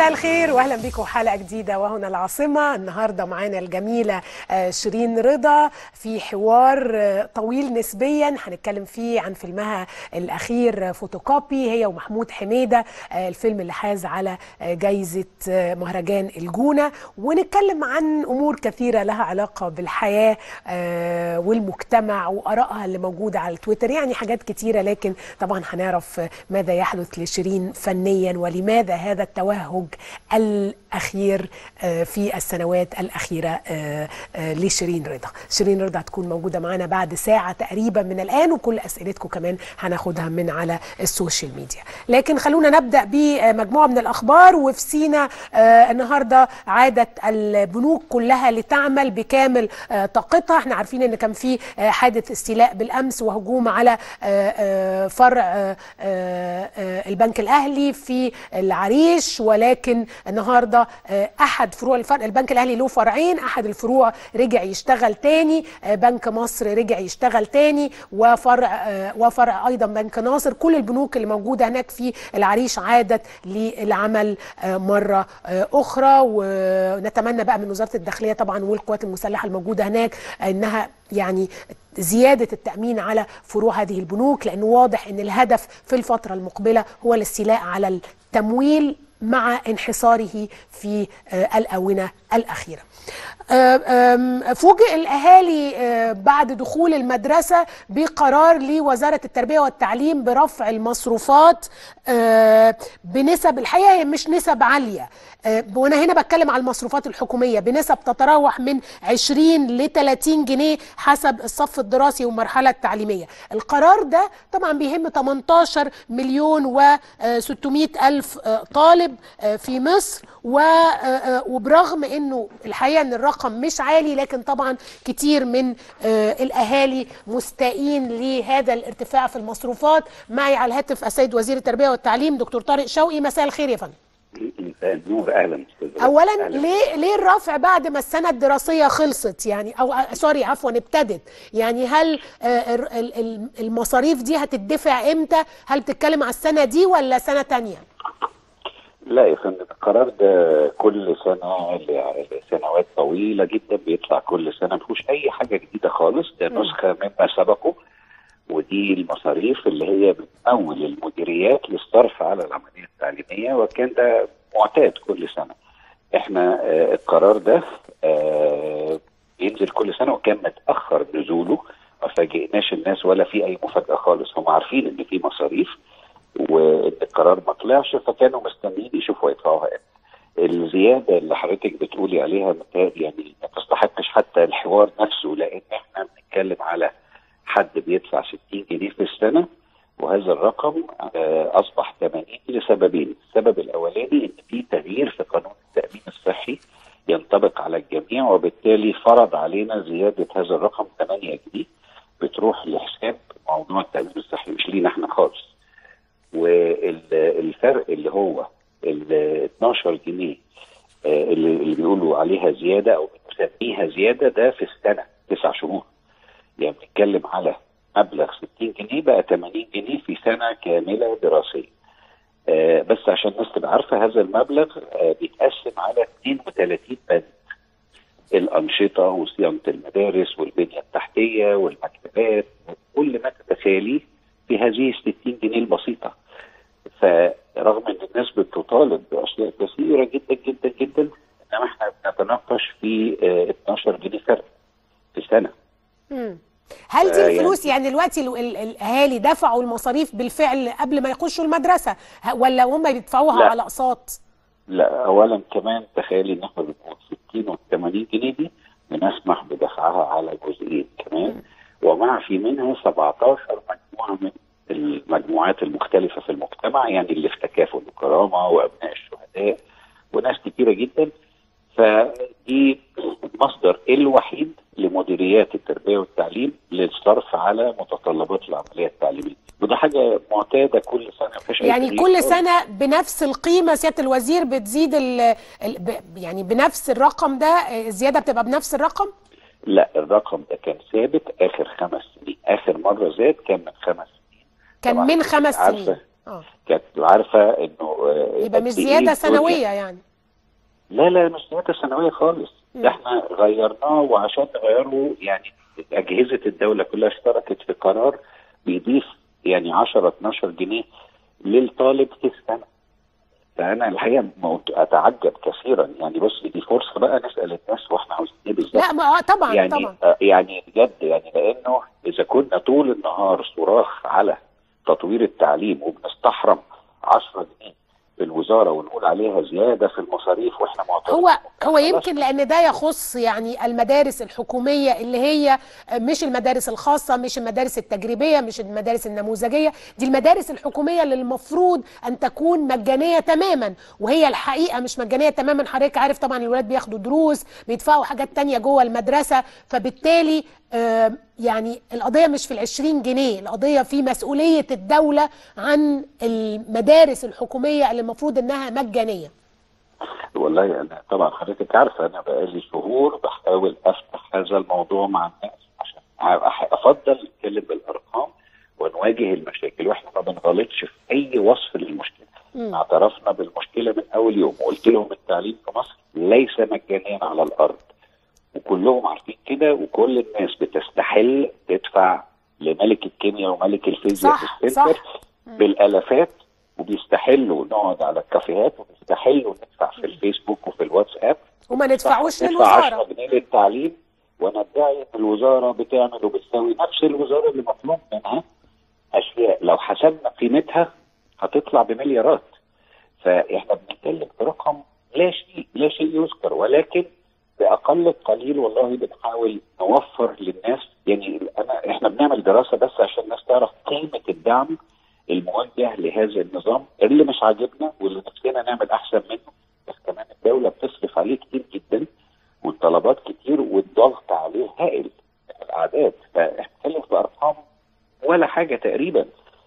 الخير واهلا بكم حلقه جديده وهنا العاصمه النهارده معانا الجميله آه، شيرين رضا في حوار آه، طويل نسبيا هنتكلم فيه عن فيلمها الاخير آه، فوتوكوبي هي ومحمود حميده آه، الفيلم اللي حاز على آه، جايزه آه، مهرجان الجونه ونتكلم عن امور كثيره لها علاقه بالحياه آه، والمجتمع وارائها اللي موجوده على تويتر يعني حاجات كتيره لكن طبعا هنعرف آه، ماذا يحدث لشيرين فنيا ولماذا هذا التوهج الاخير آه، في السنوات الاخيره آه، آه، لشيرين رضا شيرين رضا هتكون موجوده معانا بعد ساعه تقريبا من الان وكل اسئلتكم كمان هناخدها من على السوشيال ميديا لكن خلونا نبدا بمجموعه من الاخبار وفي سينا آه، النهارده عادت البنوك كلها لتعمل بكامل آه، طاقتها احنا عارفين ان كان في آه، حادث استيلاء بالامس وهجوم على آه، آه، فرع آه، آه، آه، البنك الاهلي في العريش ولكن النهارده آه، احد فروع الفرع البنك الاهلي له فرعين احد الفروع رجع يشتغل تاني آه، بنك مصر رجع يشتغل تاني وفرع آه، وفرع ايضا بنك ناصر كل البنوك اللي موجوده هناك في العريش عادت للعمل آه، مره آه، اخرى ونتمنى بقى من وزاره الداخليه طبعا والقوات المسلحه الموجوده هناك انها يعني زياده التامين على فروع هذه البنوك لانه واضح ان الهدف في الفتره المقبله هو الاستيلاء على التمويل مع انحصاره في آه، الاونه الاخيره. آه، آم، فوجئ الاهالي آه، بعد دخول المدرسه بقرار لوزاره التربيه والتعليم برفع المصروفات آه، بنسب الحقيقه هي مش نسب عاليه آه، وانا هنا بتكلم على المصروفات الحكوميه بنسب تتراوح من 20 ل 30 جنيه حسب الصف الدراسي والمرحله التعليميه. القرار ده طبعا بيهم 18 مليون و 600 الف آه، طالب آه، في مصر و- آه، آه، وبرغم انه الحقيقه ان الرقم مش عالي لكن طبعا كتير من آه، الاهالي مستائين لهذا الارتفاع في المصروفات معي على الهاتف السيد وزير التربيه والتعليم دكتور طارق شوقي مساء الخير يا فندم مساء النور اهلا استاذ اولا أهلاً. ليه ليه الرفع بعد ما السنه الدراسيه خلصت يعني او آه، سوري عفوا ابتدت يعني هل آه، ال- ال- ال- المصاريف دي هتدفع امتى هل بتتكلم على السنه دي ولا سنه تانية لا يا فندم القرار ده كل سنه ل- لسنوات طويله جدا بيطلع كل سنه ما فيهوش اي حاجه جديده خالص ده مم. نسخه مما سبقه ودي المصاريف اللي هي بتمول المديريات للصرف على العمليه التعليميه وكان ده معتاد كل سنه. احنا آه القرار ده آه ينزل كل سنه وكان متاخر نزوله ما فاجئناش الناس ولا في اي مفاجاه خالص هم عارفين ان في مصاريف وان القرار ما طلعش فكانوا مستنيين يشوفوا هيدفعوها امتى. الزياده اللي حضرتك بتقولي عليها متهيألي يعني ما تستحقش حتى الحوار نفسه لان احنا بنتكلم على حد بيدفع 60 جنيه في السنه وهذا الرقم آه، اصبح 80 لسببين، السبب الاولاني ان في تغيير في قانون التامين الصحي ينطبق على الجميع وبالتالي فرض علينا زياده هذا الرقم 8 جنيه بتروح لحساب موضوع التامين الصحي مش لينا احنا خالص. والفرق اللي هو ال 12 جنيه آه، اللي اللي بيقولوا عليها زياده او بنسميها زياده ده في السنه تسع شهور. يعني بنتكلم على مبلغ 60 جنيه بقى 80 جنيه في سنه كامله دراسيه. آه بس عشان الناس تبقى عارفه هذا المبلغ آه بيتقسم على 32 بند. الانشطه وصيانه المدارس والبنيه التحتيه والمكتبات وكل ما تتخيليه في هذه 60 جنيه البسيطه. فرغم ان الناس بتطالب باشياء كثيره جدا جدا جدا انما احنا بنتناقش في آه 12 جنيه فرق في سنه. مم. هل آه، دي يعني- الفلوس يعني دلوقتي ال- ال- الاهالي دفعوا المصاريف بالفعل قبل ما يخشوا المدرسه ه- ولا هم بيدفعوها لا. على اقساط لا اولا كمان تخيلي ان احنا بنقول 60 و 80 جنيه دي بنسمح بدفعها على جزئين كمان ومع في منها 17 مجموعه من المجموعات المختلفه في المجتمع يعني اللي في تكافل وكرامه وابناء الشهداء وناس كتيره جدا فدي المصدر الوحيد لمديريات التربيه والتعليم للصرف على متطلبات العمليه التعليميه وده حاجه معتاده كل سنه مفيش أي يعني تغيير كل خالص. سنه بنفس القيمه سياده الوزير بتزيد ال ال ب- يعني بنفس الرقم ده آه، الزياده بتبقى بنفس الرقم لا الرقم ده كان ثابت اخر خمس سنين اخر مره زاد كان من خمس سنين كان طبعاً من حضرتك خمس عارفة- سنين اه كانت عارفه انه آه، يبقى قد مش إيه زياده الدنيا- سنويه يعني لا لا مش زياده سنويه خالص مم. ده احنا غيرناه وعشان نغيره يعني اجهزه الدوله كلها اشتركت في قرار بيضيف يعني 10 12 جنيه للطالب في السنه فانا الحقيقه موت- اتعجب كثيرا يعني بص دي فرصه بقى نسال الناس واحنا عاوزين ايه بالظبط لا ما آه طبعا يعني طبعا آه، يعني بجد يعني لانه اذا كنا طول النهار صراخ على تطوير التعليم وبنستحرم 10 جنيه في الوزاره ونقول عليها زياده في المصاريف واحنا معترضين هو هو خلاص. يمكن لان ده يخص يعني المدارس الحكوميه اللي هي مش المدارس الخاصه مش المدارس التجريبيه مش المدارس النموذجيه دي المدارس الحكوميه اللي المفروض ان تكون مجانيه تماما وهي الحقيقه مش مجانيه تماما حضرتك عارف طبعا الولاد بياخدوا دروس بيدفعوا حاجات تانية جوه المدرسه فبالتالي آه، يعني القضيه مش في العشرين جنيه القضيه في مسؤوليه الدوله عن المدارس الحكوميه اللي المفروض انها مجانيه والله انا طبعا حضرتك عارفه انا بقالي شهور بحاول افتح هذا الموضوع مع الناس عشان أح- افضل نتكلم بالارقام ونواجه المشاكل واحنا ما بنغلطش في اي وصف للمشكله مم. اعترفنا بالمشكله من اول يوم وقلت لهم التعليم في مصر ليس مجانيا على الارض وكلهم عارفين كده وكل الناس بتستحل تدفع لملك الكيمياء وملك الفيزياء صح، في السنتر صح. بالالافات وبيستحلوا نقعد على الكافيهات وبيستحلوا ندفع في الفيسبوك وفي الواتساب وما ندفعوش ندفع للوزاره 10 جنيه للتعليم وندعي ان الوزاره بتعمل وبتسوي نفس الوزاره اللي مطلوب منها اشياء لو حسبنا قيمتها هتطلع بمليارات فاحنا بنتكلم في رقم لا شيء لا شيء يذكر ولكن باقل القليل والله بنحاول نوفر للناس يعني انا احنا بنعمل دراسه بس عشان الناس تعرف قيمه الدعم الموجه لهذا النظام اللي مش عاجبنا واللي نفسنا نعمل احسن منه بس كمان الدوله بتصرف عليه كتير جدا والطلبات كتير والضغط عليه هائل من الاعداد فاحنا بنتكلم في ارقام ولا حاجه تقريبا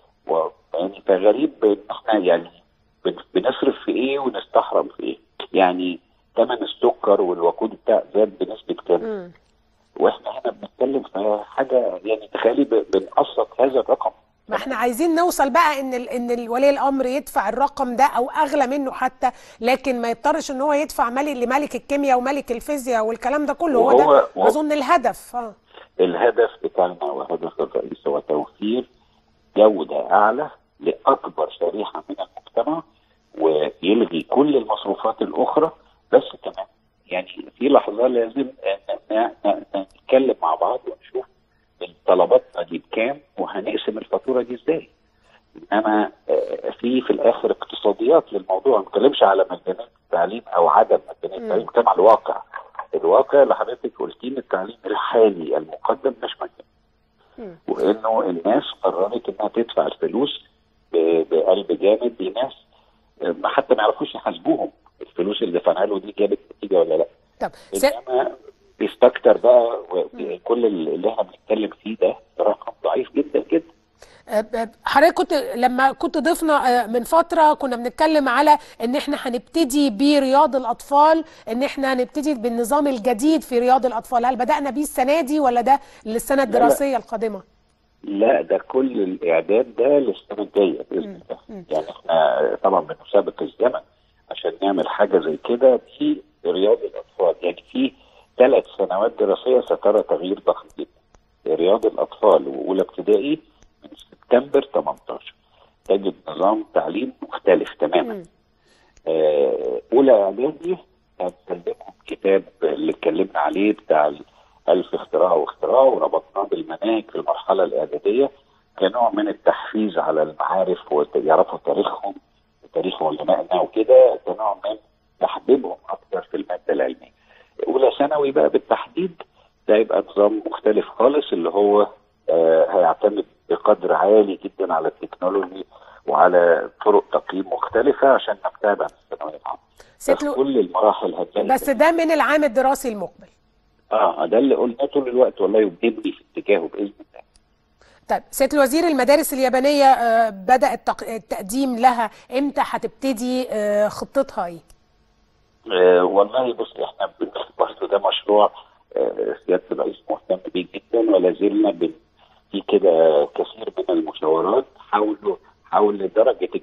و يعني فغريب ان احنا يعني بن- بنصرف في ايه ونستحرم في ايه يعني ثمن السكر والوقود بتاع زاد بنسبه كام مم. واحنا هنا بنتكلم في حاجه يعني تخيلي ب- بنقسط هذا الرقم ما احنا عايزين نوصل بقى ان ال ان ال- ولي الامر يدفع الرقم ده او اغلى منه حتى لكن ما يضطرش ان هو يدفع مالي لملك الكيمياء وملك الفيزياء والكلام ده كله هو ده وهو- وهو- اظن الهدف اه الهدف بتاعنا وهدف الرئيس هو توفير جودة أعلى لأكبر شريحة من المجتمع ويلغي كل المصروفات الأخرى بس كمان يعني في لحظة لازم ن- ن- ن- نتكلم مع بعض ونشوف طلباتنا دي بكام وهنقسم الفاتورة دي ازاي انما آه، في في الاخر اقتصاديات للموضوع ما بنتكلمش على مجانيه التعليم او عدم مجانيه مم. التعليم بنتكلم على الواقع الواقع اللي حضرتك قلتيه ان التعليم الحالي المقدم مش مجاني مم. وانه الناس قررت انها تدفع الفلوس ب- بقلب جامد لناس آه، حتى ما يعرفوش يحاسبوهم الفلوس اللي دفعناها له دي جابت نتيجه ولا لا طب س... انما بيستكتر بقى وكل اللي احنا بنتكلم فيه ده رقم ضعيف جدا جدا آه، آه، حضرتك كنت لما كنت ضيفنا آه، من فتره كنا بنتكلم على ان احنا هنبتدي برياض الاطفال ان احنا هنبتدي بالنظام الجديد في رياض الاطفال هل بدانا بيه السنه دي ولا ده للسنه لا. الدراسيه القادمه لا ده كل الاعداد ده للسنه الجايه باذن الله يعني احنا طبعا بنسابق الزمن عشان نعمل حاجه زي كده في رياض الاطفال يعني في ثلاث سنوات دراسيه سترى تغيير ضخم جدا رياض الاطفال واولى ابتدائي من سبتمبر 18 تجد نظام تعليم مختلف تماما مم. آه، اولى اعدادي هنسلمهم كتاب اللي اتكلمنا عليه بتاع الف اختراع واختراع وربطناه بالمناهج في المرحله الاعداديه كنوع من التحفيز على المعارف ويعرفوا تاريخهم وتاريخ علمائنا وكده كنوع من تحبيبهم اكثر في الماده العلميه. اولى ثانوي بقى بالتحديد ده يبقى نظام مختلف خالص اللي هو آه هيعتمد بقدر عالي جدا على التكنولوجي وعلى طرق تقييم مختلفه عشان نبتعد عن الثانويه العامه. ست بس لو- كل المراحل هتلاقي بس ده من العام الدراسي المقبل اه ده اللي قلناه طول الوقت والله وبنبني في اتجاهه باذن الله. طيب سياده الوزير المدارس اليابانيه آه، بدا التق- التقديم لها امتى هتبتدي آه، خطتها ايه آه والله بص احنا بن- برضه ده مشروع آه سياده الرئيس مهتم بيه جدا ولا زلنا بن- في كده كثير من المشاورات حول حول درجه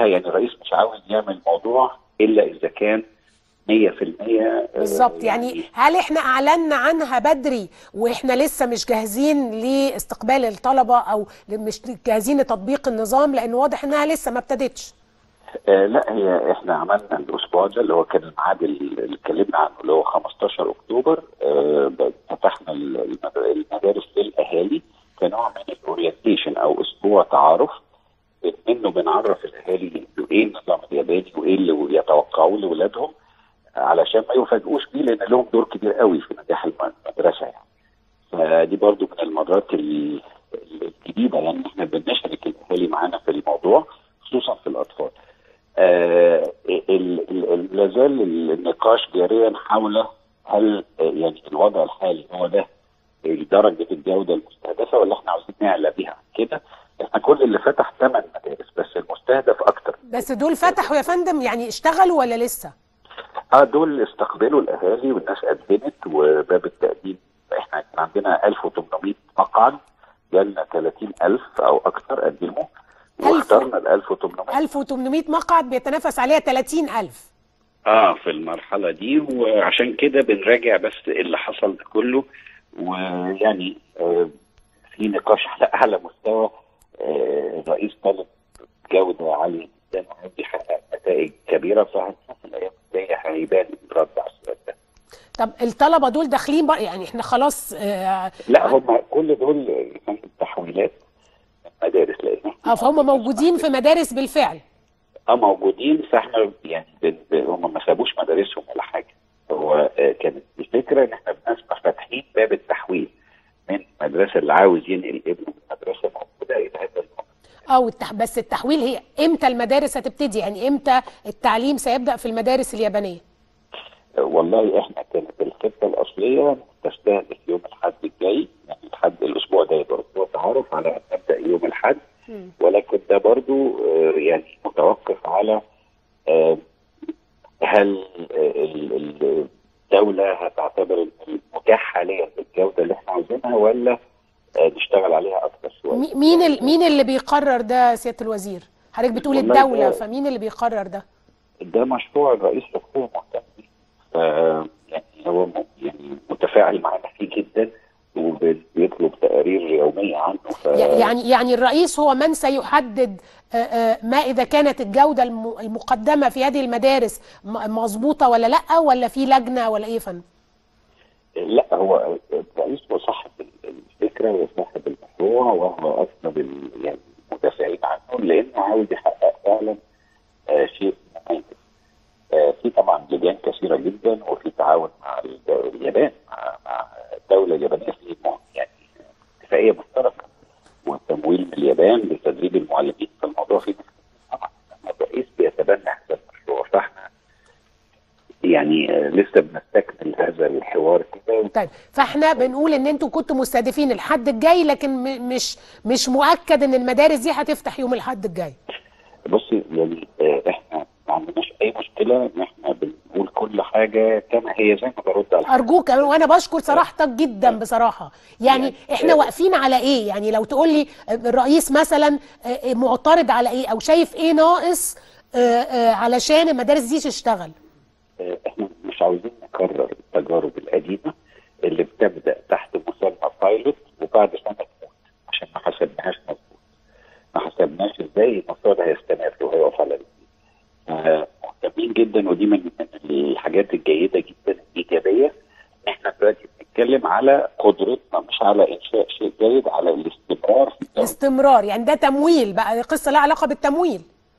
فيها يعني الرئيس مش عاوز يعمل موضوع الا اذا كان 100% بالظبط يعني هل احنا اعلنا عنها بدري واحنا لسه مش جاهزين لاستقبال الطلبه او مش جاهزين لتطبيق النظام لان واضح انها لسه ما ابتدتش آه لا هي احنا عملنا الاسبوع ده اللي هو كان الميعاد اللي اتكلمنا عنه اللي هو 15 اكتوبر آه فتحنا المدارس للاهالي كنوع من الاورينتيشن او اسبوع تعارف منه بنعرف الاهالي ايه النظام الياباني وايه اللي يتوقعوه لاولادهم علشان ما يفاجئوش بيه لان لهم دور كبير قوي في نجاح المدرسه يعني. فدي برضو من المرات الجديده يعني احنا بنشارك الاهالي معانا في الموضوع خصوصا في الاطفال. آه لا زال النقاش جاريا حول هل يعني الوضع الحالي هو ده درجه الجوده المستهدفه ولا احنا عاوزين نعلى بيها عن كده؟ احنا كل اللي فتح ثمان مدارس بس المستهدف اكتر. بس دول فتحوا يا فندم يعني اشتغلوا ولا لسه؟ اه دول استقبلوا الاهالي والناس قدمت وباب التقديم احنا كان عندنا 1800 مقعد جالنا 30000 او اكثر قدموا واخترنا ال 1800 1800 مقعد بيتنافس عليها 30000 اه في المرحله دي وعشان كده بنراجع بس اللي حصل ده كله ويعني آه في نقاش على اعلى مستوى آه الرئيس طالب جوده عاليه جدا وعايز يحقق نتائج كبيره فهنشوف الايام الجايه هيبان الرد على السؤال ده. طب الطلبه دول داخلين بقى يعني احنا خلاص آه لا هم كل دول تحويلات مدارس لان اه فهم موجودين في مدارس بالفعل اه موجودين فاحنا يعني هم ما سابوش مدارسهم ولا حاجه هو آه كانت الفكره ان احنا بنسمح فاتحين باب التحويل من المدرسه اللي عاوز ينقل ابنه من مدرسه موجوده الى هذا المكان اه التح... بس التحويل هي امتى المدارس هتبتدي يعني امتى التعليم سيبدا في المدارس اليابانيه والله احنا كانت الخطه الاصليه تستهدف يوم الاحد الجاي يعني الحد الاسبوع ده يبقى اسبوع تعارف على ان نبدا يوم الاحد ولكن ده برضو آه يعني متوقف على آه هل الدوله هتعتبر المتاح حاليا بالجوده اللي احنا عاوزينها ولا نشتغل عليها اكتر شويه مين ال... مين اللي بيقرر ده سياده الوزير حضرتك بتقول الدوله فمين اللي بيقرر ده ده مشروع الرئيس الحكومه مهتم بيه ف يعني هو يعني متفاعل معانا فيه جدا وبيطلب تقارير يوميه عنه ف... يعني يعني الرئيس هو من سيحدد ما اذا كانت الجوده المقدمه في هذه المدارس مظبوطه ولا لا ولا في لجنه ولا ايه يا فندم؟ لا هو الرئيس هو صاحب الفكره وصاحب المشروع وهو اصلا يعني المدافعين عنه لانه عاوز يحقق فعلا آه شيء مميز. آه في طبعا لجان كثيره جدا وفي تعاون مع اليابان مع, مع الدوله اليابانيه في يعني اتفاقيه مشتركه والتمويل من اليابان لتدريب المعلمين فالموضوع فيه طبعا الرئيس بيتبنى هذا المشروع فاحنا يعني لسه بنستكمل هذا الحوار كده طيب فاحنا بنقول ان انتوا كنتوا مستهدفين الحد الجاي لكن مش مش مؤكد ان المدارس دي هتفتح يوم الحد الجاي بصي يعني احنا ما عندناش اي مشكله ان احنا بنقول كل حاجه كما هي زي ما برد على ارجوك وانا بشكر صراحتك جدا بصراحه يعني احنا واقفين على ايه يعني لو تقول لي الرئيس مثلا معترض على ايه او شايف ايه ناقص علشان المدارس دي تشتغل احنا مش عاوزين نكرر التجارب القديمه اللي بتبدا تحت مسمى بايلوت وبعد سنه تموت عشان ما حسبناهاش مظبوط ما حسبناش ازاي المشروع ده هيستمر وهيقف على رجليه مهتمين جدا ودي من الحاجات الجيده جدا الايجابيه احنا دلوقتي بنتكلم على قدرتنا مش على انشاء شيء جيد على الاستمرار في الاستمرار يعني ده تمويل بقى قصه لها علاقه بالتمويل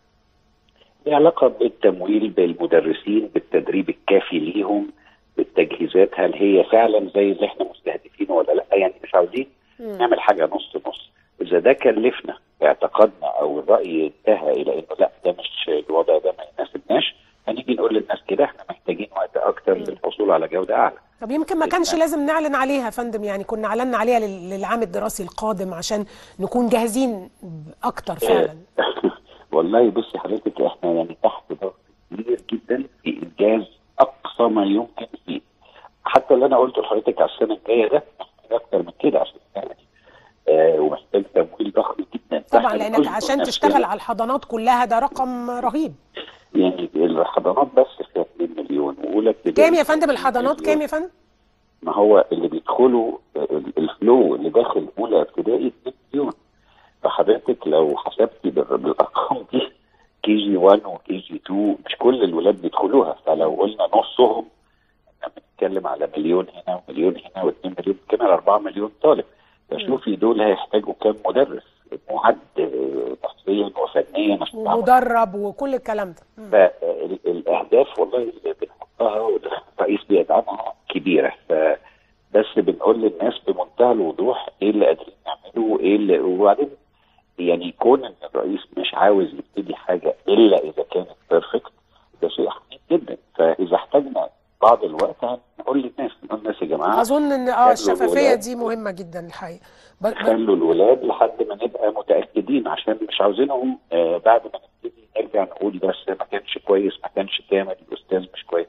ليه علاقة بالتمويل بالمدرسين بالتدريب الكافي ليهم بالتجهيزات هل هي فعلا زي اللي احنا مستهدفينه ولا لا يعني مش عاوزين نعمل حاجة نص نص إذا ده كلفنا اعتقادنا أو الرأي انتهى إلى إنه لا ده مش الوضع ده ما يناسبناش هنيجي نقول للناس كده احنا محتاجين وقت أكتر للحصول على جودة أعلى طب يمكن ما كانش لازم نعلن عليها يا فندم يعني كنا اعلنا عليها للعام الدراسي القادم عشان نكون جاهزين أكتر فعلا والله بصي حضرتك احنا يعني تحت ضغط كبير جدا في انجاز اقصى ما يمكن فيه حتى اللي انا قلته لحضرتك على السنه الجايه ده محتاج اكتر من كده عشان يعني آه ومحتاج تمويل ضخم جدا طبعا طبعا لانك الأسرة عشان نفسها. تشتغل على الحضانات كلها ده رقم رهيب يعني الحضانات بس فيها 2 مليون واولى ابتدائي كام يا فندم الحضانات مليون. كام يا فندم ما هو اللي بيدخلوا ال- الفلو اللي داخل اولى ابتدائي 2 مليون فحضرتك لو حسبتي بال- بالارقام دي كي جي 1 وكي جي 2 مش كل الولاد بيدخلوها فلو قلنا نصهم احنا بنتكلم على مليون هنا ومليون هنا و2 مليون كمان 4 مليون طالب فشوفي دول هيحتاجوا كام مدرس معد آه، نفسيا وفنيا عشان يتعامل ومدرب وكل الكلام ده مم. فالاهداف والله اللي بنحطها والرئيس بيدعمها كبيره فبس بنقول للناس بمنتهى الوضوح ايه اللي قادرين نعمله وايه اللي وبعدين يعني كون ان الرئيس مش عاوز يبتدي حاجه الا اذا كانت بيرفكت ده شيء حقيقي جدا فاذا احتاجنا بعض الوقت هنقول للناس نقول للناس يا جماعه اظن ان اه خلوا الشفافيه الولاد- دي مهمه جدا الحقيقه ب- ب- خلوا الولاد لحد ما نبقى متاكدين عشان مش عاوزينهم آه بعد ما نبتدي نرجع نقول بس ما كانش كويس ما كانش كامل الاستاذ مش كويس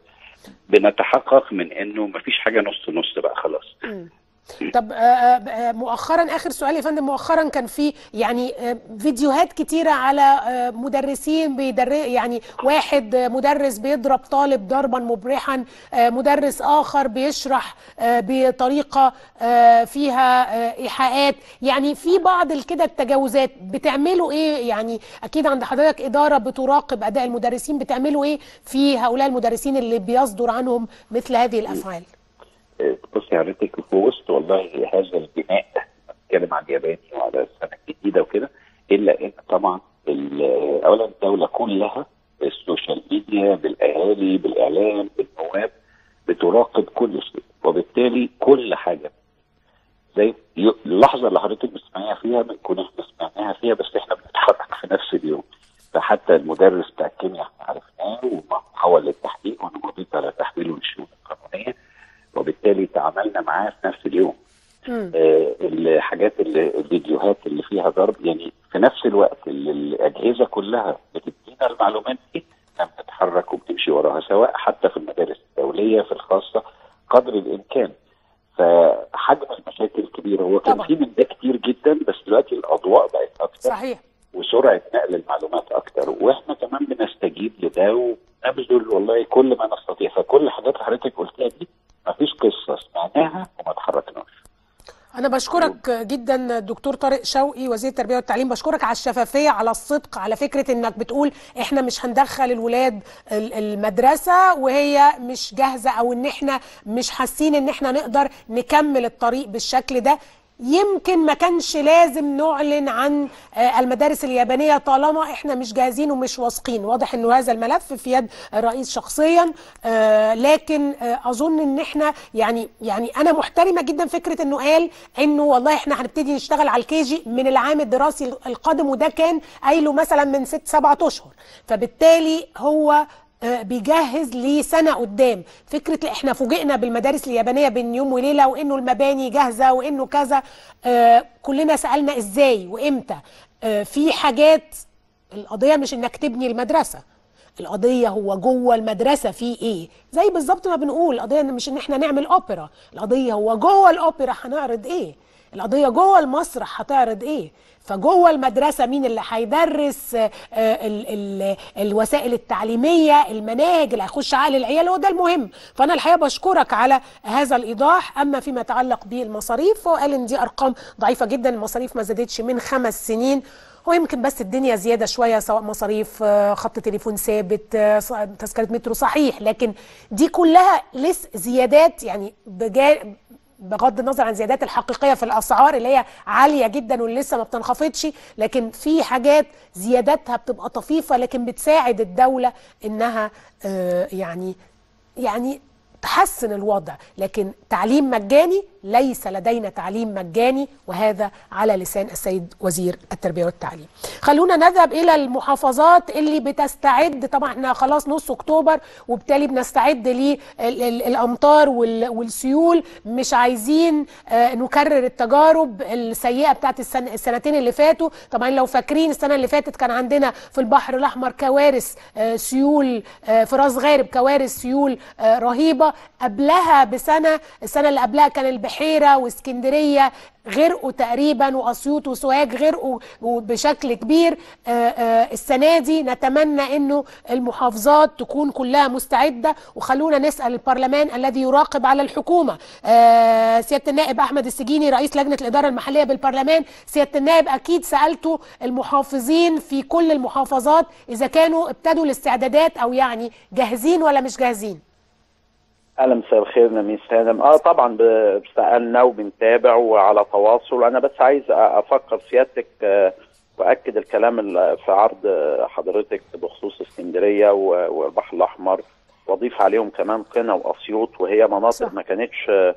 بنتحقق من انه ما فيش حاجه نص نص بقى خلاص طب آه، آه، مؤخرا اخر سؤال يا فندم مؤخرا كان في يعني آه، فيديوهات كتيره على آه، مدرسين بيدر يعني واحد آه، مدرس بيضرب طالب ضربا مبرحا آه، مدرس اخر بيشرح آه، بطريقه آه، فيها آه، ايحاءات يعني في بعض كده التجاوزات بتعملوا ايه يعني اكيد عند حضرتك اداره بتراقب اداء المدرسين بتعملوا ايه في هؤلاء المدرسين اللي بيصدر عنهم مثل هذه الافعال آه، بصي حضرتك في وسط والله هذا البناء بتكلم عن الياباني وعلى السنه الجديده وكده الا ان طبعا ال- اولا الدوله كلها السوشيال ميديا بالاهالي بالاعلام بالنواب بتراقب كل شيء وبالتالي كل حاجه زي ي- اللحظه اللي حضرتك بتسمعيها فيها بنكون احنا سمعناها فيها بس احنا بنتحرك في نفس اليوم فحتى المدرس بتاع الكيمياء احنا عرفناه ومحول للتحقيق وانا مضيت على تحويله للشؤون القانونيه وبالتالي تعاملنا معاه في نفس اليوم مم. آه، الحاجات اللي الفيديوهات اللي فيها ضرب يعني في نفس الوقت اللي الاجهزه كلها بتدينا المعلومات دي احنا بنتحرك وبنمشي وراها سواء حتى في المدارس الدوليه في الخاصه قدر الامكان فحجم المشاكل كبير هو كان طبعا. في من ده كتير جدا بس دلوقتي الاضواء بقت اكتر صحيح وسرعه نقل المعلومات اكتر واحنا كمان بنستجيب لده ونبذل والله كل ما نستطيع فكل الحاجات اللي حضرتك قلتها دي مفيش قصه سمعناها وما اتحركناش أنا بشكرك جدا دكتور طارق شوقي وزير التربية والتعليم بشكرك على الشفافية على الصدق على فكرة إنك بتقول إحنا مش هندخل الولاد ال- المدرسة وهي مش جاهزة أو إن إحنا مش حاسين إن إحنا نقدر نكمل الطريق بالشكل ده يمكن ما كانش لازم نعلن عن آه، المدارس اليابانية طالما احنا مش جاهزين ومش واثقين واضح انه هذا الملف في يد الرئيس شخصيا آه، لكن آه، اظن ان احنا يعني يعني انا محترمة جدا فكرة انه قال انه والله احنا هنبتدي نشتغل على الكيجي من العام الدراسي القادم وده كان قايله مثلا من ست سبعة اشهر فبالتالي هو آه، بيجهز لسنه قدام فكره احنا فوجئنا بالمدارس اليابانيه بين يوم وليله وانه المباني جاهزه وانه كذا آه، كلنا سالنا ازاي وامتى آه، في حاجات القضيه مش انك تبني المدرسه القضيه هو جوه المدرسه في ايه زي بالظبط ما بنقول القضيه إن مش ان احنا نعمل اوبرا القضيه هو جوه الاوبرا هنعرض ايه القضيه جوه المسرح هتعرض ايه فجوه المدرسه مين اللي هيدرس آه، ال ال الوسائل التعليميه المناهج اللي هيخش عقل العيال هو ده المهم فانا الحقيقه بشكرك على هذا الايضاح اما فيما يتعلق بالمصاريف فهو قال ان دي ارقام ضعيفه جدا المصاريف ما زادتش من خمس سنين هو يمكن بس الدنيا زياده شويه سواء مصاريف آه، خط تليفون ثابت آه، ص- تذكره مترو صحيح لكن دي كلها لسه زيادات يعني بجا بغض النظر عن زيادات الحقيقيه في الاسعار اللي هي عاليه جدا واللي لسه ما بتنخفضش لكن في حاجات زياداتها بتبقى طفيفه لكن بتساعد الدوله انها آه، يعني يعني تحسن الوضع لكن تعليم مجاني ليس لدينا تعليم مجاني وهذا على لسان السيد وزير التربية والتعليم خلونا نذهب إلى المحافظات اللي بتستعد طبعا احنا خلاص نص أكتوبر وبالتالي بنستعد للأمطار وال- والسيول مش عايزين آه، نكرر التجارب السيئة بتاعت السن السنتين اللي فاتوا طبعا لو فاكرين السنة اللي فاتت كان عندنا في البحر الأحمر كوارث آه، سيول آه، في راس غارب كوارث سيول آه، رهيبة قبلها بسنه السنه اللي قبلها كان البحيره واسكندريه غرقوا تقريبا واسيوط وسوهاج غرقوا بشكل كبير آه، آه، السنه دي نتمنى انه المحافظات تكون كلها مستعده وخلونا نسال البرلمان الذي يراقب على الحكومه آه، سياده النائب احمد السجيني رئيس لجنه الاداره المحليه بالبرلمان سياده النائب اكيد سالته المحافظين في كل المحافظات اذا كانوا ابتدوا الاستعدادات او يعني جاهزين ولا مش جاهزين اهلا مساء الخير نميس هانم اه طبعا ب- سالنا وبنتابع وعلى تواصل انا بس عايز أ- افكر سيادتك آه، واكد الكلام اللي في عرض آه، حضرتك بخصوص اسكندريه و- والبحر الاحمر واضيف عليهم كمان قنا واسيوط وهي مناطق صح. ما كانتش آه،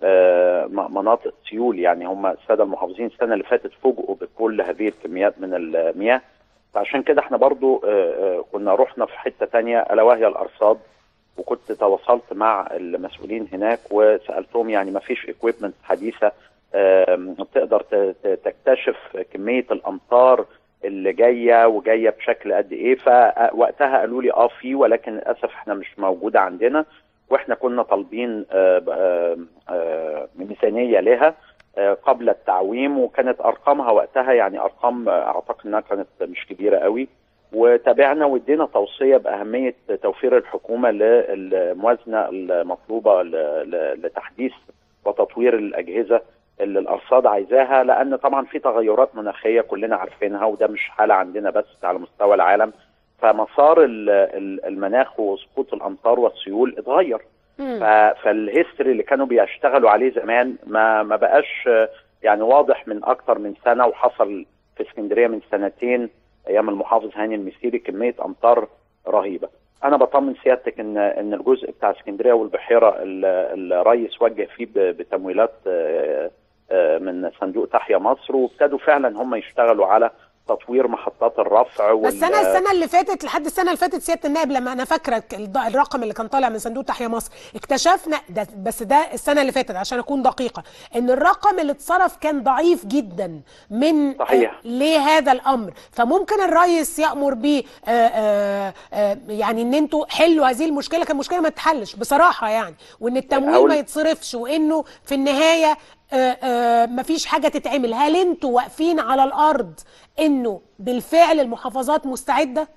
آه، م- مناطق سيول يعني هم الساده المحافظين السنه اللي فاتت فوجئوا بكل هذه الكميات من المياه فعشان كده احنا برضو آه، آه، كنا رحنا في حته تانية الا وهي الارصاد وكنت تواصلت مع المسؤولين هناك وسالتهم يعني ما فيش اكويبمنت حديثه آم، تقدر ت- ت- تكتشف كميه الامطار اللي جايه وجايه بشكل قد ايه فوقتها قالوا لي اه في ولكن للاسف احنا مش موجوده عندنا واحنا كنا طالبين آه، آه، آه، ميزانيه لها آه، قبل التعويم وكانت ارقامها وقتها يعني ارقام آه، اعتقد انها كانت مش كبيره قوي وتابعنا وادينا توصيه باهميه توفير الحكومه للموازنه المطلوبه ل- ل- لتحديث وتطوير الاجهزه اللي الارصاد عايزاها لان طبعا في تغيرات مناخيه كلنا عارفينها وده مش حاله عندنا بس على مستوى العالم فمسار ال- ال- المناخ وسقوط الامطار والسيول اتغير مم. ف- فالهيستوري اللي كانوا بيشتغلوا عليه زمان ما ما بقاش آه، يعني واضح من اكتر من سنه وحصل في اسكندريه من سنتين ايام المحافظ هاني المسيري كميه امطار رهيبه. انا بطمن سيادتك ان ان الجزء بتاع اسكندريه والبحيره ال- الرئيس وجه فيه ب- بتمويلات آه، آه، من صندوق تحيا مصر وابتدوا فعلا هم يشتغلوا على تطوير محطات الرفع بس انا السنه اللي فاتت لحد السنه اللي فاتت سياده النائب لما انا فاكره الض- الرقم اللي كان طالع من صندوق تحيا مصر اكتشفنا ده بس ده السنه اللي فاتت عشان اكون دقيقه ان الرقم اللي اتصرف كان ضعيف جدا من صحيح. آه لهذا الامر فممكن الرئيس يامر بيه آه، آه، آه، يعني ان انتوا حلوا هذه المشكله كان المشكله ما تتحلش بصراحه يعني وان التمويل أقول- ما يتصرفش وانه في النهايه آه، آه، مفيش حاجه تتعمل هل انتوا واقفين على الارض انه بالفعل المحافظات مستعده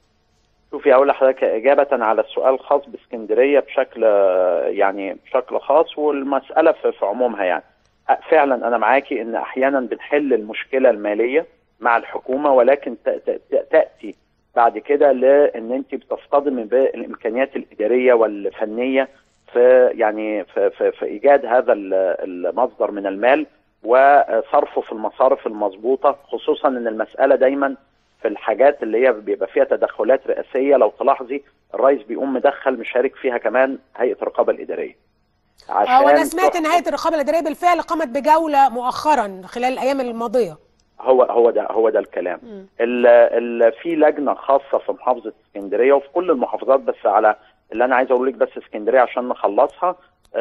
شوفي اقول لحضرتك اجابه على السؤال الخاص باسكندريه بشكل يعني بشكل خاص والمساله في, في عمومها يعني فعلا انا معاكي ان احيانا بنحل المشكله الماليه مع الحكومه ولكن ت- ت- ت- تاتي بعد كده لان انت بتصطدمي بالامكانيات الاداريه والفنيه في يعني في, في, في ايجاد هذا ال- المصدر من المال وصرفه في المصارف المظبوطه خصوصا ان المساله دايما في الحاجات اللي هي بيبقى فيها تدخلات رئاسيه لو تلاحظي الرئيس بيقوم مدخل مشارك فيها كمان هيئه الرقابه الاداريه اه وانا سمعت ان تحكم- هيئه الرقابه الاداريه بالفعل قامت بجوله مؤخرا خلال الايام الماضيه هو هو ده هو ده الكلام ال ال في لجنه خاصه في محافظه اسكندريه وفي كل المحافظات بس على اللي انا عايز اقول لك بس اسكندريه عشان نخلصها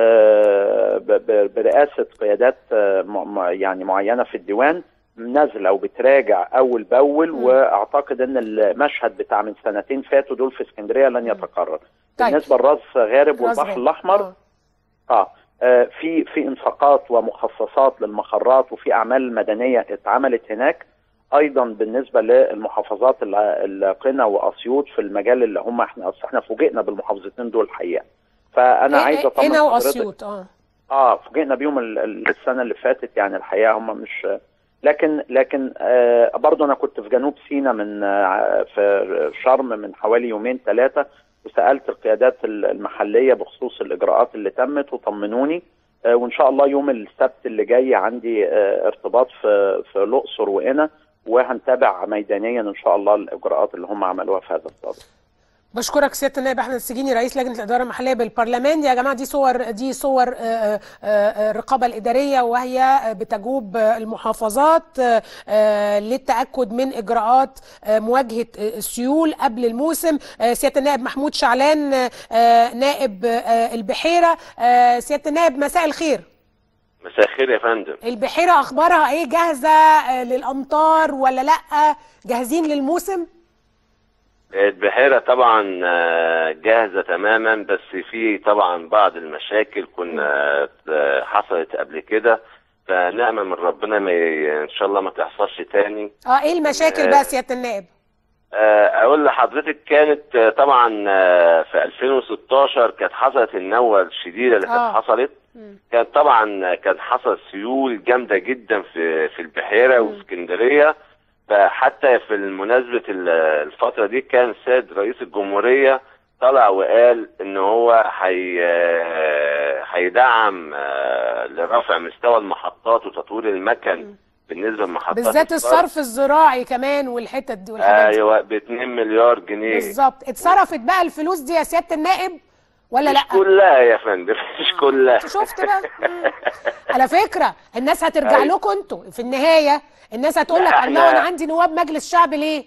آه، ب- ب- برئاسه قيادات آه، م- م- يعني معينه في الديوان نازله وبتراجع اول باول واعتقد ان المشهد بتاع من سنتين فاتوا دول في اسكندريه لن يتكرر طيب. بالنسبه لراس غارب راس والبحر غارب. الاحمر آه. اه آه، في في انفاقات ومخصصات للمخرات وفي اعمال مدنيه اتعملت هناك ايضا بالنسبه للمحافظات ال- القنا واسيوط في المجال اللي هم احنا اصل احنا فوجئنا بالمحافظتين دول الحقيقه فانا إيه- عايز إيه- اطمن هنا حضرتك- واسيوط اه اه فوجئنا بيهم ال- ال- السنه اللي فاتت يعني الحقيقه هم مش لكن لكن آه برضه انا كنت في جنوب سيناء من آه في شرم من حوالي يومين ثلاثه وسالت القيادات ال- المحليه بخصوص الاجراءات اللي تمت وطمنوني آه وان شاء الله يوم السبت اللي جاي عندي آه ارتباط في في الاقصر وقنا وهنتابع ميدانيا ان شاء الله الاجراءات اللي هم عملوها في هذا الصدد بشكرك سياده النائب احمد السجيني رئيس لجنه الاداره المحليه بالبرلمان يا جماعه دي صور دي صور آه، آه، آه، الرقابه الاداريه وهي بتجوب آه، المحافظات آه، آه، للتاكد من اجراءات آه، مواجهه آه، السيول قبل الموسم آه، سياده النائب محمود شعلان آه، آه، نائب آه، البحيره آه، سياده النائب مساء الخير مساء الخير يا فندم البحيره اخبارها ايه جاهزه آه، للامطار ولا لا جاهزين للموسم البحيرة طبعا آه، جاهزة تماما بس في طبعا بعض المشاكل كنا آه، حصلت قبل كده فنأمل من ربنا ما ي- ان شاء الله ما تحصلش تاني اه ايه المشاكل آه. بقى سياده النائب آه، اقول لحضرتك كانت آه، طبعا آه، في 2016 كانت حصلت النوة الشديدة اللي آه. كانت حصلت كانت طبعا كان حصل سيول جامدة جدا في في البحيرة وفي اسكندرية فحتى في المناسبة ال- الفترة دي كان السيد رئيس الجمهورية طلع وقال ان هو حي آه، هيدعم آه، لرفع مستوى المحطات وتطوير المكن بالنسبة لمحطات بالذات الصرف الزراعي كمان والحتت دي والحاجات دي ايوه ب 2 مليار جنيه بالظبط اتصرفت بقى الفلوس دي يا سياده النائب ولا لا مش كلها يا فندم مش كلها شفت بقى مم. على فكره الناس هترجع أيوة. لكم انتوا في النهايه الناس هتقول لا، لك إحنا- الله انا عندي نواب مجلس شعب ليه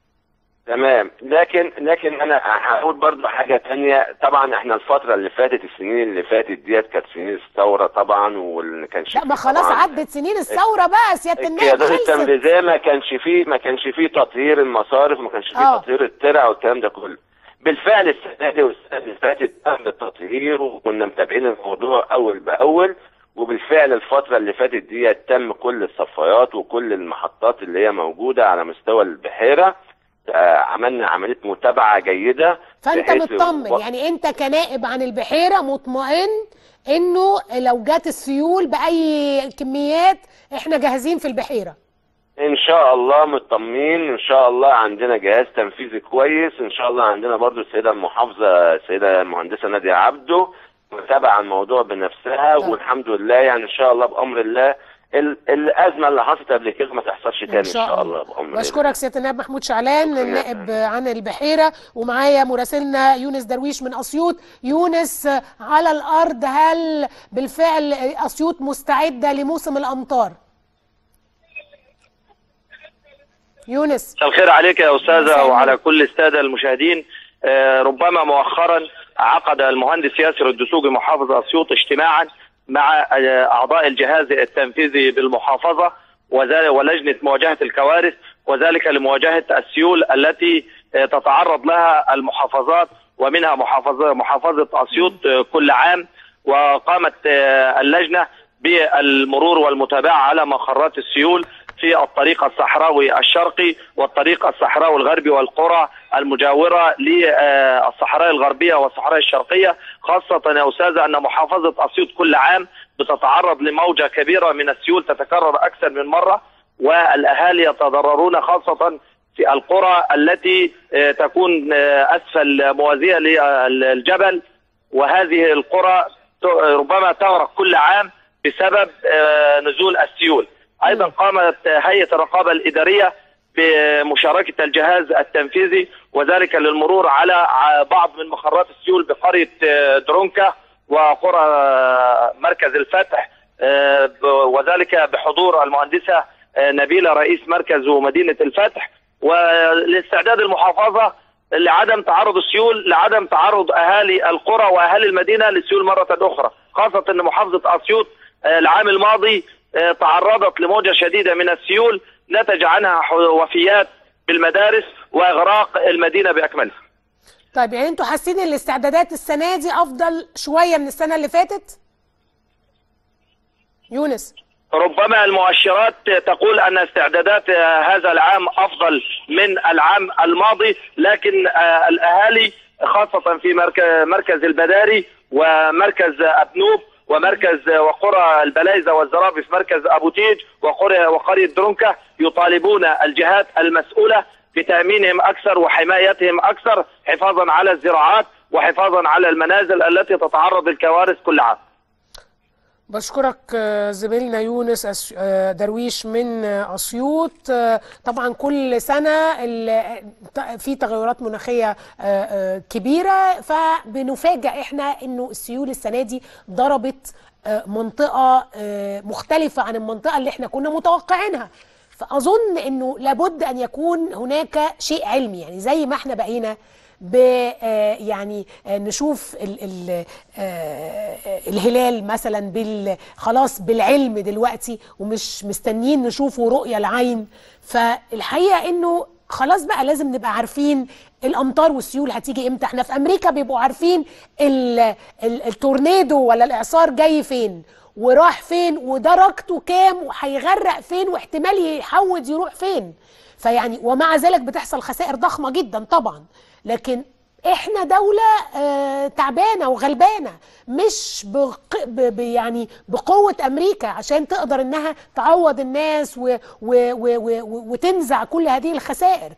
تمام لكن لكن انا هقول برضه حاجه تانية طبعا احنا الفتره اللي فاتت السنين اللي فاتت ديت كانت سنين الثوره طبعا واللي كانش لا ما فيه خلاص طبعاً عدت سنين الثوره بقى سياده النائب القيادات خلصت التنفيذيه ما كانش فيه ما كانش فيه تطهير المصارف ما كانش فيه آه. تطهير الترع والكلام ده كله بالفعل السنه دي والسنه اللي فاتت تم التطهير وكنا متابعين الموضوع اول باول وبالفعل الفتره اللي فاتت دي تم كل الصفايات وكل المحطات اللي هي موجوده على مستوى البحيره آه، عملنا عمليه متابعه جيده فانت بحيث- مطمن يعني انت كنائب عن البحيره مطمئن انه لو جت السيول باي كميات احنا جاهزين في البحيره ان شاء الله مطمئن ان شاء الله عندنا جهاز تنفيذي كويس ان شاء الله عندنا برضو السيده المحافظه السيده المهندسه ناديه عبده متابعه الموضوع بنفسها نعم. والحمد لله يعني ان شاء الله بامر الله ال- الازمه اللي حصلت قبل كده ما تحصلش تاني ان شاء الله بامر الله بشكرك سياده النائب محمود شعلان شكراً. النائب عن البحيره ومعايا مراسلنا يونس درويش من اسيوط يونس على الارض هل بالفعل اسيوط مستعده لموسم الامطار يونس مساء الخير عليك يا مساء استاذه النور. وعلى كل الساده المشاهدين آه، ربما مؤخرا عقد المهندس ياسر الدسوقي محافظ اسيوط اجتماعا مع آه، اعضاء الجهاز التنفيذي بالمحافظه وذا- ولجنه مواجهه الكوارث وذلك لمواجهه السيول التي آه، تتعرض لها المحافظات ومنها محافظه محافظه اسيوط آه، كل عام وقامت آه، اللجنه بالمرور والمتابعه على مخرات السيول في الطريق الصحراوي الشرقي والطريق الصحراوي الغربي والقرى المجاوره للصحراء الغربيه والصحراء الشرقيه خاصه يا استاذه ان محافظه اسيوط كل عام بتتعرض لموجه كبيره من السيول تتكرر اكثر من مره والاهالي يتضررون خاصه في القرى التي آه، تكون آه، اسفل موازيه للجبل وهذه القرى ت- ربما تغرق كل عام بسبب آه، نزول السيول ايضا قامت هيئه الرقابه الاداريه بمشاركه الجهاز التنفيذي وذلك للمرور على ع- بعض من مخرات السيول بقريه آه، درونكا وقرى آه، مركز الفتح آه، ب- وذلك بحضور المهندسه آه، نبيله رئيس مركز ومدينه الفتح ولاستعداد المحافظه لعدم تعرض السيول لعدم تعرض اهالي القرى واهالي المدينه للسيول مره اخرى خاصه ان محافظه اسيوط آه، العام الماضي آه، تعرضت لموجه شديده من السيول نتج عنها ح- وفيات بالمدارس واغراق المدينه باكملها طيب يعني انتوا حاسين ان الاستعدادات السنه دي افضل شويه من السنه اللي فاتت يونس ربما المؤشرات تقول ان استعدادات آه، هذا العام افضل من العام الماضي لكن آه، الاهالي خاصه في مرك- مركز البداري ومركز ابنوب ومركز وقرى البلايزه والزرابي في مركز ابو تيج وقريه وقريه درونكا يطالبون الجهات المسؤوله بتامينهم اكثر وحمايتهم اكثر حفاظا على الزراعات وحفاظا على المنازل التي تتعرض للكوارث كل عام بشكرك آه، زميلنا يونس أس- آه، درويش من آه، اسيوط آه، طبعا كل سنه ال- ت- في تغيرات مناخيه آه، آه، كبيره فبنفاجئ احنا انه السيول السنه دي ضربت آه، منطقه آه، مختلفه عن المنطقه اللي احنا كنا متوقعينها فاظن انه لابد ان يكون هناك شيء علمي يعني زي ما احنا بقينا ب آه، يعني آه، نشوف ال ال آه، الهلال مثلا بال خلاص بالعلم دلوقتي ومش مستنيين نشوفه رؤية العين فالحقيقة انه خلاص بقى لازم نبقى عارفين الامطار والسيول هتيجي امتى احنا في امريكا بيبقوا عارفين ال ال التورنيدو ولا الاعصار جاي فين وراح فين ودرجته كام وهيغرق فين واحتمال يحود يروح فين فيعني ومع ذلك بتحصل خسائر ضخمه جدا طبعا لكن احنا دولة آه تعبانة وغلبانة مش بق... ب... ب... يعني بقوة امريكا عشان تقدر انها تعوض الناس و... و... و... و... و... وتنزع كل هذه الخسائر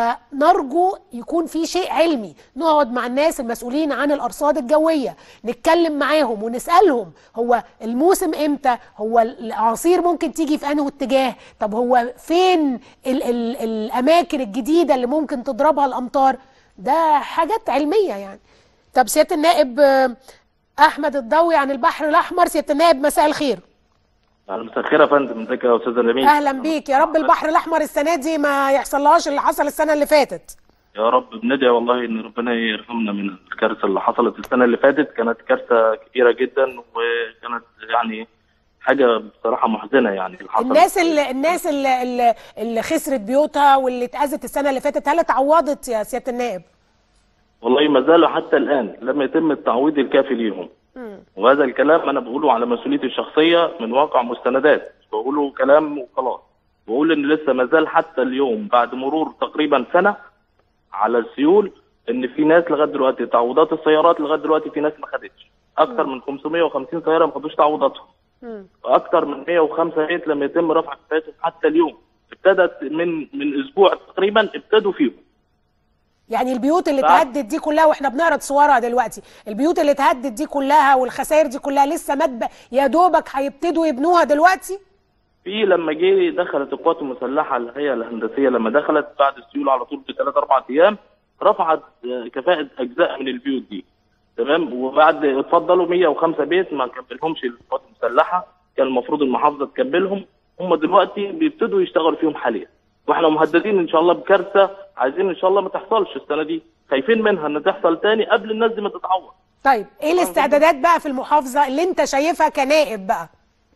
فنرجو يكون في شيء علمي نقعد مع الناس المسؤولين عن الارصاد الجوية نتكلم معاهم ونسألهم هو الموسم امتى هو الاعاصير ممكن تيجي في انه اتجاه طب هو فين ال... ال... الاماكن الجديدة اللي ممكن تضربها الامطار ده حاجات علميه يعني طب سياده النائب احمد الضوي عن البحر الاحمر سياده النائب مساء الخير على مساء الخير يا فندم ازيك يا استاذ نبيل اهلا بيك يا رب البحر الاحمر السنه دي ما يحصلهاش اللي حصل السنه اللي فاتت يا رب بندعي والله ان ربنا يرحمنا من الكارثه اللي حصلت السنه اللي فاتت كانت كارثه كبيره جدا وكانت يعني حاجه بصراحه محزنه يعني اللي حصلت الناس اللي الناس اللي, اللي, اللي خسرت بيوتها واللي اتاذت السنه اللي فاتت هل اتعوضت يا سياده النائب؟ والله ما زالوا حتى الان لم يتم التعويض الكافي ليهم وهذا الكلام انا بقوله على مسؤوليتي الشخصيه من واقع مستندات مش بقوله كلام وخلاص بقول ان لسه ما زال حتى اليوم بعد مرور تقريبا سنه على السيول ان في ناس لغايه دلوقتي تعويضات السيارات لغايه دلوقتي في ناس ما خدتش اكثر من 550 سياره ما خدوش تعويضاتهم واكثر من 105 بيت لم يتم رفع كفايتهم حتى اليوم ابتدت من من اسبوع تقريبا ابتدوا فيهم يعني البيوت اللي بعد- اتهدت دي كلها واحنا بنعرض صورها دلوقتي البيوت اللي اتهدت دي كلها والخسائر دي كلها لسه مدب يا دوبك هيبتدوا يبنوها دلوقتي في لما جه دخلت القوات المسلحه الهيئه الهندسيه لما دخلت بعد السيول على طول بثلاث اربع ايام رفعت آه، كفاءه اجزاء من البيوت دي تمام وبعد اتفضلوا 105 بيت ما كملهمش القوات المسلحه كان المفروض المحافظه تكملهم هم دلوقتي بيبتدوا يشتغلوا فيهم حاليا واحنا مهددين ان شاء الله بكارثه عايزين ان شاء الله ما تحصلش السنه دي خايفين منها ان تحصل تاني قبل الناس دي ما تتعور طيب ايه الاستعدادات بقى في المحافظه اللي انت شايفها كنائب بقى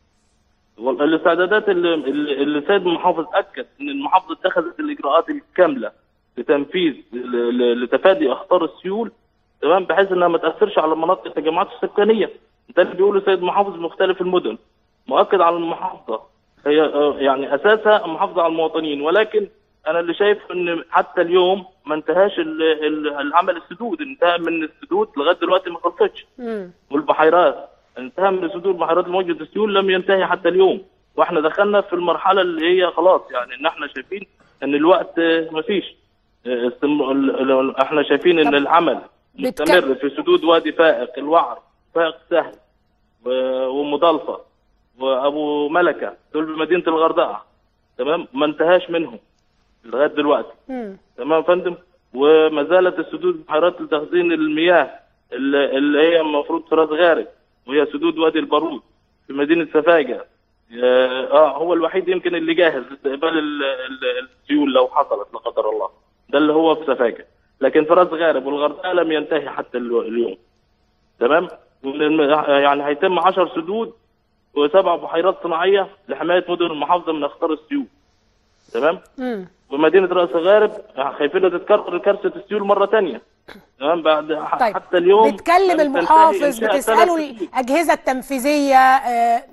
والله الاستعدادات اللي, اللي اللي السيد المحافظ اكد ان المحافظه اتخذت الاجراءات الكامله لتنفيذ ل- ل- لتفادي اخطار السيول تمام بحيث انها ما تاثرش على مناطق التجمعات السكانيه ده اللي بيقوله السيد المحافظ مختلف المدن مؤكد على المحافظه هي آه، يعني اساسها محافظه على المواطنين ولكن انا اللي شايف ان حتى اليوم ما انتهاش ال- ال- العمل السدود انتهى من السدود لغايه دلوقتي ما خلصتش مم. والبحيرات انتهى من صدور بحيرات موجة السيول لم ينتهي حتى اليوم واحنا دخلنا في المرحله اللي هي خلاص يعني ان احنا شايفين ان الوقت آه، مفيش آه، استم... ال- ال- احنا شايفين ان طب العمل بتك- مستمر في سدود وادي فائق الوعر فائق سهل و- ومضالفه وابو ملكه دول بمدينه الغردقه تمام ما انتهاش منهم لغايه دلوقتي مم. تمام يا فندم وما زالت السدود بحيرات لتخزين المياه اللي اللي هي المفروض في راس غارب وهي سدود وادي البارود في مدينه سفاجه اه آه، هو الوحيد يمكن اللي جاهز لاستقبال ال- ال- السيول لو حصلت لا قدر الله ده اللي هو في سفاجه لكن في راس غارب والغردقه لم ينتهي حتى الو- اليوم تمام ومن الم- يعني هيتم 10 سدود وسبع بحيرات صناعيه لحمايه مدن المحافظه من اخطار السيول تمام مم. ومدينه راس غارب خايفين تتكرر كارثه السيول مره ثانيه تمام بعد ح- طيب حتى اليوم بتكلم لم تنتهي المحافظ إنشاء بتساله ثلاث سدود. الاجهزه التنفيذيه آه،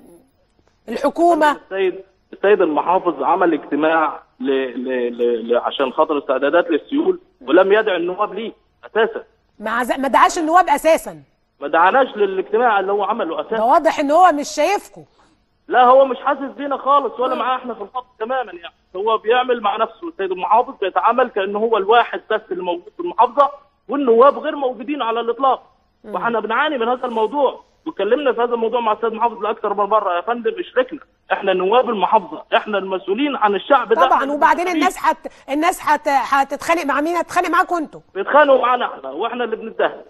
الحكومه السيد السيد المحافظ عمل اجتماع ل... ل... ل... ل... عشان خاطر استعدادات للسيول ولم يدع النواب ليه اساسا ما عز- ما دعاش النواب اساسا ما دعاناش للاجتماع اللي هو عمله ده اساسا واضح ان هو مش شايفكم لا هو مش حاسس بينا خالص ولا معاه احنا في الخط تماما يعني هو بيعمل مع نفسه السيد المحافظ بيتعامل كانه هو الواحد بس اللي موجود في المحافظه والنواب غير موجودين على الاطلاق واحنا بنعاني من هذا الموضوع واتكلمنا في هذا الموضوع مع السيد المحافظ لاكثر من مره يا فندم اشركنا احنا نواب المحافظه احنا المسؤولين عن الشعب ده طبعا وبعدين الناس حت الناس حت هتتخانق مع مين هتتخانق معاكم انتوا بيتخانقوا معانا احنا واحنا اللي بنتهم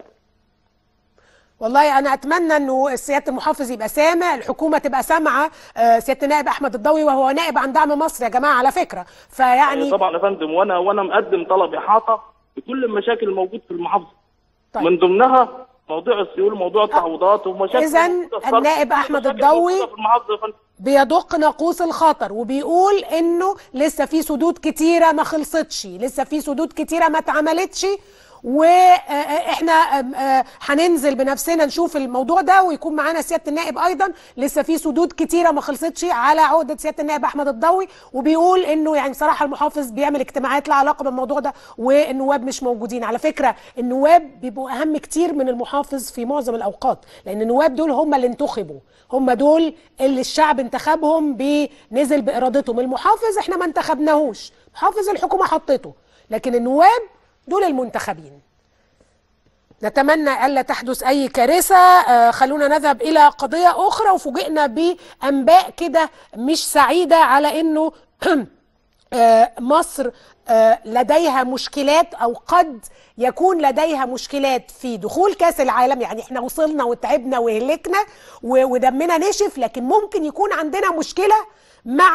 والله انا اتمنى انه سياده المحافظ يبقى سامع الحكومه تبقى سامعه آه، سياده النائب احمد الضوي وهو نائب عن دعم مصر يا جماعه على فكره فيعني طبعا يا فندم وانا وانا مقدم طلب احاطه بكل المشاكل الموجوده في المحافظه طيب. من ضمنها موضوع السيول موضوع التعويضات ومشاكل إذن موجودة الصرف. النائب كل أحمد مشاكل الضوي موجودة في المحافظه يا فندم بيدق ناقوس الخطر وبيقول انه لسه في سدود كتيره ما خلصتش لسه في سدود كتيره ما اتعملتش واحنا هننزل بنفسنا نشوف الموضوع ده ويكون معانا سياده النائب ايضا لسه في سدود كتيره ما خلصتش على عقده سياده النائب احمد الضوي وبيقول انه يعني صراحه المحافظ بيعمل اجتماعات لها علاقه بالموضوع ده والنواب مش موجودين على فكره النواب بيبقوا اهم كتير من المحافظ في معظم الاوقات لان النواب دول هم اللي انتخبوا هم دول اللي الشعب انتخبهم بنزل بارادتهم المحافظ احنا ما انتخبناهوش محافظ الحكومه حطته لكن النواب دول المنتخبين نتمنى ألا تحدث أي كارثة آه خلونا نذهب إلى قضية أخرى وفوجئنا بأنباء كده مش سعيدة على أنه آه مصر آه لديها مشكلات أو قد يكون لديها مشكلات في دخول كاس العالم يعني احنا وصلنا وتعبنا وهلكنا ودمنا نشف لكن ممكن يكون عندنا مشكلة مع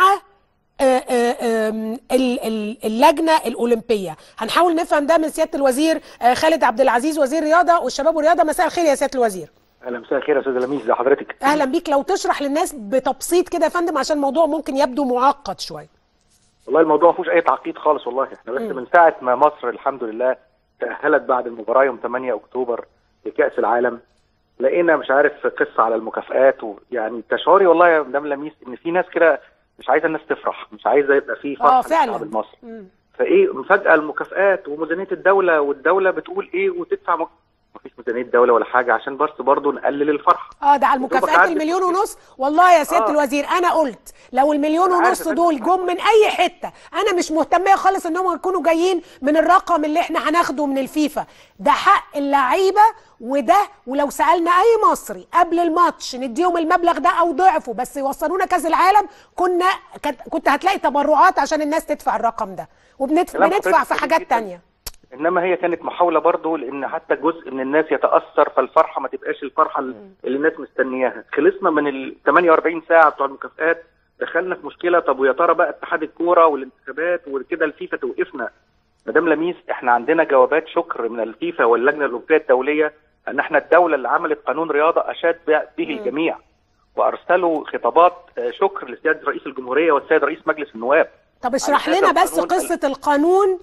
اللجنه الاولمبيه هنحاول نفهم ده من سياده الوزير خالد عبد العزيز وزير الرياضه والشباب والرياضه مساء الخير يا سياده الوزير اهلا مساء الخير يا استاذ لميس ازي حضرتك اهلا بيك لو تشرح للناس بتبسيط كده يا فندم عشان الموضوع ممكن يبدو معقد شويه والله الموضوع ما فيهوش اي تعقيد خالص والله احنا بس م. من ساعه ما مصر الحمد لله تاهلت بعد المباراه يوم 8 اكتوبر لكاس العالم لقينا مش عارف قصه على المكافئات ويعني تشعري والله يا مدام لميس ان في ناس كده مش عايزه الناس تفرح مش عايزه يبقى في فرحه للشعب المصري فايه فجاه المكافئات وميزانيه الدوله والدوله بتقول ايه وتدفع مك... مفيش ميزانيه دوله ولا حاجه عشان بس برضه نقلل الفرحه اه ده على المكافئات المليون ونص والله يا سياده آه. الوزير انا قلت لو المليون ونص دول جم من اي حته انا مش مهتمه خالص انهم يكونوا جايين من الرقم اللي احنا هناخده من الفيفا ده حق اللعيبه وده ولو سالنا اي مصري قبل الماتش نديهم المبلغ ده او ضعفه بس يوصلونا كاس العالم كنا كنت هتلاقي تبرعات عشان الناس تدفع الرقم ده وبندفع في حاجات تانية انما هي كانت محاوله برضه لان حتى جزء من الناس يتاثر فالفرحه ما تبقاش الفرحه اللي الناس مستنياها خلصنا من ال 48 ساعه بتوع المكافئات دخلنا في مشكله طب ويا ترى بقى اتحاد الكوره والانتخابات وكده الفيفا توقفنا مدام لميس احنا عندنا جوابات شكر من الفيفا واللجنه الاولمبيه الدوليه ان احنا الدوله اللي عملت قانون رياضه اشاد به الجميع وارسلوا خطابات شكر لسياده رئيس الجمهوريه والسيد رئيس مجلس النواب طب اشرح لنا بس قصه القانون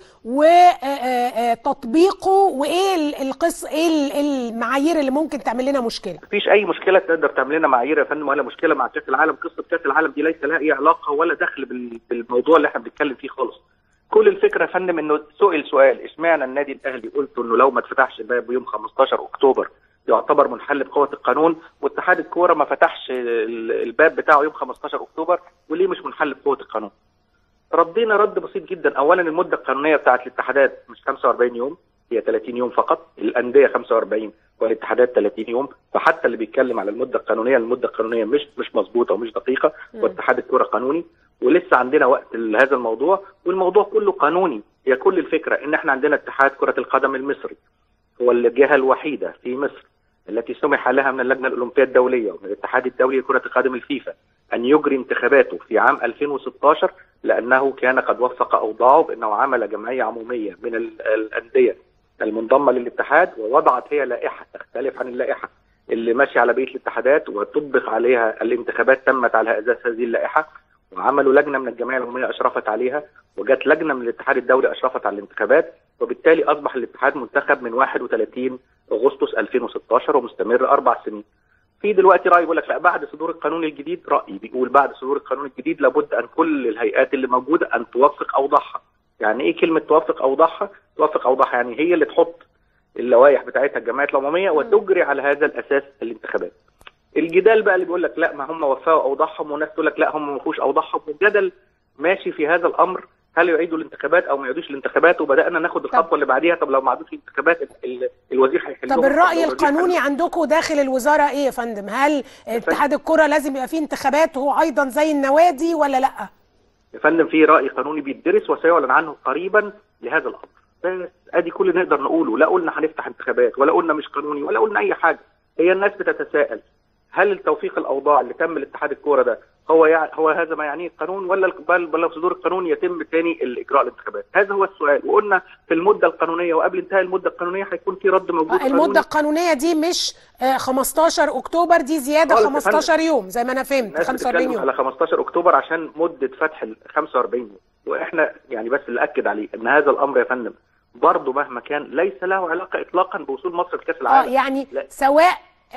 وتطبيقه وايه القصه ايه المعايير اللي ممكن تعمل لنا مشكله مفيش اي مشكله تقدر تعمل لنا معايير يا فندم ولا مشكله مع كاس العالم قصه كاس العالم دي ليس لها اي علاقه ولا دخل بالموضوع اللي احنا بنتكلم فيه خالص كل الفكره يا فندم انه سئل سؤال اشمعنى النادي الاهلي قلت انه لو ما اتفتحش باب يوم 15 اكتوبر يعتبر منحل بقوه القانون واتحاد الكوره ما فتحش الباب بتاعه يوم 15 اكتوبر وليه مش منحل بقوه القانون؟ ردينا رد بسيط جدا اولا المده القانونيه بتاعت الاتحادات مش 45 يوم هي 30 يوم فقط الانديه 45 والاتحادات 30 يوم فحتى اللي بيتكلم على المده القانونيه المده القانونيه مش مش مظبوطه ومش دقيقه واتحاد الكوره قانوني ولسه عندنا وقت لهذا الموضوع والموضوع كله قانوني هي كل الفكره ان احنا عندنا اتحاد كره القدم المصري هو الجهه الوحيده في مصر التي سمح لها من اللجنه الاولمبيه الدوليه ومن الاتحاد الدولي لكره القدم الفيفا ان يجري انتخاباته في عام 2016 لانه كان قد وفق اوضاعه بانه عمل جمعيه عموميه من الانديه المنضمه للاتحاد ووضعت هي لائحه تختلف عن اللائحه اللي ماشيه على بقيه الاتحادات وطبق عليها الانتخابات تمت على اساس هذه اللائحه وعملوا لجنه من الجمعيه العموميه اشرفت عليها وجت لجنه من الاتحاد الدولي اشرفت على الانتخابات وبالتالي اصبح الاتحاد منتخب من 31 اغسطس 2016 ومستمر اربع سنين. في دلوقتي راي بيقول لك لا بعد صدور القانون الجديد راي بيقول بعد صدور القانون الجديد لابد ان كل الهيئات اللي موجوده ان توفق اوضاعها. يعني ايه كلمه توفق اوضاعها؟ توفق اوضاعها يعني هي اللي تحط اللوائح بتاعتها الجمعيات العموميه وتجري على هذا الاساس الانتخابات. الجدال بقى اللي بيقول لك لا ما هم وفقوا اوضاعهم وناس تقول لك لا هم ما وفوش اوضاعهم والجدل ماشي في هذا الامر هل يعيدوا الانتخابات او ما يعيدوش الانتخابات وبدانا ناخد الخطوه اللي بعديها طب لو ما عادوش الانتخابات الوزير هيحل طب الراي القانوني عندكم داخل الوزاره ايه يا فندم هل اتحاد الكره لازم يبقى فيه انتخابات هو ايضا زي النوادي ولا لا يا فندم في راي قانوني بيدرس وسيعلن عنه قريبا لهذا الامر بس ادي كل اللي نقدر نقوله لا قلنا هنفتح انتخابات ولا قلنا مش قانوني ولا قلنا اي حاجه هي الناس بتتساءل هل التوفيق الاوضاع اللي تم لاتحاد الكوره ده هو يعني هو هذا ما يعنيه القانون ولا بل بل صدور القانون يتم تاني الاجراء الانتخابات هذا هو السؤال وقلنا في المده القانونيه وقبل انتهاء المده القانونيه هيكون في رد موجود المده قانوني. القانونيه دي مش آه، 15 اكتوبر دي زياده خالص يا 15 يوم زي ما انا فهمت الناس 45 بتتكلم يوم على 15 اكتوبر عشان مده فتح ال 45 يوم واحنا يعني بس اللي اكد عليه ان هذا الامر يا فندم برضه مهما كان ليس له علاقه اطلاقا بوصول مصر لكاس اه العالم يعني لا. سواء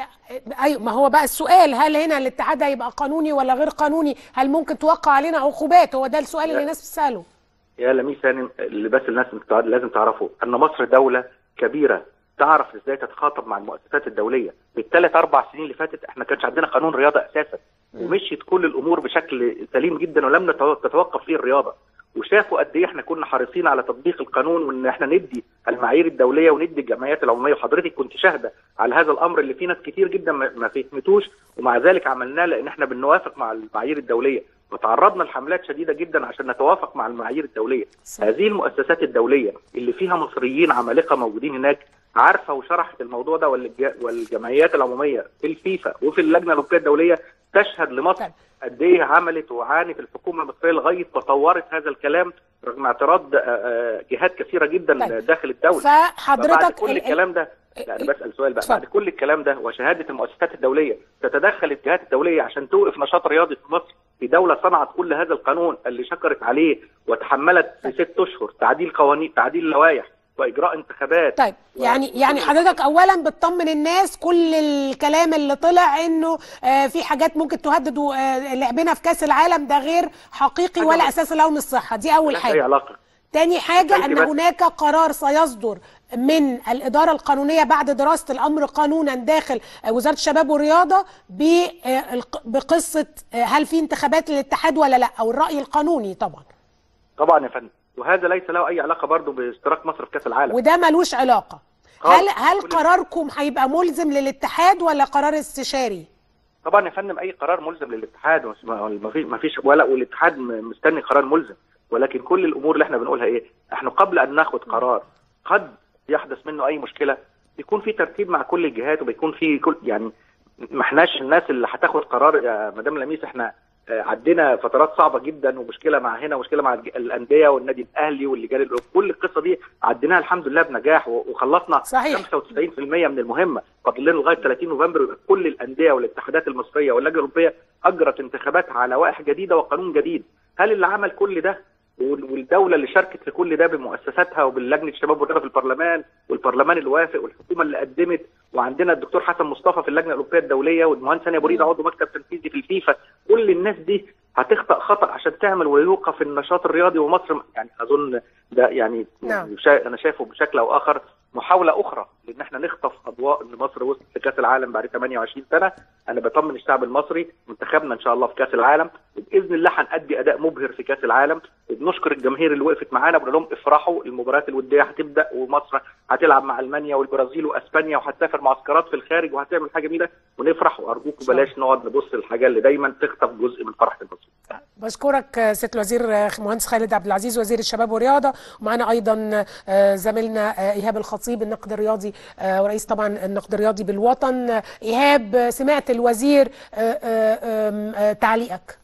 ايوه ما هو بقى السؤال هل هنا الاتحاد هيبقى قانوني ولا غير قانوني هل ممكن توقع علينا عقوبات هو ده السؤال اللي لا. الناس بتساله يا لميس هانم اللي بس الناس متع- لازم تعرفه ان مصر دوله كبيره تعرف ازاي تتخاطب مع المؤسسات الدوليه بالثلاث اربع سنين اللي فاتت احنا كانش عندنا قانون رياضه اساسا ومشيت كل الامور بشكل سليم جدا ولم نتو- تتوقف فيه الرياضه وشافوا قد ايه احنا كنا حريصين على تطبيق القانون وان احنا ندي المعايير الدوليه وندي الجمعيات العموميه وحضرتك كنت شاهده على هذا الامر اللي في ناس كتير جدا ما ما فهمتوش ومع ذلك عملناه لان احنا بنوافق مع المعايير الدوليه وتعرضنا لحملات شديده جدا عشان نتوافق مع المعايير الدوليه صح. هذه المؤسسات الدوليه اللي فيها مصريين عمالقه موجودين هناك عارفه وشرحت الموضوع ده والج- والجمعيات العموميه في الفيفا وفي اللجنه الاوروبيه الدوليه تشهد لمصر طيب. قد ايه عملت وعانت الحكومه المصريه لغايه ما طورت هذا الكلام رغم اعتراض آه، آه، جهات كثيره جدا طيب. داخل الدوله فحضرتك بعد كل ال- ال- الكلام ده لا انا بسال سؤال بقى اتفضل. بعد كل الكلام ده وشهاده المؤسسات الدوليه تتدخل الجهات الدوليه عشان توقف نشاط رياضي في مصر في دوله صنعت كل هذا القانون اللي شكرت عليه وتحملت في ست اشهر تعديل قوانين تعديل لوائح واجراء انتخابات طيب يعني يعني حضرتك اولا بتطمن الناس كل الكلام اللي طلع انه آه، في حاجات ممكن تهدد آه، لعبنا في كاس العالم ده غير حقيقي حاجة ولا بس. اساس له من الصحه دي اول ملهاش اي حاجه علاقه تاني حاجة أنت أن بس- هناك قرار سيصدر من الإدارة القانونية بعد دراسة الأمر قانونا داخل وزارة الشباب والرياضة ب- آه، الق- بقصة آه، هل في انتخابات للاتحاد ولا لا أو الرأي القانوني طبعا طبعا يا فندم وهذا ليس له اي علاقه برضه باشتراك مصر في كاس العالم وده ملوش علاقة خالص. هل هل كل- قراركم هيبقى ملزم للاتحاد ولا قرار استشاري؟ طبعا يا فندم اي قرار ملزم للاتحاد ومس- ما فيش ما فيش ولا والاتحاد م- مستني قرار ملزم ولكن كل الامور اللي احنا بنقولها ايه احنا قبل ان ناخد قرار قد يحدث منه اي مشكله بيكون في ترتيب مع كل الجهات وبيكون في كل يعني ما احناش الناس اللي هتاخد قرار يا مدام لميس احنا آه، عدينا فترات صعبه جدا ومشكله مع هنا ومشكله مع الج- الانديه والنادي الاهلي واللجان الأولمبية. كل القصه دي عديناها الحمد لله بنجاح و- وخلصنا صحيح. 95% من المهمه فاضل لنا لغايه 30 نوفمبر يبقى كل الانديه والاتحادات المصريه واللجنه الاوروبيه اجرت انتخاباتها على لوائح جديده وقانون جديد هل اللي عمل كل ده وال- والدوله اللي شاركت في كل ده بمؤسساتها وباللجنه الشباب والرياضه في البرلمان والبرلمان اللي وافق والحكومه اللي قدمت وعندنا الدكتور حسن مصطفى في اللجنه الاوروبيه الدوليه والمهندس هاني ابو ريده عضو مكتب تنفيذي في الفيفا كل الناس دي هتخطا خطا عشان تعمل ويوقف النشاط الرياضي ومصر يعني اظن ده يعني نعم. شا- انا شايفه بشكل او اخر محاوله اخرى لان احنا نخطف اضواء ان مصر وصلت لكاس العالم بعد 28 سنه انا بطمن الشعب المصري منتخبنا ان شاء الله في كاس العالم وباذن الله هنأدي اداء مبهر في كاس العالم وبنشكر الجماهير اللي وقفت معانا وبنقول لهم افرحوا المباريات الوديه هتبدا ومصر هتلعب مع المانيا والبرازيل واسبانيا وهتسافر معسكرات في الخارج وهتعمل حاجه جميله ونفرح وارجوكم بلاش نقعد نبص للحاجه اللي دايما تخطف جزء من فرحه المصري بشكرك آه، سياده الوزير آه، مهندس خالد عبد العزيز وزير الشباب والرياضه ومعانا ايضا آه، زميلنا آه، ايهاب الخطيب النقد الرياضي آه، ورئيس طبعا النقد الرياضي بالوطن آه، ايهاب آه، سمعت الوزير آه، آه، آم، آه، تعليقك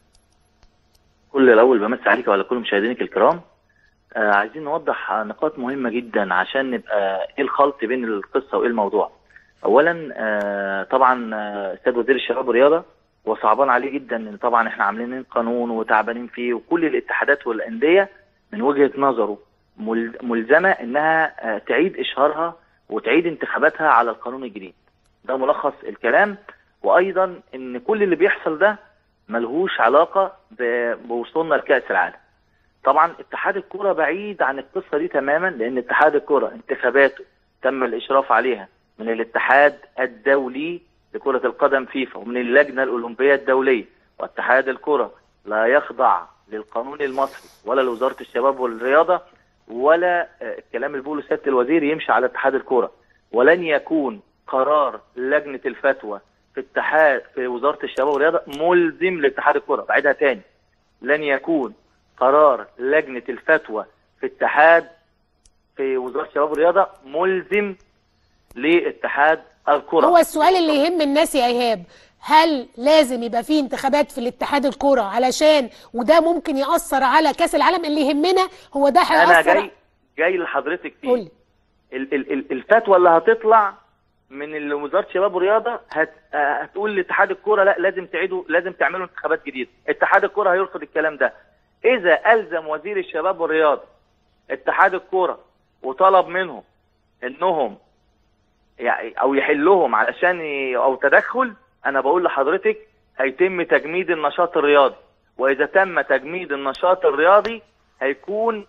كل الاول بمسي عليك وعلى كل مشاهدينك الكرام آه عايزين نوضح نقاط مهمه جدا عشان نبقى ايه الخلط بين القصه وايه الموضوع اولا آه طبعا آه، السيد وزير الشباب والرياضه وصعبان عليه جدا ان طبعا احنا عاملين قانون وتعبانين فيه وكل الاتحادات والانديه من وجهه نظره مل- ملزمه انها آه تعيد اشهارها وتعيد انتخاباتها على القانون الجديد ده ملخص الكلام وايضا ان كل اللي بيحصل ده ملهوش علاقه ب- بوصولنا لكاس العالم طبعا اتحاد الكره بعيد عن القصه دي تماما لان اتحاد الكره انتخاباته تم الاشراف عليها من الاتحاد الدولي لكره القدم فيفا ومن اللجنه الاولمبيه الدوليه واتحاد الكره لا يخضع للقانون المصري ولا لوزاره الشباب والرياضه ولا آه، الكلام اللي بيقوله سياده الوزير يمشي على اتحاد الكره ولن يكون قرار لجنه الفتوى في اتحاد في وزاره الشباب والرياضه ملزم لاتحاد الكره بعيدها تاني لن يكون قرار لجنه الفتوى في اتحاد في وزاره الشباب والرياضه ملزم لاتحاد الكره هو السؤال اللي يهم الناس يا ايهاب هل لازم يبقى فيه انتخابات في الاتحاد الكوره علشان وده ممكن ياثر على كاس العالم اللي يهمنا هو ده انا هياثر جاي جاي لحضرتك فيه قولي ال- ال- ال- الفتوى اللي هتطلع من ال- وزاره الشباب والرياضه هت... آه، هتقول لاتحاد الكوره لا لازم تعيدوا لازم تعملوا انتخابات جديده اتحاد الكوره هيرفض الكلام ده اذا الزم وزير الشباب والرياضه اتحاد الكوره وطلب منهم انهم يعني او يحلهم علشان ي... او تدخل انا بقول لحضرتك هيتم تجميد النشاط الرياضي واذا تم تجميد النشاط الرياضي هيكون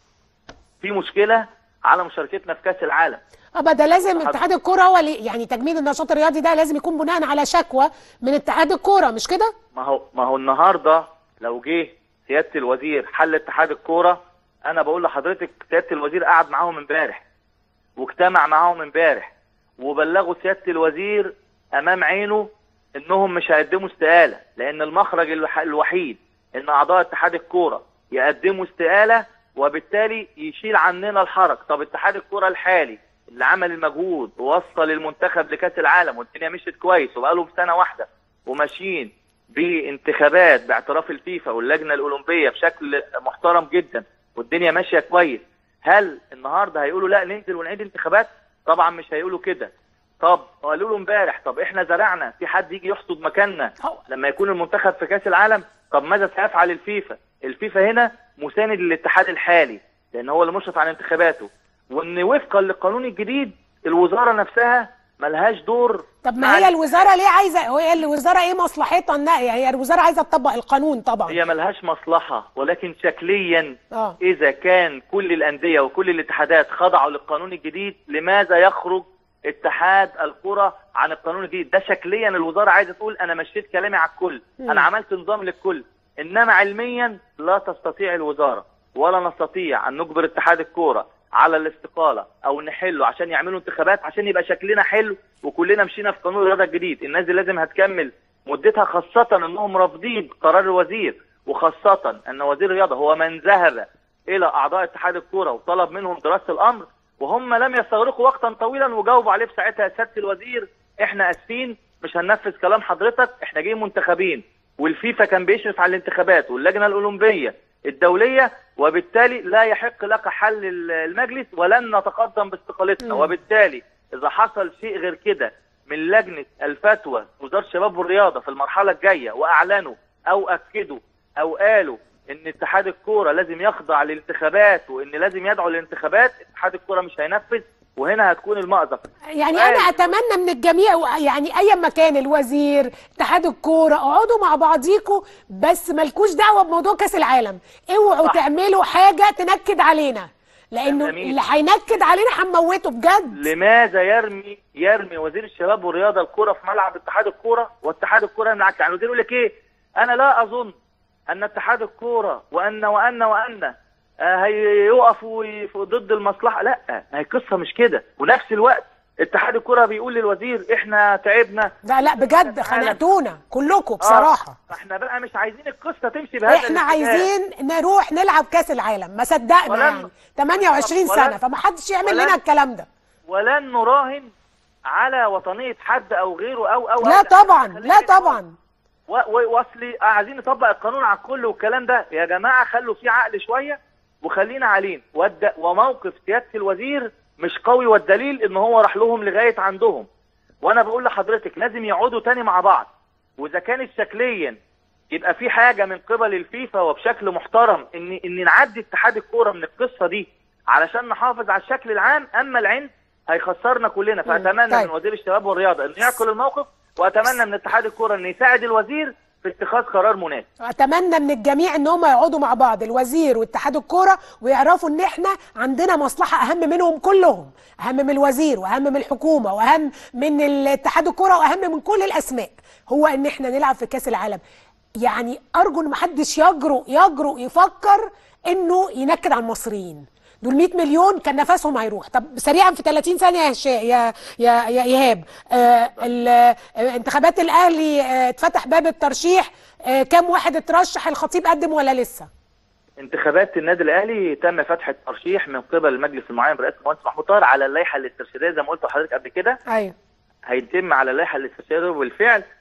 في مشكله على مشاركتنا في كاس العالم ابا ده لازم اتحاد الكوره هو اللي يعني تجميد النشاط الرياضي ده لازم يكون بناء على شكوى من اتحاد الكوره مش كده ما هو ما هو النهارده لو جه سياده الوزير حل اتحاد الكوره انا بقول لحضرتك سياده الوزير قعد معاهم امبارح واجتمع معاهم امبارح وبلغوا سياده الوزير امام عينه انهم مش هيقدموا استقاله لان المخرج الوح- الوحيد ان اعضاء اتحاد الكوره يقدموا استقاله وبالتالي يشيل عننا الحرج طب اتحاد الكوره الحالي اللي عمل المجهود ووصل المنتخب لكاس العالم والدنيا مشيت كويس وبقالهم سنه واحده وماشيين بانتخابات باعتراف الفيفا واللجنه الاولمبيه بشكل محترم جدا والدنيا ماشيه كويس هل النهارده هيقولوا لا ننزل ونعيد انتخابات طبعا مش هيقولوا كده طب قالوا له امبارح طب احنا زرعنا في حد يجي يحصد مكاننا لما يكون المنتخب في كاس العالم طب ماذا سيفعل الفيفا الفيفا هنا مساند للاتحاد الحالي لان هو اللي مشرف على انتخاباته وان وفقا للقانون الجديد الوزاره نفسها ملهاش دور طب مع ما هي ال- الوزاره ليه عايزه هي الوزاره ايه مصلحتها انها هي الوزاره عايزه تطبق القانون طبعا هي ملهاش مصلحة ولكن شكليا اه إذا كان كل الأندية وكل الاتحادات خضعوا للقانون الجديد لماذا يخرج اتحاد الكرة عن القانون الجديد ده شكليا الوزارة عايزة تقول أنا مشيت كلامي على الكل مم. أنا عملت نظام للكل إنما علميا لا تستطيع الوزارة ولا نستطيع أن نجبر اتحاد الكورة على الاستقالة أو نحله عشان يعملوا انتخابات عشان يبقى شكلنا حلو وكلنا مشينا في قانون الرياضة الجديد الناس دي لازم هتكمل مدتها خاصة أنهم رافضين قرار الوزير وخاصة أن وزير الرياضة هو من ذهب إلى أعضاء اتحاد الكورة وطلب منهم دراسة الأمر وهم لم يستغرقوا وقتا طويلا وجاوبوا عليه في ساعتها يا سيادة الوزير احنا اسفين مش هننفذ كلام حضرتك احنا جايين منتخبين والفيفا كان بيشرف على الانتخابات واللجنة الأولمبية الدولية وبالتالي لا يحق لك حل ال- المجلس ولن نتقدم باستقالتنا مم. وبالتالي إذا حصل شيء غير كده من لجنة الفتوى وزارة الشباب والرياضة في المرحلة الجاية وأعلنوا أو أكدوا أو قالوا إن اتحاد الكورة لازم يخضع للانتخابات وإن لازم يدعو للانتخابات اتحاد الكورة مش هينفذ وهنا هتكون المأزق يعني سؤال. انا اتمنى من الجميع يعني ايا ما كان الوزير اتحاد الكوره اقعدوا مع بعضيكوا بس مالكوش دعوه بموضوع كاس العالم اوعوا صح. تعملوا حاجه تنكد علينا لانه جميل. اللي هينكد علينا هنموته بجد لماذا يرمي يرمي وزير الشباب والرياضه الكره في ملعب اتحاد الكوره واتحاد الكوره بالعكس يعني الوزير يقول لك ايه انا لا اظن ان اتحاد الكوره وان وان وان آه، هيقفوا يف- ضد المصلحه لا ما هي القصه مش كده ونفس الوقت اتحاد الكوره بيقول للوزير احنا تعبنا لا لا بجد خنقتونا كلكم بصراحه آه، احنا بقى مش عايزين القصه تمشي بهذا احنا الاتجاه. عايزين نروح نلعب كاس العالم ما صدقنا ولن- يعني 28 ولن- سنه فما حدش يعمل ولن- لنا الكلام ده ولن نراهن على وطنيه حد او غيره او او لا أو طبعا خلينا لا نتفاهم. طبعا و- و- واصلي عايزين نطبق القانون على الكل والكلام ده يا جماعه خلوا فيه عقل شويه وخلينا علين ود- وموقف سياده الوزير مش قوي والدليل ان هو راح لهم لغايه عندهم وانا بقول لحضرتك لازم يقعدوا تاني مع بعض واذا كانت شكليا يبقى في حاجه من قبل الفيفا وبشكل محترم ان ان نعدي اتحاد الكوره من القصه دي علشان نحافظ على الشكل العام اما العند هيخسرنا كلنا فاتمنى طيب. من وزير الشباب والرياضه انه يعقل الموقف واتمنى من اتحاد الكوره انه يساعد الوزير في اتخاذ قرار مناسب اتمنى من الجميع ان هم يقعدوا مع بعض الوزير واتحاد الكوره ويعرفوا ان احنا عندنا مصلحه اهم منهم كلهم اهم من الوزير واهم من الحكومه واهم من الاتحاد الكوره واهم من كل الاسماء هو ان احنا نلعب في كاس العالم يعني ارجو ان محدش يجرؤ يجرؤ يفكر انه ينكد على المصريين دول 100 مليون كان نفسهم هيروح طب سريعا في 30 ثانيه يا هشا- يا يا يا ايهاب آه ال- آه، انتخابات الاهلي آه، اتفتح باب الترشيح آه كام واحد اترشح الخطيب قدم ولا لسه انتخابات النادي الاهلي تم فتح الترشيح من قبل المجلس المعين برئاسه المهندس محمود طاهر على اللائحه الاسترشاديه زي ما قلت لحضرتك قبل كده ايوه هيتم على اللائحه الاسترشاديه بالفعل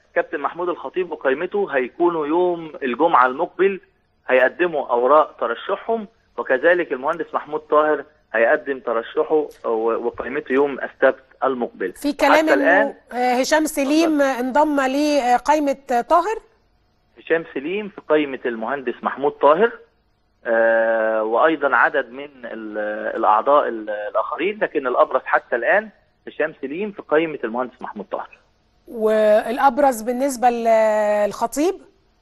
كابتن محمود الخطيب وقائمته هيكونوا يوم الجمعه المقبل هيقدموا اوراق ترشحهم وكذلك المهندس محمود طاهر هيقدم ترشحه و- وقائمته يوم السبت المقبل في كلام حتى انه الان آه، هشام سليم آه، انضم لقائمه آه، طاهر هشام سليم في قائمة المهندس محمود طاهر آه وأيضا عدد من ال- الأعضاء ال- الآخرين لكن الأبرز حتى الآن هشام سليم في قائمة المهندس محمود طاهر والابرز بالنسبه للخطيب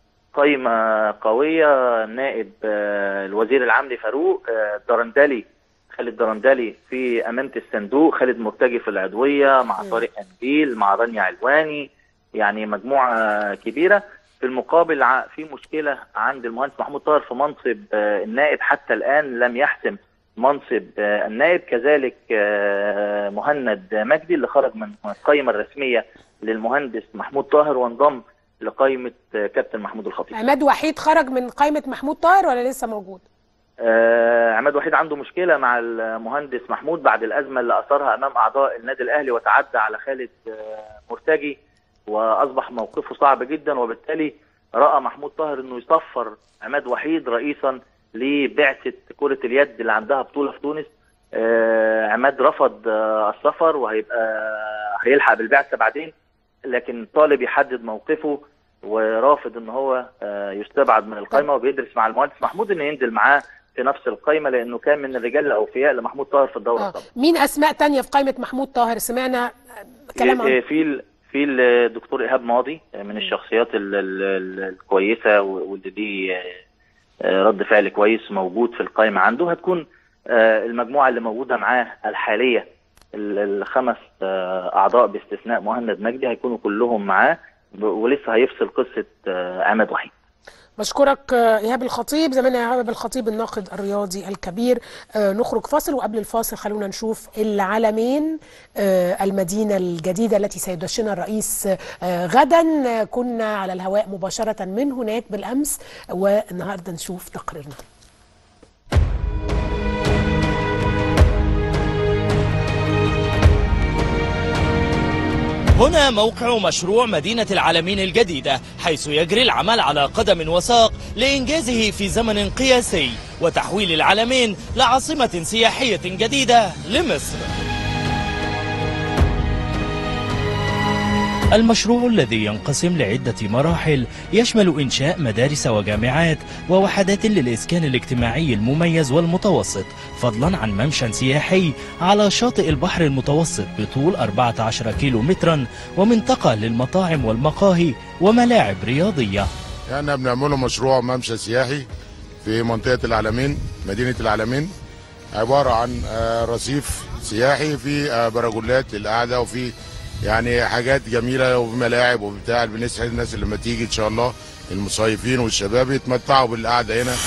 قائمة قوية نائب آه الوزير العام لفاروق آه الدرندلي خالد درندلي في أمانة الصندوق خالد مرتجي في العضوية مع طارق أنبيل مع رانيا علواني يعني مجموعة كبيرة في المقابل ع- في مشكلة عند المهندس محمود طاهر في منصب آه، النائب حتى الآن لم يحسم منصب آه، النائب كذلك آه، مهند مجدي اللي خرج من القائمة الرسمية للمهندس محمود طاهر وانضم لقائمة آه، كابتن محمود الخطيب عماد وحيد خرج من قائمه محمود طاهر ولا لسه موجود آه، عماد وحيد عنده مشكلة مع المهندس محمود بعد الأزمة اللي أثارها أمام أعضاء النادي الأهلي وتعدى على خالد آه، مرتجي وأصبح موقفه صعب جدا وبالتالي رأى محمود طاهر إنه يصفر عماد وحيد رئيسا لبعثة كرة اليد اللي عندها بطولة في تونس آه، عماد رفض آه، السفر وهيبقى هيلحق بالبعثة بعدين لكن طالب يحدد موقفه ورافض ان هو آه، يستبعد من القائمه وبيدرس مع المهندس محمود انه ينزل معاه في نفس القائمه لانه كان من الرجال الاوفياء لمحمود طاهر في الدوره آه. السابقه. مين اسماء تانية في قائمه محمود طاهر سمعنا آه، كلام آه، عن في ال- في الدكتور ايهاب ماضي آه، من الشخصيات ال- ال- ال- الكويسه و- واللي ليه آه، آه، رد فعل كويس موجود في القائمه عنده هتكون آه، المجموعه اللي موجوده معاه الحاليه ال- الخمس آه، اعضاء باستثناء مهند مجدي هيكونوا كلهم معاه ب- ولسه هيفصل قصه آه، عماد وحيد بشكرك آه، ايهاب الخطيب زميلنا ايهاب الخطيب الناقد الرياضي الكبير آه، نخرج فاصل وقبل الفاصل خلونا نشوف العلمين آه، المدينه الجديده التي سيدشنها الرئيس آه، غدا آه، كنا على الهواء مباشره من هناك بالامس والنهارده نشوف تقريرنا هنا موقع مشروع مدينة العالمين الجديدة حيث يجري العمل على قدم وساق لإنجازه في زمن قياسي وتحويل العالمين لعاصمة سياحية جديدة لمصر المشروع الذي ينقسم لعدة مراحل يشمل إنشاء مدارس وجامعات ووحدات للإسكان الاجتماعي المميز والمتوسط فضلا عن ممشى سياحي على شاطئ البحر المتوسط بطول 14 كيلو مترا ومنطقة للمطاعم والمقاهي وملاعب رياضية يعني بنعمله مشروع ممشى سياحي في منطقة العلمين مدينة العلمين عبارة عن آه، رصيف سياحي في آه، برجولات للقعدة وفي يعني حاجات جميلة وفي ملاعب وبتاع بنسعد الناس اللي لما تيجي إن شاء الله المصيفين والشباب يتمتعوا بالقعدة هنا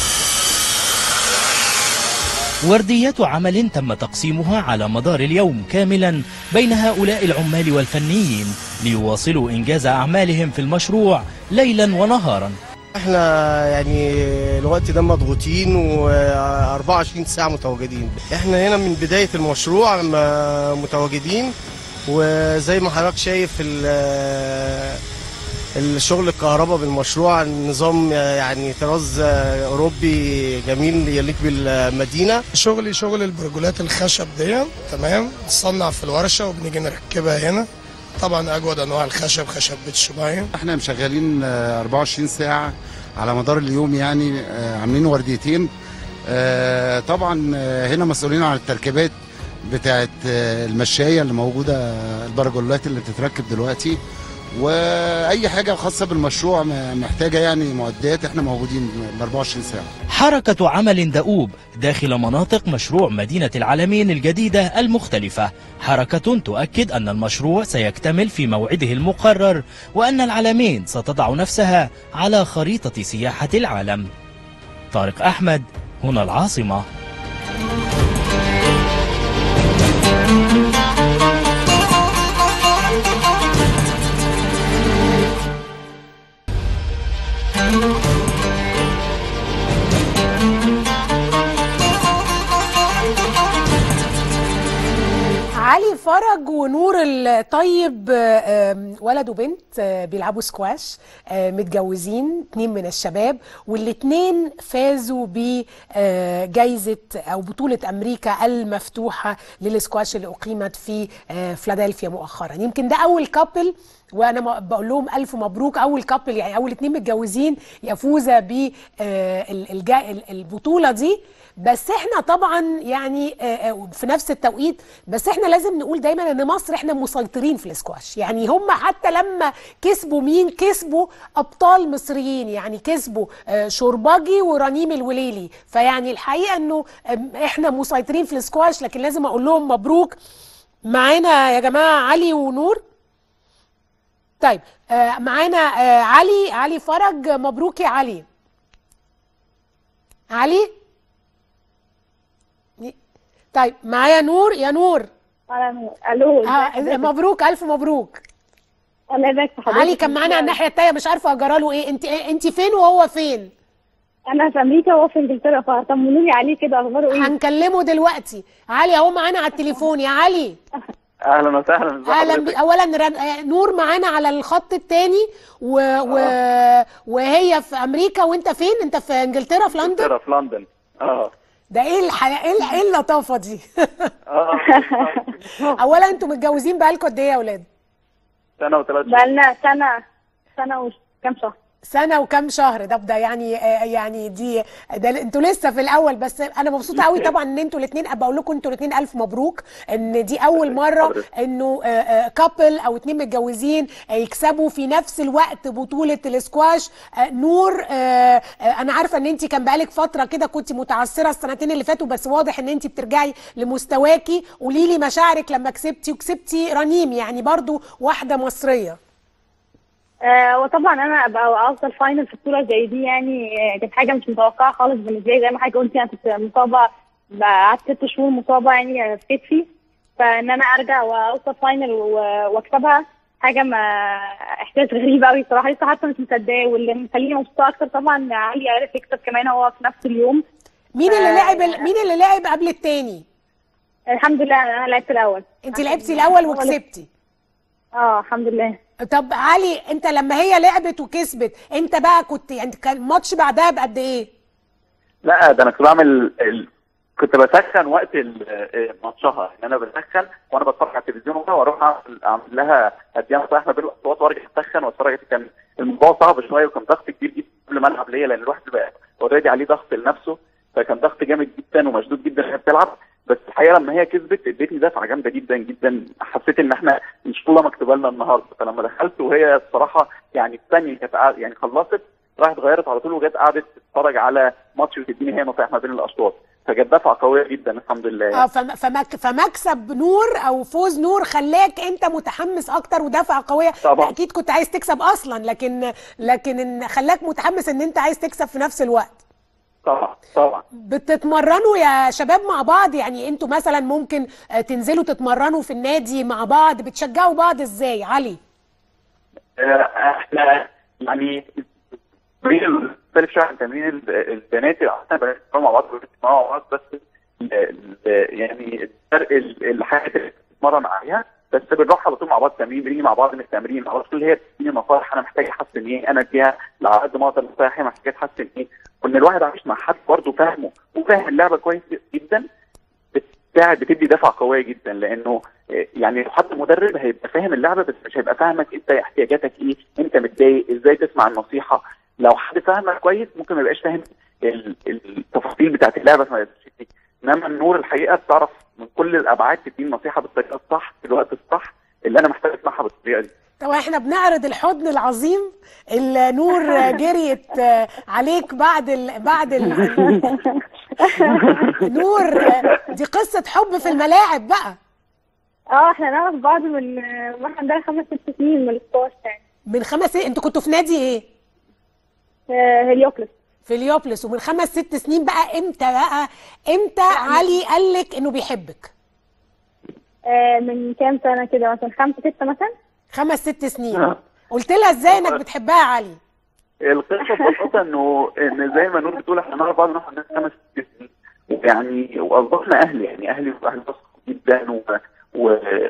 ورديات عمل تم تقسيمها على مدار اليوم كاملا بين هؤلاء العمال والفنيين ليواصلوا إنجاز أعمالهم في المشروع ليلا ونهارا احنا يعني الوقت ده مضغوطين و24 ساعة متواجدين احنا هنا من بداية المشروع م- متواجدين وزي ما حضرتك شايف ال- الشغل الكهرباء بالمشروع النظام يعني طراز اوروبي جميل يليق بالمدينه شغلي شغل البرجولات الخشب دي تمام تصنع في الورشه وبنيجي نركبها هنا طبعا اجود انواع الخشب خشب بيتش باين احنا مشغلين آه، 24 ساعة على مدار اليوم يعني آه، عاملين ورديتين آه، طبعا آه، هنا مسؤولين عن التركيبات بتاعت آه، المشاية اللي موجودة آه، البرجولات اللي بتتركب دلوقتي واي حاجة خاصة بالمشروع م- محتاجة يعني معدات احنا موجودين ب 24 ساعة حركة عمل دؤوب داخل مناطق مشروع مدينة العالمين الجديدة المختلفة حركة تؤكد أن المشروع سيكتمل في موعده المقرر وأن العالمين ستضع نفسها على خريطة سياحة العالم طارق أحمد هنا العاصمة علي فرج ونور الطيب آه، آم، ولد وبنت آه، بيلعبوا سكواش آه، متجوزين اتنين من الشباب والاتنين فازوا بجائزة أو بطولة أمريكا المفتوحة للسكواش اللي أقيمت في آه، فيلادلفيا مؤخرا يمكن ده أول كابل وانا م- بقول لهم الف مبروك اول كابل يعني اول اتنين متجوزين يفوز بالبطوله دي بس احنا طبعا يعني آه، آه، في نفس التوقيت بس احنا لازم نقول دايما ان مصر احنا مسيطرين في الاسكواش يعني هم حتى لما كسبوا مين كسبوا ابطال مصريين يعني كسبوا آه، شرباجي ورنيم الوليلي فيعني الحقيقه انه آم، احنا مسيطرين في الاسكواش لكن لازم اقول لهم مبروك معانا يا جماعه علي ونور طيب آه، معانا آه، علي علي فرج مبروك يا علي علي طيب معايا نور يا نور الو آه مبروك الف مبروك الله يبارك في حضرتك علي كان معانا على الناحيه التانيه مش عارفه اجرى له ايه انت انت فين وهو فين انا في امريكا وهو في انجلترا فطمنوني عليه كده اخباره ايه هنكلمه دلوقتي علي اهو معانا على التليفون يا علي اهلا وسهلا ازي اهلا حضرتك؟ بي... اولا رن... آه، نور معانا على الخط التاني و... و... وهي في امريكا وانت فين انت في انجلترا في لندن انجلترا في لندن اه ده ايه الح... ايه ال- إيه اللطافه دي اه اولا انتوا متجوزين بقالكم قد ايه يا اولاد سنه وثلاث شهور بقالنا سنه سنه وكام شهر سنه وكام شهر ده ده يعني آه، يعني دي ده انتوا لسه في الاول بس انا مبسوطه قوي طبعا ان انتوا الاثنين بقول لكم انتوا الاثنين الف مبروك ان دي اول مره انه كابل او اتنين متجوزين آه، يكسبوا في نفس الوقت بطوله الاسكواش آه، نور آه، آه، انا عارفه ان انت كان بقالك فتره كده كنت متعثره السنتين اللي فاتوا بس واضح ان انت بترجعي لمستواكي قولي لي مشاعرك لما كسبتي وكسبتي رنيم يعني برضو واحده مصريه آه وطبعا انا ابقى اوصل فاينل في بطوله زي دي يعني آه، كانت حاجه مش متوقعه خالص بالنسبه لي زي ما حضرتك قلتي انا كنت مصابه بقى قعدت ست شهور مصابه يعني في كتفي فان انا ارجع واوصل فاينل و- واكسبها حاجه ما احساس غريب قوي صراحه لسه حتى مش مصدقاه واللي مخليني مبسوطه اكتر طبعا علي عرف يكسب كمان هو في نفس اليوم مين اللي آه، لعب مين اللي لعب قبل التاني الحمد لله انا لعبت الاول انت لعبتي الاول وكسبتي اه الحمد لله طب علي انت لما هي لعبت وكسبت انت بقى كنت يعني كان ماتش بعدها بقد ايه لا ده انا كنت بعمل ال... كنت بسخن وقت ال- آه، ماتشها ان انا بسخن وانا بتفرج على التلفزيون وكده واروح اعمل أعمل لها اديها نصايح ما بين الاصوات وارجع اسخن واتفرج كان الموضوع صعب شويه وكان ضغط كبير جدا قبل ما العب ليا لان الواحد بقى اوريدي عليه ضغط لنفسه فكان ضغط جامد جدا ومشدود جدا وهي بتلعب بس الحقيقه لما هي كسبت ادتني دفعه جامده جدا جدا حسيت ان احنا ان شاء الله مكتوبه لنا النهارده فلما دخلت وهي الصراحه يعني الثانيه كانت قاعدة- يعني خلصت راحت غيرت على طول وجت قعدت تتفرج على ماتش وتديني هي نصايح ما بين الاشواط فكانت دفعه قويه جدا الحمد لله اه فم- فمك فمكسب نور او فوز نور خلاك انت متحمس اكتر ودفعه قويه طبعا. اكيد كنت عايز تكسب اصلا لكن لكن إن خلاك متحمس ان انت عايز تكسب في نفس الوقت طبعا طبعا بتتمرنوا يا شباب مع بعض يعني انتوا مثلا ممكن آه، تنزلوا تتمرنوا في النادي مع بعض بتشجعوا بعض ازاي علي آه، احنا يعني تمرين مختلف شويه عن تمرين ال- البنات احنا بنات بنتمرن مع بعض بنتمرن مع بعض بس ال- ال- يعني الفرق ال- الحاجات اللي بنتمرن عليها بس بنروح على طول مع بعض تمرين بنيجي مع بعض من التمرين على طول هي بتديني نصايح انا محتاج احسن ايه انا اديها على قد ما اقدر نصايح هي محتاجه تحسن ايه وان الواحد عايش مع حد برضه فاهمه وفاهم اللعبه كويس جدا بتساعد بتدي دفعه قويه جدا لانه آه، يعني لو حد مدرب هيبقى فاهم اللعبه بس مش هيبقى فاهمك انت احتياجاتك ايه انت متضايق ازاي تسمع النصيحه لو حد فاهمك كويس ممكن ما يبقاش فاهم ال- التفاصيل بتاعت اللعبه فما يقدرش يديك انما النور الحقيقه بتعرف من كل الابعاد تديني النصيحه بالطريقه الصح في الوقت الصح اللي انا محتاج اسمعها بالطريقه دي طبعا احنا بنعرض الحضن العظيم اللي نور جريت آه، عليك بعد ال... بعد ال... نور آه، دي قصة حب في الملاعب بقى اه احنا نعرف بعض من واحنا عندنا خمس ست سنين من السكواش يعني من خمس انتوا كنتوا في نادي ايه؟ آه، هليوبلس في اليوبلس ومن خمس ست سنين بقى امتى بقى امتى علي قال لك انه بيحبك؟ آه، من كام سنه كده مثلا خمسه سته مثلا خمس ست سنين آه. قلت لها ازاي انك بتحبها يا علي؟ القصه ببساطه انه ان زي ما نور بتقول احنا نعرف بعض نحن خمس ست سنين يعني واصبحنا اهل يعني اهلي واهل بس جدا و, و...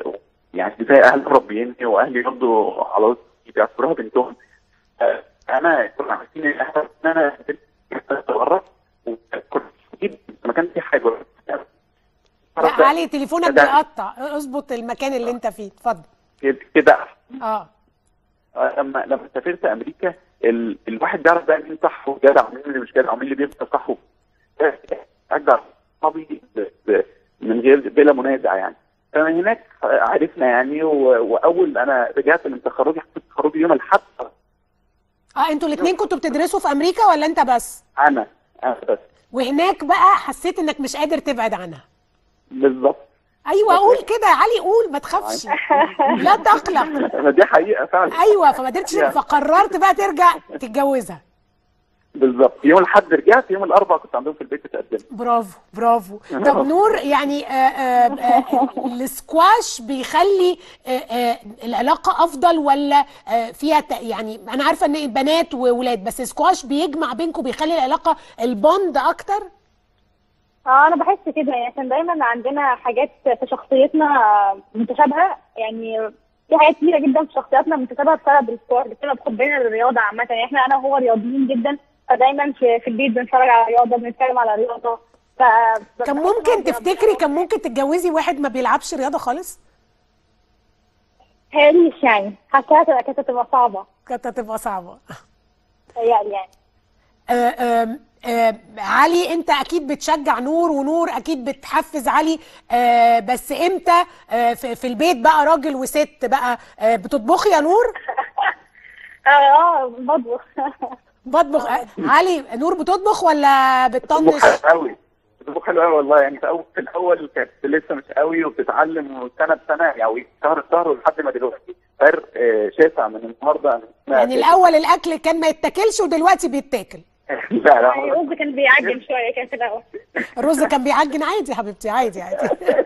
يعني زي اهل مربيني واهلي برضه على بيعتبروها بنتهم آه، انا كنا عارفين ان احنا ان انا اتورط وكنت اكيد ما كان في حاجه لا علي تليفونك ده- بيقطع اظبط المكان اللي انت فيه اتفضل كده- كده اه آه، لما لما سافرت امريكا ال... الواحد بيعرف بقى مين صح وجدع ومين اللي مش جدع ومين اللي بيبقى صح و- ارجع صحابي ب... ب... من غير بلا منازع يعني فمن هناك عرفنا يعني و... واول انا رجعت من تخرجي حفله تخرجي يوم الاحد اه انتوا الاثنين كنتوا بتدرسوا في امريكا ولا انت بس انا انا بس وهناك بقى حسيت انك مش قادر تبعد عنها بالظبط ايوه قول كده يا علي قول ما تخافش لا تقلق ما دي حقيقه فعلا ايوه فما قدرتش يعني. فقررت بقى ترجع تتجوزها بالظبط يوم الاحد رجعت يوم الاربعاء كنت عندهم في البيت اتقدمت برافو برافو طب نور يعني آه آه آه السكواش بيخلي آه آه العلاقه افضل ولا آه فيها ت- يعني انا عارفه ان بنات وولاد بس السكواش بيجمع بينكم بيخلي العلاقه البوند اكتر اه انا بحس كده يعني عشان دايما عندنا حاجات في شخصيتنا متشابهه يعني في حاجات كتيره جدا في شخصياتنا متشابهه بسبب السبورت بسبب حبنا للرياضه عامه يعني احنا انا وهو رياضيين جدا فدايما في, في البيت بنتفرج على رياضه بنتكلم على رياضه ف كان ممكن تفتكري كان ممكن تتجوزي واحد ما بيلعبش رياضه خالص هاريش يعني حاساها تبقى كانت هتبقى صعبه كانت هتبقى صعبه تهيألي يعني آه، آم، آه، علي انت اكيد بتشجع نور ونور اكيد بتحفز علي آه، بس امتى آه، في في البيت بقى راجل وست بقى آه، بتطبخي يا نور اه اه بطبخ بطبخ آه، علي نور بتطبخ ولا بتطنش بتطبخ حلو قوي بتطبخ حلو قوي والله يعني في اول في الاول كانت لسه مش قوي وبتتعلم سنه بسنه يعني شهر بشهر لحد ما دلوقتي فرق آه، شاسع من النهارده يعني الاول الاكل كان ما يتاكلش ودلوقتي بيتاكل لا لا يعني الرز كان بيعجن شويه كان في الاول الرز كان بيعجن عادي يا حبيبتي عادي عادي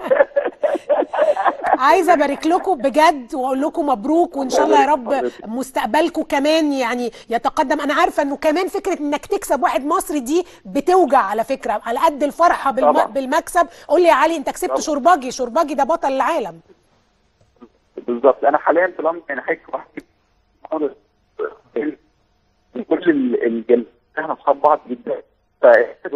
عايزه ابارك لكم بجد واقول لكم مبروك وان شاء الله يا رب مستقبلكم كمان يعني يتقدم انا عارفه انه كمان فكره انك تكسب واحد مصري دي بتوجع على فكره على قد الفرحه بالم... طبعا. بالمكسب قول لي يا علي انت كسبت طبعا. شرباجي شرباجي ده بطل العالم بالظبط انا حاليا في لندن يعني حاجه واحده كل ال- الجل احنا اصحاب بعض جدا ف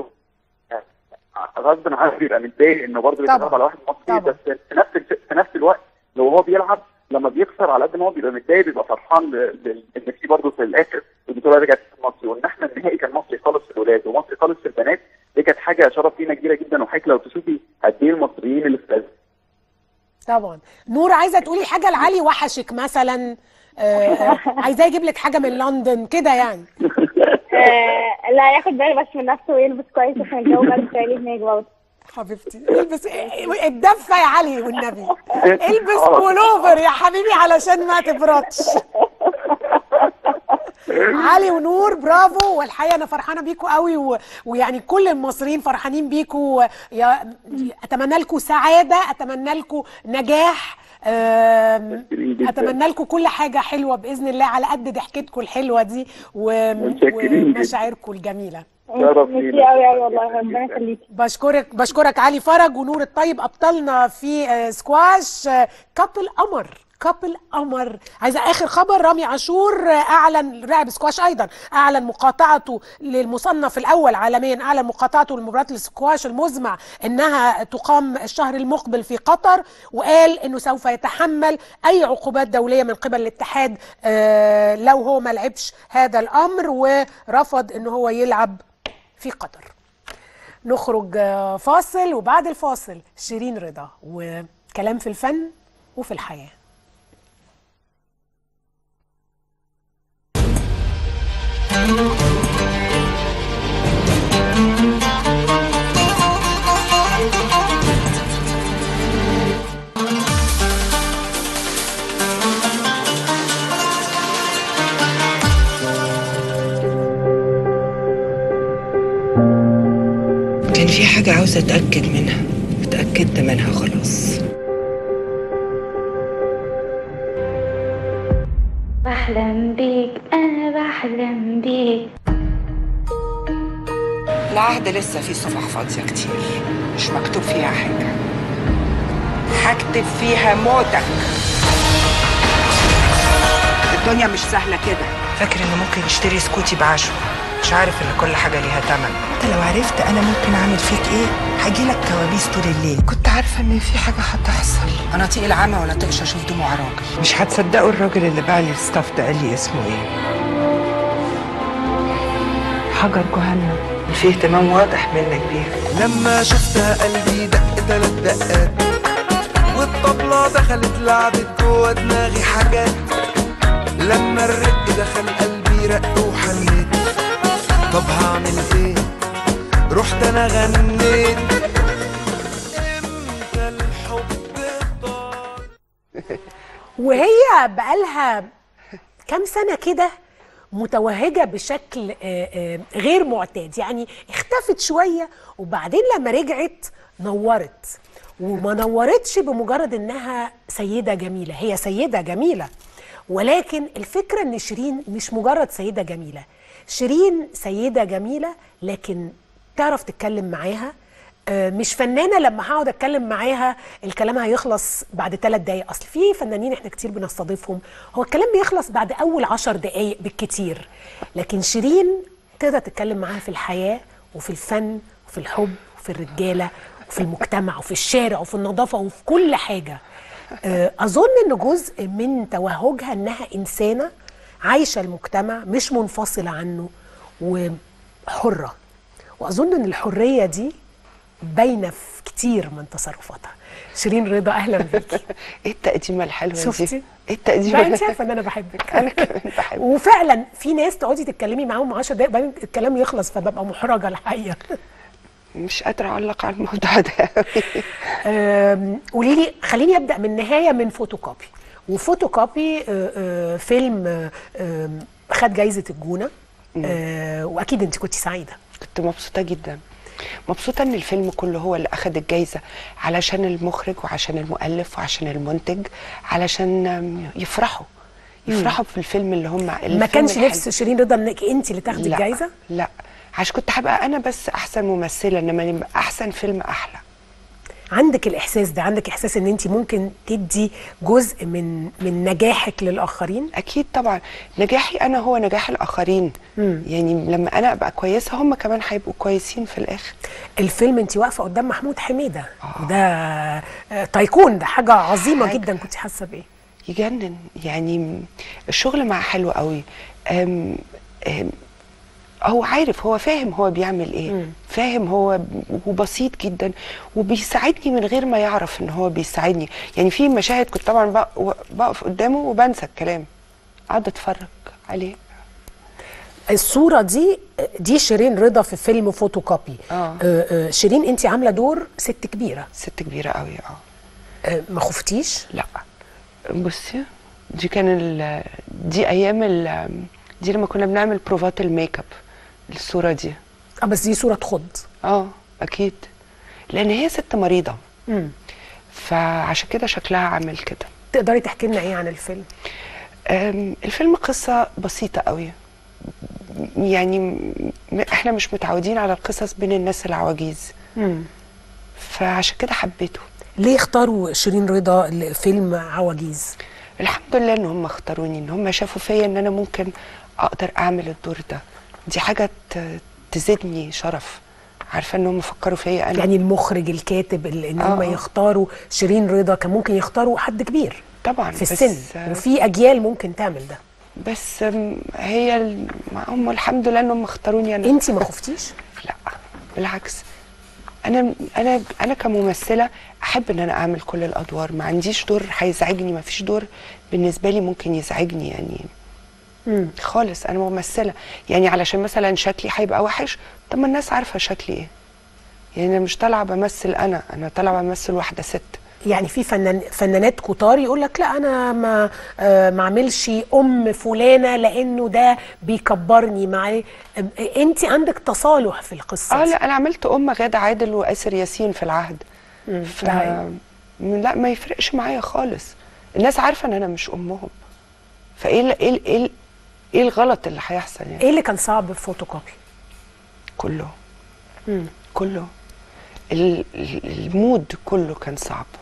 غصب عنه بيبقى متضايق انه برضه طبعا. بيتفرج على واحد مصري بس في نفس الف- في نفس الوقت لو هو بيلعب لما بيخسر على قد ما هو بيبقى متضايق بيبقى فرحان ل- ل- ان في برضه في الاخر البطوله رجعت في مصر وان احنا النهائي كان مصري خالص في الولاد ومصري خالص في البنات دي كانت حاجه شرف لينا كبيره جدا وحضرتك لو تشوفي قد ايه المصريين اللي في طبعا نور عايزه تقولي حاجه لعلي وحشك مثلا آه، آه، عايزاه يجيب لك حاجه من لندن كده يعني آه لا ياخد باله بس من نفسه ويلبس كويس عشان الجو برد شويه هناك برضه حبيبتي البس اتدفى يا علي والنبي البس بولوفر يا حبيبي علشان ما تبردش علي ونور برافو والحقيقه انا فرحانه بيكوا قوي و... ويعني كل المصريين فرحانين بيكوا يا... اتمنى لكم سعاده اتمنى لكم نجاح أم... اتمنى لكم كل حاجه حلوه باذن الله على قد ضحكتكم الحلوه دي و... متشكرين جدا. ومشاعركم الجميله شرف ميرسي لينا. قوي قوي والله ربنا يخليك بشكرك بشكرك علي فرج ونور الطيب ابطالنا في آه، سكواش آه، كابل قمر كابل قمر عايزه اخر خبر رامي عاشور آه، اعلن لاعب سكواش ايضا اعلن مقاطعته للمصنف الاول عالميا اعلن مقاطعته لمباراه السكواش المزمع انها تقام الشهر المقبل في قطر وقال انه سوف يتحمل اي عقوبات دوليه من قبل الاتحاد آه، لو هو ما لعبش هذا الامر ورفض انه هو يلعب في قطر نخرج آه، فاصل وبعد الفاصل شيرين رضا وكلام في الفن وفي الحياه كان في حاجة عاوزة أتأكد منها اتأكدت منها خلاص بحلم بيك أنا بحلم بيك العهد لسه فيه صفح فاضية كتير مش مكتوب فيها حاجة هكتب فيها موتك الدنيا مش سهلة كده فاكر انه ممكن يشتري سكوتي بعشرة مش عارف ان كل حاجة ليها تمن انت لو عرفت انا ممكن اعمل فيك ايه هجيلك كوابيس طول الليل كنت عارفة ان في حاجة هتحصل انا طيق العمى ولا طيقش اشوف دموع راجل مش هتصدقوا الراجل اللي باع لي الستاف ده قال لي اسمه ايه حجر جهنم في اهتمام واضح منك بيها لما شفتها قلبي دق تلات دقات والطبلة دخلت لعبت جوا دماغي حاجات لما الرق دخل قلبي رق وحنيت طب هعمل ايه رحت انا غنيت امتى الحب وهي بقالها كام سنة كده متوهجة بشكل آه، آه، غير معتاد يعني اختفت شوية وبعدين لما رجعت نورت وما نورتش بمجرد انها سيدة جميلة هي سيدة جميلة ولكن الفكرة ان شيرين مش مجرد سيدة جميلة شيرين سيدة جميلة لكن تعرف تتكلم معاها آه، مش فنانه لما هقعد اتكلم معاها الكلام هيخلص بعد ثلاث دقايق اصل في فنانين احنا كتير بنستضيفهم هو الكلام بيخلص بعد اول عشر دقايق بالكتير لكن شيرين تقدر تتكلم معاها في الحياه وفي الفن وفي الحب وفي الرجاله وفي المجتمع وفي الشارع وفي النظافه وفي كل حاجه آه، اظن ان جزء من توهجها انها انسانه عايشه المجتمع مش منفصله عنه وحره واظن ان الحريه دي باينه في كتير من تصرفاتها شيرين رضا اهلا بيكي ايه التقديمه الحلوه دي شفتي ايه التقديمه بقى انت عارفه ان انا بحبك انا كمان بحبك وفعلا في ناس تقعدي تتكلمي معاهم 10 دقايق بعدين الكلام يخلص فببقى محرجه الحقيقه مش قادره اعلق على الموضوع ده أم، قولي لي خليني ابدا من النهايه من فوتوكوبي وفوتوكوبي آه، آه، فيلم آه، آم، خد جايزه الجونه آه، واكيد انت كنت سعيده كنت مبسوطه جدا مبسوطه ان الفيلم كله هو اللي اخد الجايزه علشان المخرج وعشان المؤلف وعشان المنتج علشان آم، يفرحوا يفرحوا في الفيلم اللي هم ما الفيلم كانش الحلو. نفس شيرين رضا انك انت اللي تاخدي لا، الجايزه لا عشان كنت هبقى انا بس احسن ممثله انما يبقى احسن فيلم احلى عندك الاحساس ده عندك احساس ان انت ممكن تدي جزء من من نجاحك للاخرين اكيد طبعا نجاحي انا هو نجاح الاخرين مم. يعني لما انا ابقى كويسه هم كمان هيبقوا كويسين في الاخر الفيلم انت واقفه قدام محمود حميده ده آه، تايكون ده حاجه عظيمه حاجة. جدا كنت حاسه بايه يجنن يعني الشغل معاه حلو قوي أم أم هو عارف هو فاهم هو بيعمل ايه فاهم هو وبسيط جدا وبيساعدني من غير ما يعرف ان هو بيساعدني يعني في مشاهد كنت طبعا بق- بقف قدامه وبنسى الكلام قاعده اتفرج عليه الصوره دي دي شيرين رضا في فيلم فوتوكوبي اه آه، آه، شيرين انت عامله دور ست كبيره ست كبيره قوي اه آه، ما خفتيش لا بصي دي كان ال- دي ايام ال- دي لما كنا بنعمل بروفات الميك اب الصوره دي اه بس دي صوره تخض اه اكيد لان هي ست مريضه مم. فعشان كده شكلها عامل كده تقدري تحكي لنا ايه عن الفيلم أم، الفيلم قصه بسيطه قوي يعني م- احنا مش متعودين على القصص بين الناس العواجيز مم. فعشان كده حبيته ليه اختاروا شيرين رضا لفيلم عواجيز الحمد لله ان هم اختاروني ان هم شافوا فيا ان انا ممكن اقدر اعمل الدور ده دي حاجه ت- تزيدني شرف عارفه ان هم فكروا فيا انا يعني المخرج الكاتب ال- ان هم آه. يختاروا شيرين رضا كان ممكن يختاروا حد كبير طبعا في بس- السن وفي اجيال ممكن تعمل ده بس أم، هي ال- هم الحمد لله انهم اختاروني انا انت ما خفتيش لا بالعكس انا انا انا كممثله احب ان انا اعمل كل الادوار ما عنديش دور هيزعجني ما فيش دور بالنسبه لي ممكن يزعجني يعني مم. خالص انا ممثله يعني علشان مثلا شكلي هيبقى وحش طب ما الناس عارفه شكلي ايه يعني انا مش طالعه بمثل انا انا طالعه بمثل واحده ست يعني في فنان فنانات كتار يقول لك لا انا ما آه، ما اعملش ام فلانه لانه ده بيكبرني مع انت عندك تصالح في القصه اه دي. لا انا عملت ام غاده عادل واسر ياسين في العهد مم، ف... ده حقيقي. لا ما يفرقش معايا خالص الناس عارفه ان انا مش امهم فايه ال- ايه ال- ايه ال- ايه الغلط اللي هيحصل يعني ايه اللي كان صعب في فوتوكوبي كله مم. كله ال- ال- المود كله كان صعب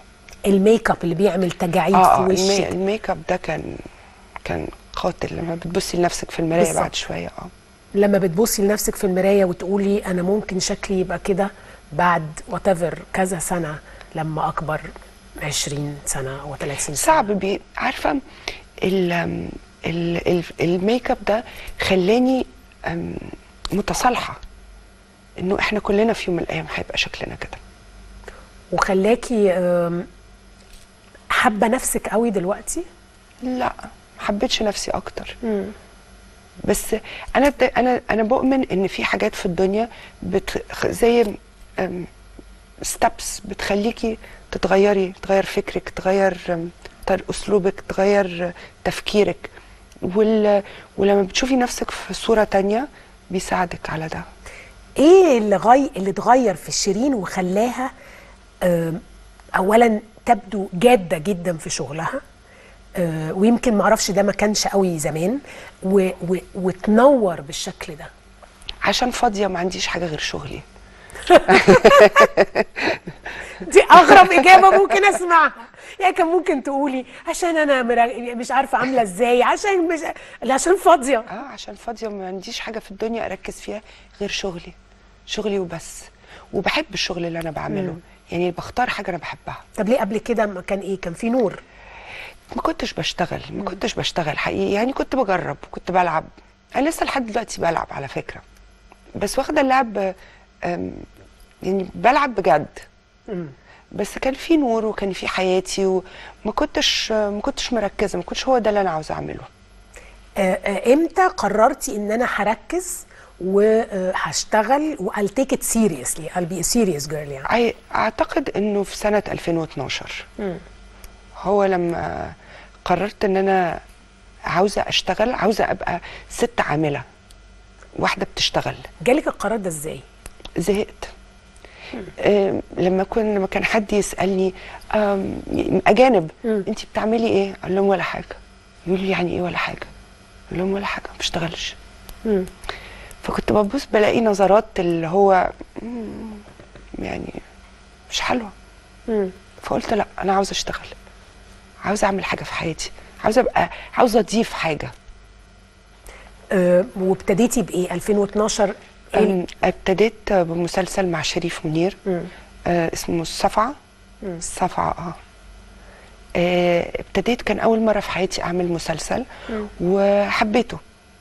الميك اب اللي بيعمل تجاعيد اه في المي... وشك الميك اب ده كان كان قاتل لما بتبصي لنفسك في المرايه بالظبط. بعد شويه اه لما بتبصي لنفسك في المرايه وتقولي انا ممكن شكلي يبقى كده بعد وات كذا سنه لما اكبر 20 سنه او 30 سنه صعب بي عارفه ال ال ال الميك اب ده خلاني أم، متصالحه انه احنا كلنا في يوم من الايام هيبقى شكلنا كده وخلاكي أم، حابه نفسك قوي دلوقتي لا ما حبيتش نفسي اكتر بس انا بت... انا انا بؤمن ان في حاجات في الدنيا بت... زي ستابس بتخليكي تتغيري تغير فكرك تغير أم، طر- اسلوبك تغير تفكيرك وال... ولما بتشوفي نفسك في صوره تانية بيساعدك على ده ايه اللي غي... اللي اتغير في شيرين وخلاها أم، اولا تبدو جاده جدا في شغلها أه، ويمكن معرفش ده ما كانش قوي زمان و... و... وتنور بالشكل ده عشان فاضيه ما عنديش حاجه غير شغلي دي اغرب اجابه ممكن اسمعها يعني كان ممكن تقولي عشان انا مرا... مش عارفه عامله ازاي عشان مش لا عشان فاضيه اه عشان فاضيه ما عنديش حاجه في الدنيا اركز فيها غير شغلي شغلي وبس وبحب الشغل اللي انا بعمله مم. يعني بختار حاجه انا بحبها طب ليه قبل كده ما كان ايه كان في نور ما كنتش بشتغل ما كنتش بشتغل حقيقي يعني كنت بجرب كنت بلعب انا لسه لحد دلوقتي بلعب على فكره بس واخده اللعب أم، يعني بلعب بجد بس كان في نور وكان في حياتي وما كنتش ما كنتش مركزه ما كنتش هو ده اللي انا عاوزه اعمله آه، آه، امتى قررتي ان انا هركز وهشتغل وال تيك ات سيريسلي I'll be a serious girl يعني أي- اعتقد انه في سنه 2012 هو لما قررت ان انا عاوزه اشتغل عاوزه ابقى ست عامله واحده بتشتغل جالك القرار ده ازاي زهقت آم، لما كن لما كان حد يسالني آم، اجانب انت بتعملي ايه اقول لهم ولا حاجه يقولوا لي يعني ايه ولا حاجه اقول لهم ولا حاجه ما بشتغلش فكنت ببص بلاقي نظرات اللي هو مم، يعني مش حلوه فقلت لا انا عاوزه اشتغل عاوزه اعمل حاجه في حياتي عاوزه ابقى عاوزه اضيف حاجه آه، وابتديتي بايه 2012 إيه؟ أم، ابتديت بمسلسل مع شريف منير آه اسمه الصفعة الصفعة اه آه، ابتديت كان أول مرة في حياتي أعمل مسلسل وحبيته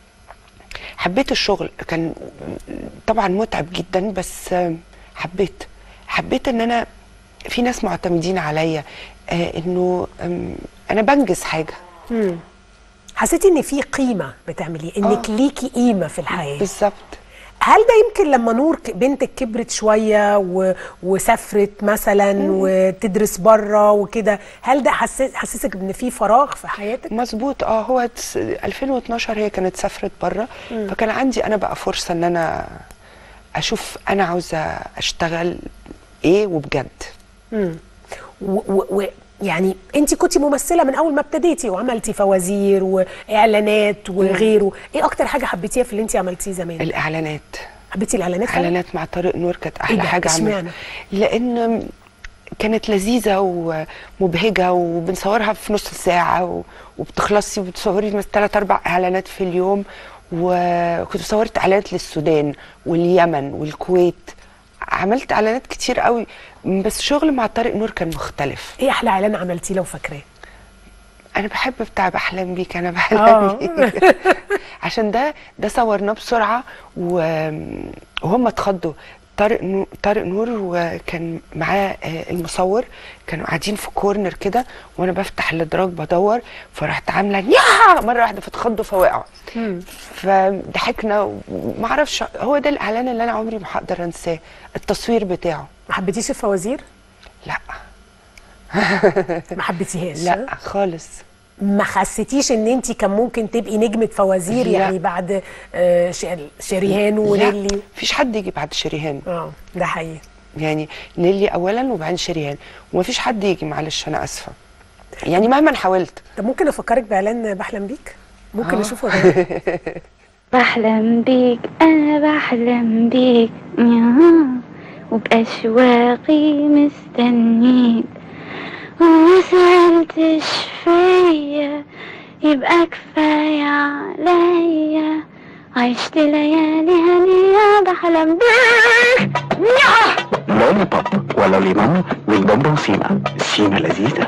حبيت الشغل كان طبعا متعب جدا بس آه، حبيت حبيت ان انا في ناس معتمدين عليا آه انه آم، انا بنجز حاجه مم. حسيتي ان في قيمه بتعمليه انك آه. ليكي قيمه في الحياه بالظبط هل ده يمكن لما نور ك- بنتك كبرت شويه و... وسافرت مثلا وتدرس بره وكده هل ده حسس... حسسك ان في فراغ في حياتك مظبوط اه هو تس- 2012 هي كانت سافرت بره مم. فكان عندي انا بقى فرصه ان انا اشوف انا عاوزه اشتغل ايه وبجد مم. و... و... و... يعني انت كنت ممثله من اول ما ابتديتي وعملتي فوازير واعلانات وغيره ايه اكتر حاجه حبيتيها في اللي انت عملتيه زمان الاعلانات حبيتي الاعلانات فعلا؟ اعلانات مع طارق نور كانت إيه احلى ده؟ حاجه اشمعنى؟ عملتها لان كانت لذيذه ومبهجه وبنصورها في نص ساعه و- وبتخلصي وبتصوري مثلا ثلاث اربع اعلانات في اليوم وكنت صورت اعلانات للسودان واليمن والكويت عملت اعلانات كتير قوي بس شغل مع طارق نور كان مختلف ايه احلى اعلان عملتيه لو فاكراه انا بحب بتاع بحلم بيك انا بحلم آه. بيك عشان ده ده صورناه بسرعه و- وهم اتخضوا طارق نو- طارق نور وكان معاه آه، المصور كانوا قاعدين في كورنر كده وانا بفتح الادراج بدور فرحت عامله يا مره واحده فاتخضوا فوقعوا فضحكنا ومعرفش هو ده الاعلان اللي انا عمري ما هقدر انساه التصوير بتاعه ما حبيتيش الفوازير لا ما حبيتيهاش لا خالص ما حسيتيش ان انت كان ممكن تبقي نجمه فوازير لا. يعني بعد آه، ش- شريهان ونيلي لا مفيش حد يجي بعد شريهان اه ده حقيقي يعني نيلي اولا وبعدين شريهان ومفيش حد يجي معلش انا اسفه يعني مهما حاولت طب ممكن افكرك باعلان بحلم بيك ممكن آه. نشوفه ده بحلم بيك أنا بحلم بيك يا وبأشواقي مستنيك وما سألتش فيا يبقى كفاية عليا عشت ليالي هنية بحلم بيك لولي بوب ولا ليمون بالبومبا سيما سيما لذيذة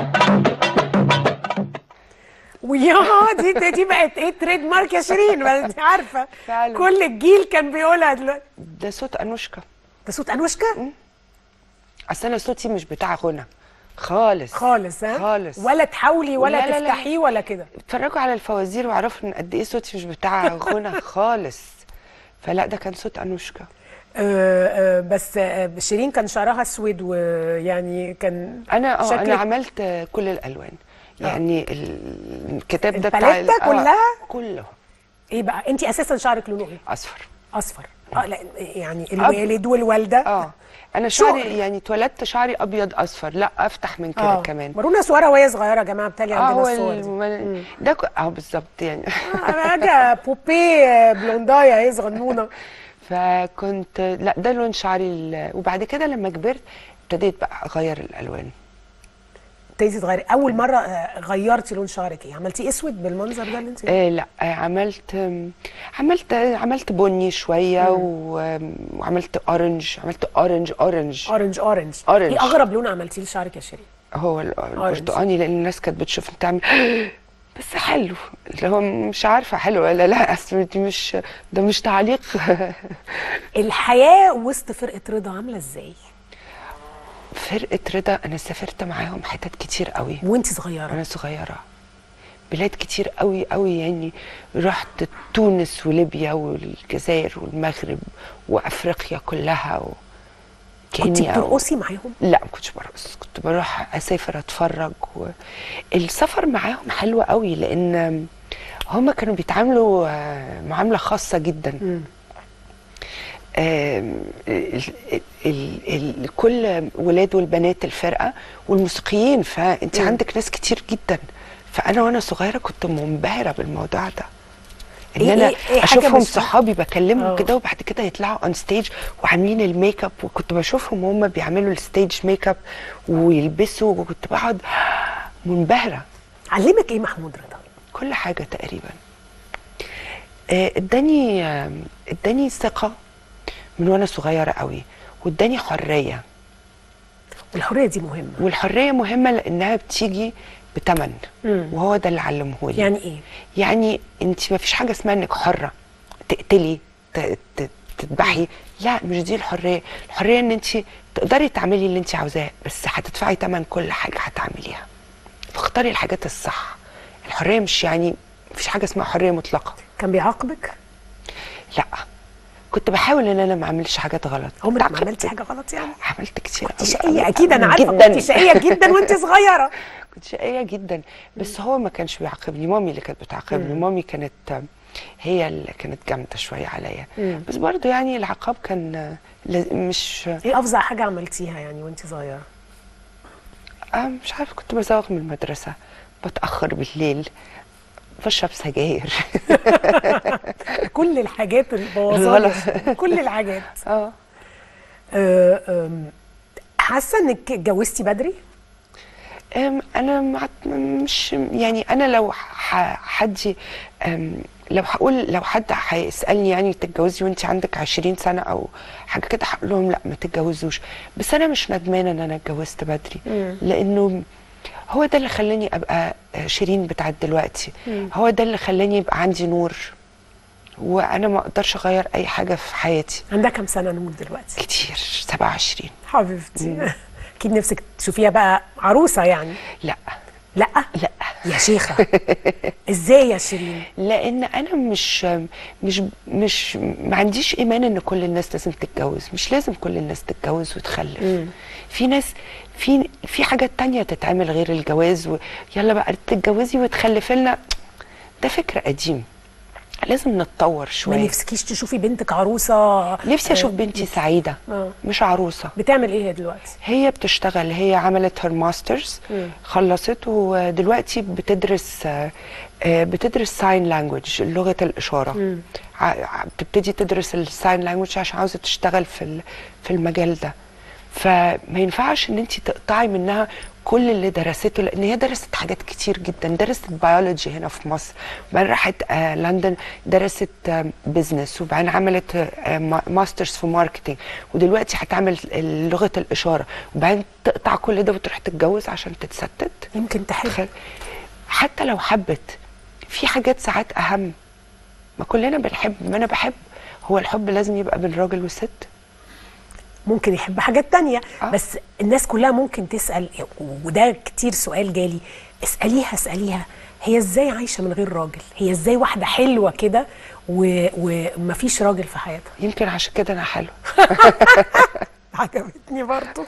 ويا دي دي, دي بقت ايه تريد مارك يا شيرين ما انت عارفه فعلا. كل الجيل كان بيقولها دلوقتي ده صوت انوشكا ده صوت انوشكا اصل انا صوتي مش بتاع غنى خالص خالص ها خالص ولا تحاولي ولا لا، لا، لا. تفتحيه ولا كده اتفرجوا على الفوازير واعرفوا ان قد ايه صوتي مش بتاع غنى خالص فلا ده كان صوت انوشكا آه آه بس آه شيرين كان شعرها اسود ويعني كان انا اه شكلك- انا عملت آه، كل الالوان يعني ال- الكتاب ده بتاع الباليتة ال- آه، كلها كله ايه بقى انت اساسا شعرك لونه ايه اصفر اصفر اه لا يعني الوالد والوالده اه انا شغل. شعري يعني اتولدت شعري ابيض اصفر لا افتح من كده اه كمان مرونا سواره وهي صغيره يا جماعه بتالي اه عندنا هو الصور دي ال- ده ك- اه بالظبط يعني حاجه بوبي بلوندايه هي صغنونه فكنت لا ده لون شعري ال- وبعد كده لما كبرت ابتديت بقى اغير الالوان ابتديتي تغيري اول مره آه، غيرتي لون شعرك ايه عملتيه اسود بالمنظر ده اللي انت آه لا آه عملت آم، عملت آه، عملت بني شويه و- آم، وعملت اورنج عملت اورنج اورنج اورنج اورنج اورنج ايه اغرب لون عملتيه لشعرك يا شيرين هو ال- البرتقاني لان الناس كانت بتشوف بتعمل بس حلو اللي هو مش عارفه حلو ولا لا اصل دي مش ده مش تعليق الحياه وسط فرقه رضا عامله ازاي فرقه رضا انا سافرت معاهم حتت كتير قوي وانت صغيره وانا صغيره بلاد كتير قوي قوي يعني رحت تونس وليبيا والجزائر والمغرب وافريقيا كلها و... كنت كينيا و- بترقصي معاهم لا ما كنتش برقص كنت بروح اسافر اتفرج و... السفر معاهم حلو قوي لان هم كانوا بيتعاملوا آه، معامله خاصه جدا آم، ال ال ال كل ولاد والبنات الفرقه والموسيقيين فانت مم. عندك ناس كتير جدا فانا وانا صغيره كنت منبهره بالموضوع ده ان إيه- انا إيه- إيه حاجة اشوفهم مش- صحابي بكلمهم آه. كده وبعد كده يطلعوا اون ستيج وعاملين الميك اب وكنت بشوفهم وهم بيعملوا الستيج ميك اب ويلبسوا وكنت بقعد منبهره علمك ايه محمود رضا كل حاجه تقريبا آه، اداني آه، اداني ثقه من وانا صغيره قوي واداني حريه والحريه دي مهمه والحريه مهمه لانها بتيجي بتمن مم. وهو ده اللي علمهولي يعني ايه يعني انت ما فيش حاجه اسمها انك حره تقتلي ت- ت- تذبحي لا مش دي الحريه الحريه ان انت تقدري تعملي اللي انت عاوزاه بس هتدفعي ثمن كل حاجه هتعمليها فاختاري الحاجات الصح الحريه مش يعني مفيش حاجه اسمها حريه مطلقه كان بيعاقبك لا كنت بحاول ان انا ما اعملش حاجات غلط عمرك ما عملتي حاجه غلط يعني عملت كتير كنت أوي شقيه أوي اكيد انا أوي عارفه جداً. كنت شقيه جدا وانت صغيره كنت شقيه جدا بس هو ما كانش بيعاقبني مامي اللي كانت بتعاقبني مم. مامي كانت هي اللي كانت جامده شويه عليا مم. بس برضو يعني العقاب كان لاز- مش ايه افظع حاجه عملتيها يعني وانت صغيره آه مش عارفه كنت بزوغ من المدرسه بتاخر بالليل بشرب سجاير كل الحاجات البوظان الغلط. كل الحاجات اه آه، آم، حاسه انك اتجوزتي بدري أم، انا مع- مش يعني انا لو ح- حد أم، لو هقول لو حد هيسالني يعني تتجوزي وانت عندك 20 سنه او حاجه كده هقول لهم لا ما تتجوزوش بس انا مش ندمانه ان انا اتجوزت بدري مم. لانه هو ده اللي خلاني ابقى شيرين بتاعت دلوقتي مم. هو ده اللي خلاني يبقى عندي نور وانا ما اقدرش اغير اي حاجه في حياتي عندها كام سنه نور دلوقتي كتير 27 حبيبتي مم. اكيد نفسك تشوفيها بقى عروسه يعني لا لا لا يا شيخه ازاي يا شيرين لان انا مش مش مش ما عنديش ايمان ان كل الناس لازم تتجوز مش لازم كل الناس تتجوز وتخلف مم. في ناس في في حاجات تانية تتعمل غير الجواز ويلا بقى تتجوزي وتخلفي لنا ده فكر قديم لازم نتطور ما شويه نفسكيش تشوفي بنتك عروسه نفسي اشوف آه، بنتي سعيده آه. مش عروسه بتعمل ايه هي دلوقتي هي بتشتغل هي عملت هير ماسترز مم. خلصت ودلوقتي بتدرس آه، آه، بتدرس ساين لانجوج لغه الاشاره مم. ع- ع- بتبتدي تدرس الساين لانجوج عشان عاوزه تشتغل في ال- في المجال ده فما ينفعش ان انت تقطعي منها كل اللي درسته لان هي درست حاجات كتير جدا درست بيولوجي هنا في مصر وبعدين راحت آه لندن درست آه بزنس وبعدين عملت آه ما- ماسترز في ماركتينج ودلوقتي هتعمل لغه الاشاره وبعدين تقطع كل ده وتروح تتجوز عشان تتستت يمكن تحب حتى لو حبت في حاجات ساعات اهم ما كلنا بنحب ما انا بحب هو الحب لازم يبقى بين راجل وست ممكن يحب حاجات تانية آه. بس الناس كلها ممكن تسأل وده كتير سؤال جالي اسأليها اسأليها هي ازاي عايشة من غير راجل هي ازاي واحدة حلوة كده و... ومفيش راجل في حياتها يمكن عشان كده انا حلوه عجبتني برضو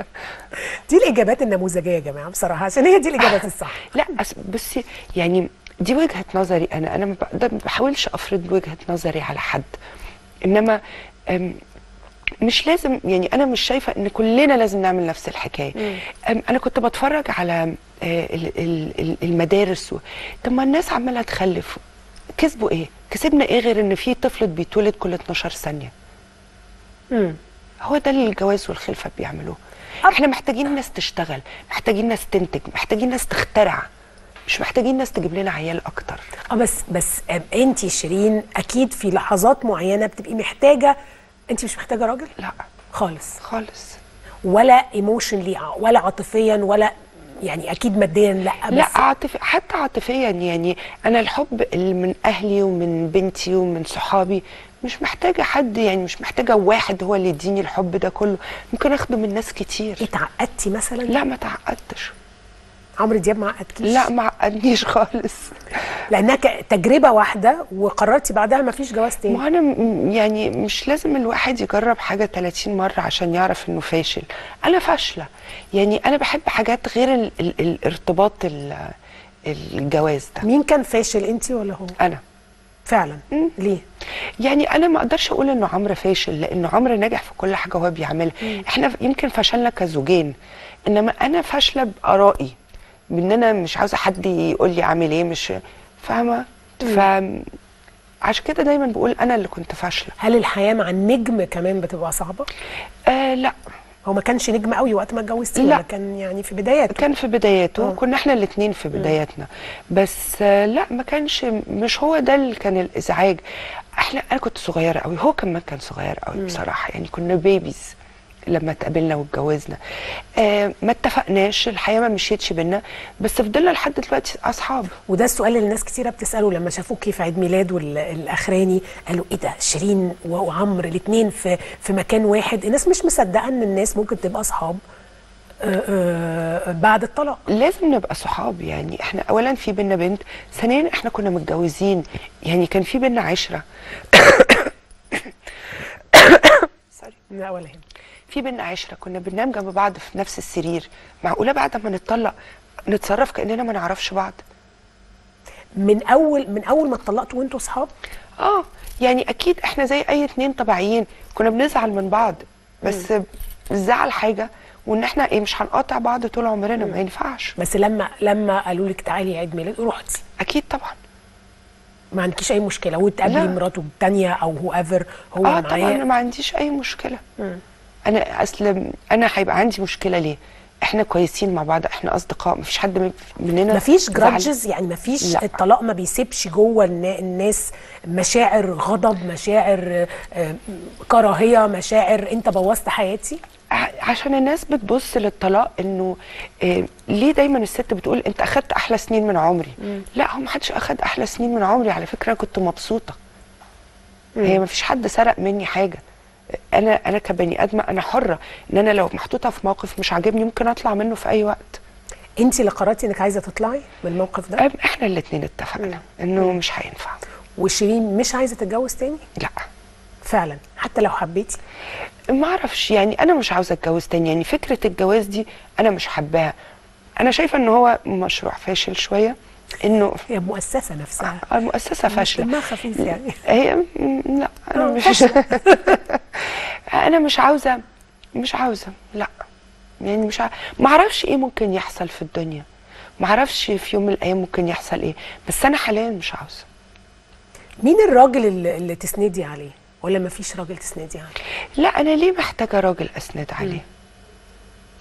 دي الإجابات النموذجية يا جماعة بصراحة عشان هي دي الإجابات الصح لا أس- بصي يعني دي وجهه نظري انا انا ما بقدر- ما بحاولش افرض وجهه نظري على حد انما أم، مش لازم يعني انا مش شايفه ان كلنا لازم نعمل نفس الحكايه أم، انا كنت بتفرج على آه، ال- ال- ال- المدارس و... طب ما الناس عماله تخلف كسبوا ايه كسبنا ايه غير ان في طفل بيتولد كل 12 ثانيه مم. هو ده اللي الجواز والخلفه بيعملوه احنا محتاجين ناس تشتغل محتاجين ناس تنتج محتاجين ناس تخترع مش محتاجين ناس تجيب لنا عيال اكتر اه بس بس انت شيرين اكيد في لحظات معينه بتبقي محتاجه انت مش محتاجه راجل لا خالص خالص ولا ايموشنلي ولا عاطفيا ولا يعني اكيد ماديا لا بس لا عاطف حتى عاطفيا يعني انا الحب اللي من اهلي ومن بنتي ومن صحابي مش محتاجه حد يعني مش محتاجه واحد هو اللي يديني الحب ده كله ممكن اخده من ناس كتير اتعقدتي مثلا لا ما تعقدتش عمرو دياب ما عقدكيش لا ما عقدنيش خالص لانها ك- تجربه واحده وقررتي بعدها ما فيش جواز تاني ما انا م- يعني مش لازم الواحد يجرب حاجه 30 مره عشان يعرف انه فاشل انا فاشله يعني انا بحب حاجات غير ال ال الارتباط ال الجواز ده مين كان فاشل انت ولا هو انا فعلا ليه يعني انا ما اقدرش اقول انه عمرو فاشل لانه عمرو ناجح في كل حاجه هو بيعملها احنا يمكن فشلنا كزوجين انما انا فاشله بارائي بان انا مش عاوزه حد يقول لي اعمل ايه مش فاهمه ف عشان كده دايما بقول انا اللي كنت فاشله هل الحياه مع النجم كمان بتبقى صعبه آه لا هو ما كانش نجم قوي وقت ما اتجوزتيه لا. ولا كان يعني في بداياته كان في بداياته آه. كنا احنا الاثنين في بداياتنا بس آه، لا ما كانش مش هو ده اللي كان الازعاج احنا انا كنت صغيره قوي هو كمان كان صغير قوي بصراحه يعني كنا بيبيز لما اتقابلنا واتجوزنا آه ما اتفقناش الحياه ما مشيتش بينا بس فضلنا لحد دلوقتي اصحاب وده السؤال اللي الناس كتيره بتساله لما شافوكي في عيد ميلاده ال- الاخراني قالوا ايه ده شيرين و- وعمرو الاثنين في في مكان واحد الناس مش مصدقه ان الناس ممكن تبقى اصحاب آه، آه، بعد الطلاق لازم نبقى صحاب يعني احنا اولا في بينا بنت ثانيا احنا كنا متجوزين يعني كان في بينا عشره لا ولا يهمك في بينا عشره كنا بننام جنب بعض في نفس السرير معقوله بعد ما نتطلق نتصرف كاننا ما نعرفش بعض من اول من اول ما اتطلقتوا وانتوا اصحاب اه يعني اكيد احنا زي اي اتنين طبيعيين كنا بنزعل من بعض بس الزعل حاجه وان احنا ايه مش هنقاطع بعض طول عمرنا ما ينفعش بس لما لما قالوا لك تعالي عيد ميلاد رحتي اكيد طبعا ما عندكيش اي مشكله وتقابلي لا. مراته الثانيه او هو ايفر هو اه طبعا انا معاه ما عنديش اي مشكله مم. انا اصل انا هيبقى عندي مشكله ليه احنا كويسين مع بعض احنا اصدقاء مفيش حد من- مننا مفيش زعل. جراجز يعني مفيش لا. الطلاق ما بيسيبش جوه النا- الناس مشاعر غضب مشاعر آه، آه، كراهيه مشاعر انت بوظت حياتي ع- عشان الناس بتبص للطلاق انه إيه ليه دايما الست بتقول انت اخدت احلى سنين من عمري مم. لا هو ما حدش اخد احلى سنين من عمري على فكره انا كنت مبسوطه مم. هي ما فيش حد سرق مني حاجه انا انا كبني ادمه انا حره ان انا لو محطوطه في موقف مش عاجبني ممكن اطلع منه في اي وقت انت اللي قررتي انك عايزه تطلعي من الموقف ده أم- احنا الاثنين اتفقنا انه مش هينفع وشيرين مش عايزه تتجوز تاني لا فعلا حتى لو حبيتي ما اعرفش يعني انا مش عاوزه اتجوز تاني يعني فكره الجواز دي انا مش حباها انا شايفه ان هو مشروع فاشل شويه انه هي مؤسسه نفسها المؤسسه فاشله دماغ خفيف يعني هي م- لا انا آه، مش فاشلة. انا مش عاوزه مش عاوزه لا يعني مش ع... ما اعرفش ايه ممكن يحصل في الدنيا ما اعرفش في يوم من الايام ممكن يحصل ايه بس انا حاليا مش عاوزه مين الراجل اللي, اللي تسندي عليه ولا مفيش راجل تسندي عليه لا انا ليه محتاجه راجل اسند عليه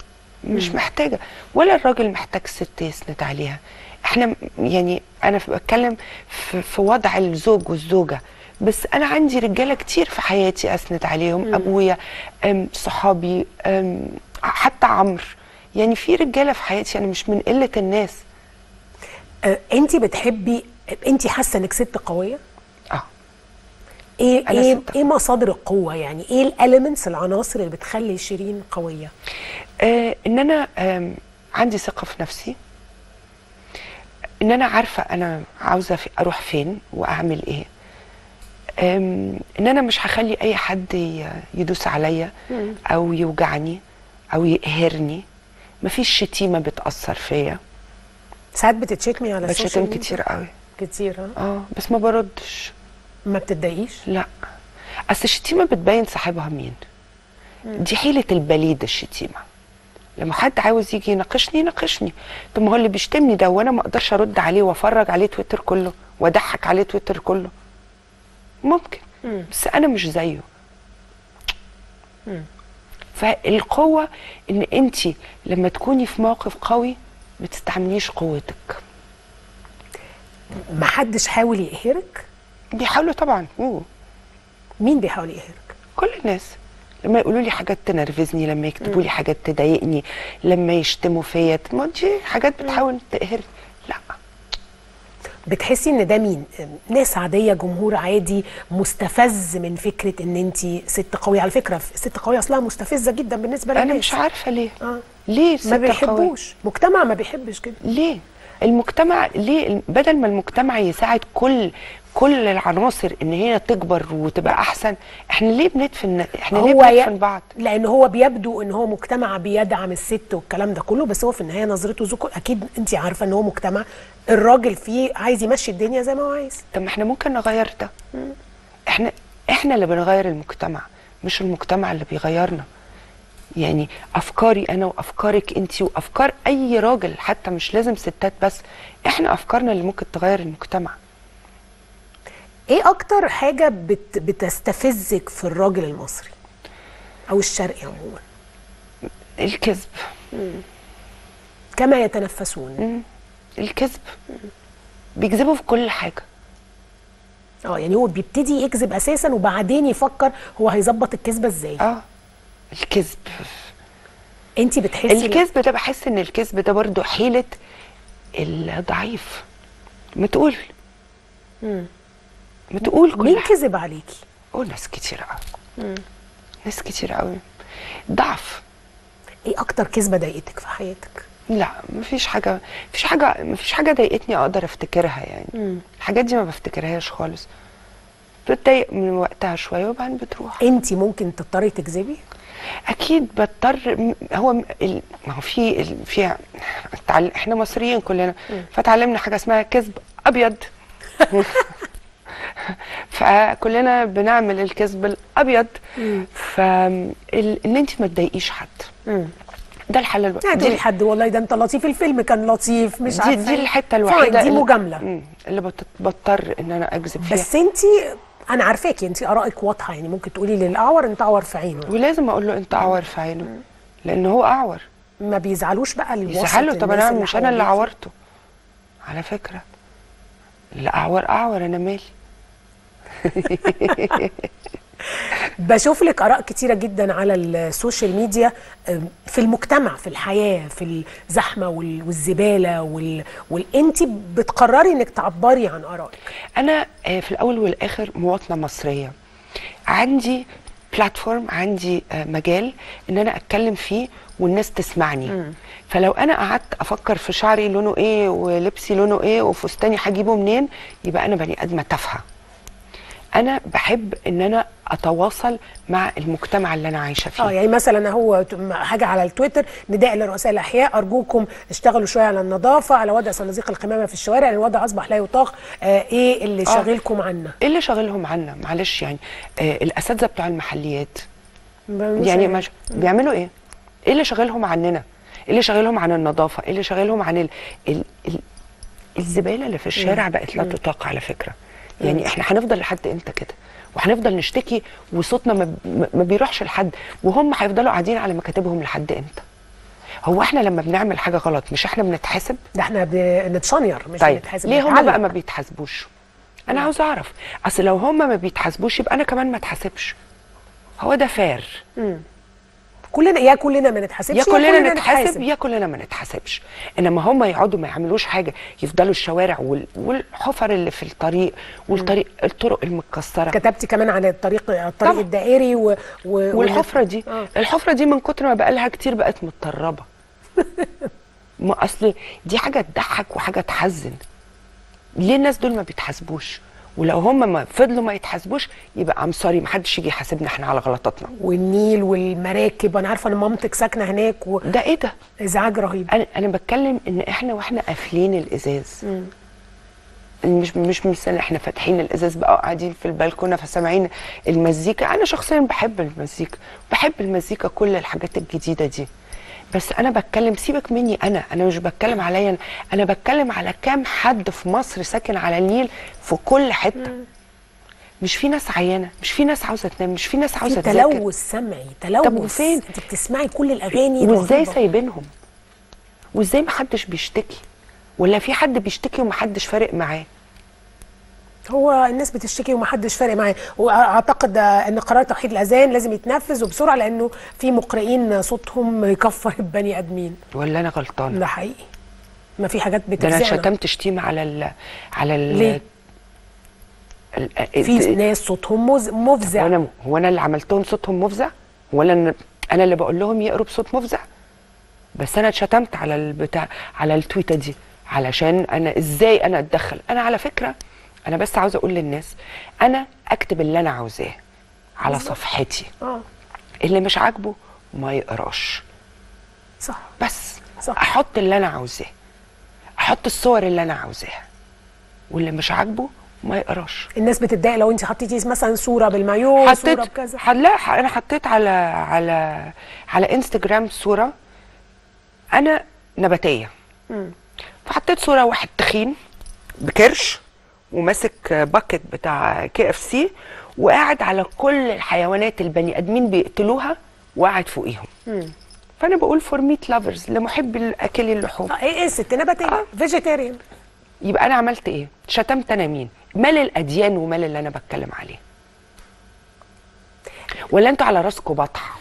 مش مم. محتاجه ولا الراجل محتاج ست يسند عليها احنا م- يعني انا في- بتكلم في, في وضع الزوج والزوجه بس انا عندي رجاله كتير في حياتي اسند عليهم مم. ابويا أم، صحابي أم، حتى عمرو يعني في رجاله في حياتي انا مش من قله الناس انت بتحبي انت حاسه انك ست قويه اه ايه أنا ايه ست ايه مصادر القوه يعني ايه الاليمنتس العناصر اللي بتخلي شيرين قويه آه ان انا آم، عندي ثقه في نفسي ان انا عارفه انا عاوزه في اروح فين واعمل ايه آم، ان انا مش هخلي اي حد ي- يدوس عليا مم. او يوجعني او يقهرني مفيش شتيمه بتاثر فيا ساعات بتتشتمي على السوشيال بتشتم ميديا كتير قوي كتير ها اه بس ما بردش ما بتتضايقيش لا اصل الشتيمه بتبين صاحبها مين دي حيله البليد الشتيمه لما حد عاوز يجي يناقشني يناقشني طب ما هو اللي بيشتمني ده وانا ما اقدرش ارد عليه وافرج عليه تويتر كله واضحك عليه تويتر كله ممكن مم. بس انا مش زيه مم. فالقوه ان انت لما تكوني في موقف قوي ما تستعمليش قوتك ما حدش حاول يقهرك بيحاولوا طبعا أوه. مين بيحاول يقهرك كل الناس لما يقولوا لي حاجات تنرفزني لما يكتبوا لي حاجات تضايقني لما يشتموا فيا ما دي حاجات بتحاول تقهرني لا بتحسي ان ده مين ناس عاديه جمهور عادي مستفز من فكره ان انت ست قويه على فكره ست قويه اصلها مستفزه جدا بالنسبه للناس انا مش عارفه ليه آه. ليه ست ما قوية؟ بيحبوش مجتمع ما بيحبش كده ليه المجتمع ليه بدل ما المجتمع يساعد كل كل العناصر ان هي تكبر وتبقى احسن احنا ليه بندفن احنا ليه هو ي- بندفن بعض لان هو بيبدو ان هو مجتمع بيدعم الست والكلام ده كله بس هو في النهايه نظرته ذكور اكيد انت عارفه ان هو مجتمع الراجل فيه عايز يمشي الدنيا زي ما هو عايز طب ما احنا ممكن نغير ده احنا احنا اللي بنغير المجتمع مش المجتمع اللي بيغيرنا يعني افكاري انا وافكارك انت وافكار اي راجل حتى مش لازم ستات بس احنا افكارنا اللي ممكن تغير المجتمع ايه اكتر حاجه بت بتستفزك في الراجل المصري او الشرقي عموما الكذب كما يتنفسون الكذب بيكذبوا في كل حاجه اه يعني هو بيبتدي يكذب اساسا وبعدين يفكر هو هيظبط الكذبه ازاي اه الكذب انت بتحسي الكذب ده بحس ان الكذب ده برضو حيله الضعيف ما تقول مم. ما تقول كل مين حاجة. كذب عليكي او ناس كتير قوي مم. ناس كتير قوي ضعف ايه اكتر كذبه ضايقتك في حياتك لا مفيش حاجه مفيش حاجه مفيش حاجه ضايقتني اقدر افتكرها يعني مم. الحاجات دي ما بفتكرهاش خالص بتضايق من وقتها شويه وبعدين بتروح انت ممكن تضطري تكذبي اكيد بضطر م- هو م- ال- ما هو في ال- في اتعل- احنا مصريين كلنا فتعلمنا حاجه اسمها كذب ابيض فكلنا بنعمل الكذب الابيض فان انت ما تضايقيش حد مم. ده الحل الوحيد يعني تقولي لحد والله ده انت لطيف الفيلم كان لطيف مش دي, عارفه دي إيه. الحته فاين، الوحيده دي اللي- مجامله مم، اللي بت- بضطر ان انا اكذب فيها بس انت انا عارفاكي انت ارائك واضحه يعني ممكن تقولي للاعور انت اعور في عينه ولازم اقول له انت اعور في عينه لان هو اعور ما بيزعلوش بقى الوسط يزعلوا طب الناس انا مش انا اللي حواليكي. عورته على فكره اللي اعور اعور انا مالي بشوف لك اراء كتيره جدا على السوشيال ميديا أم، في المجتمع في الحياه في الزحمه وال- والزباله وال... وانت بتقرري انك تعبري عن ارائك انا آه، في الاول والاخر مواطنه مصريه عندي بلاتفورم عندي آه، مجال ان انا اتكلم فيه والناس تسمعني فلو انا قعدت افكر في شعري لونه ايه ولبسي لونه ايه وفستاني هجيبه منين يبقى انا بني ادمه تافهه انا بحب ان انا اتواصل مع المجتمع اللي انا عايشه فيه اه يعني مثلا هو ت- حاجه على التويتر نداء لرؤساء الاحياء ارجوكم اشتغلوا شويه على النظافه على وضع صناديق القمامه في الشوارع لان الوضع اصبح لا يطاق آه ايه اللي آه. شاغلكم عنا ايه اللي شاغلهم عنا معلش يعني آه الاساتذه بتوع المحليات بيعملوش يعني إيه؟ مش بيعملوا ايه ايه اللي شاغلهم عننا ايه اللي شاغلهم عن النظافه ايه اللي شاغلهم عن ال... ال... ال... الزباله اللي في الشارع مم. بقت لا مم. تطاق على فكره مم. يعني احنا هنفضل لحد امتى كده وهنفضل نشتكي وصوتنا ما, ما- ما بيروحش لحد وهم هيفضلوا قاعدين على مكاتبهم لحد امتى هو احنا لما بنعمل حاجه غلط مش احنا بنتحاسب ده احنا بنتشنير مش طيب بنتحاسب ليه هم بنتعلم. بقى ما بيتحاسبوش انا عاوز اعرف اصل لو هم ما بيتحاسبوش يبقى انا كمان ما اتحاسبش هو ده فير مم. كلنا يا كلنا ما نتحاسبش يا كلنا نتحاسب يا كلنا ما نتحاسبش انما هم يقعدوا ما يعملوش حاجه يفضلوا الشوارع وال... والحفر اللي في الطريق والطريق الطرق المتكسره كتبتي كمان عن الطريق الطريق طبعا. الدائري و... و... والحفره دي آه. الحفره دي من كتر ما بقى لها كتير بقت متطربه ما اصل دي حاجه تضحك وحاجه تحزن ليه الناس دول ما بيتحاسبوش ولو هم ما فضلوا ما يتحاسبوش يبقى ام سوري ما حدش يجي يحاسبنا احنا على غلطاتنا والنيل والمراكب انا عارفه ان مامتك ساكنه هناك و... ده ايه ده ازعاج رهيب انا انا بتكلم ان احنا واحنا قافلين الازاز مش مش مثلا احنا فاتحين الازاز بقى وقاعدين في البلكونه فسامعين المزيكا انا شخصيا بحب المزيكا بحب المزيكا كل الحاجات الجديده دي بس انا بتكلم سيبك مني انا انا مش بتكلم عليا أنا، انا بتكلم على كام حد في مصر ساكن على النيل في كل حته مش في ناس عيانه مش في ناس عاوزه تنام مش في ناس في عاوزه تذاكر تلوث سمعي تلوث طب وفين؟ انت بتسمعي كل الاغاني وازاي رهيبة. سايبينهم وازاي ما حدش بيشتكي ولا في حد بيشتكي ومحدش فارق معاه هو الناس بتشتكي ومحدش فارق معاه واعتقد ان قرار توحيد الاذان لازم يتنفذ وبسرعه لانه في مقرئين صوتهم يكفر البني ادمين ولا انا غلطانه ده حقيقي ما في حاجات ده انا بتفزعنا شتمت شتيمه على ال على ال ليه؟ ال- في ال- ناس صوتهم مز- مفزع هو انا هو انا اللي عملتهم صوتهم مفزع ولا انا انا اللي بقول لهم يقروا بصوت مفزع بس انا اتشتمت على البتاع على التويته دي علشان انا ازاي انا اتدخل انا على فكره انا بس عاوزه اقول للناس انا اكتب اللي انا عاوزاه على بالظبط. صفحتي اه اللي مش عاجبه ما يقراش صح بس صح. احط اللي انا عاوزاه احط الصور اللي انا عاوزاها واللي مش عاجبه ما يقراش الناس بتتضايق لو انت حطيتي مثلا صوره بالمايو حطيت صوره بكذا ح- لا ح- انا حطيت على على على انستجرام صوره انا نباتيه مم. فحطيت صوره واحد تخين بكرش وماسك باكت بتاع كي اف سي وقاعد على كل الحيوانات البني ادمين بيقتلوها وقاعد فوقيهم مم. فانا بقول فور ميت لافرز لمحبي الاكل اللحوم آه، ايه ايه ست نباتيه فيجيتيريان يبقى انا عملت ايه شتمت انا مين مال الاديان ومال اللي انا بتكلم عليه ولا انتوا على راسكم بطحه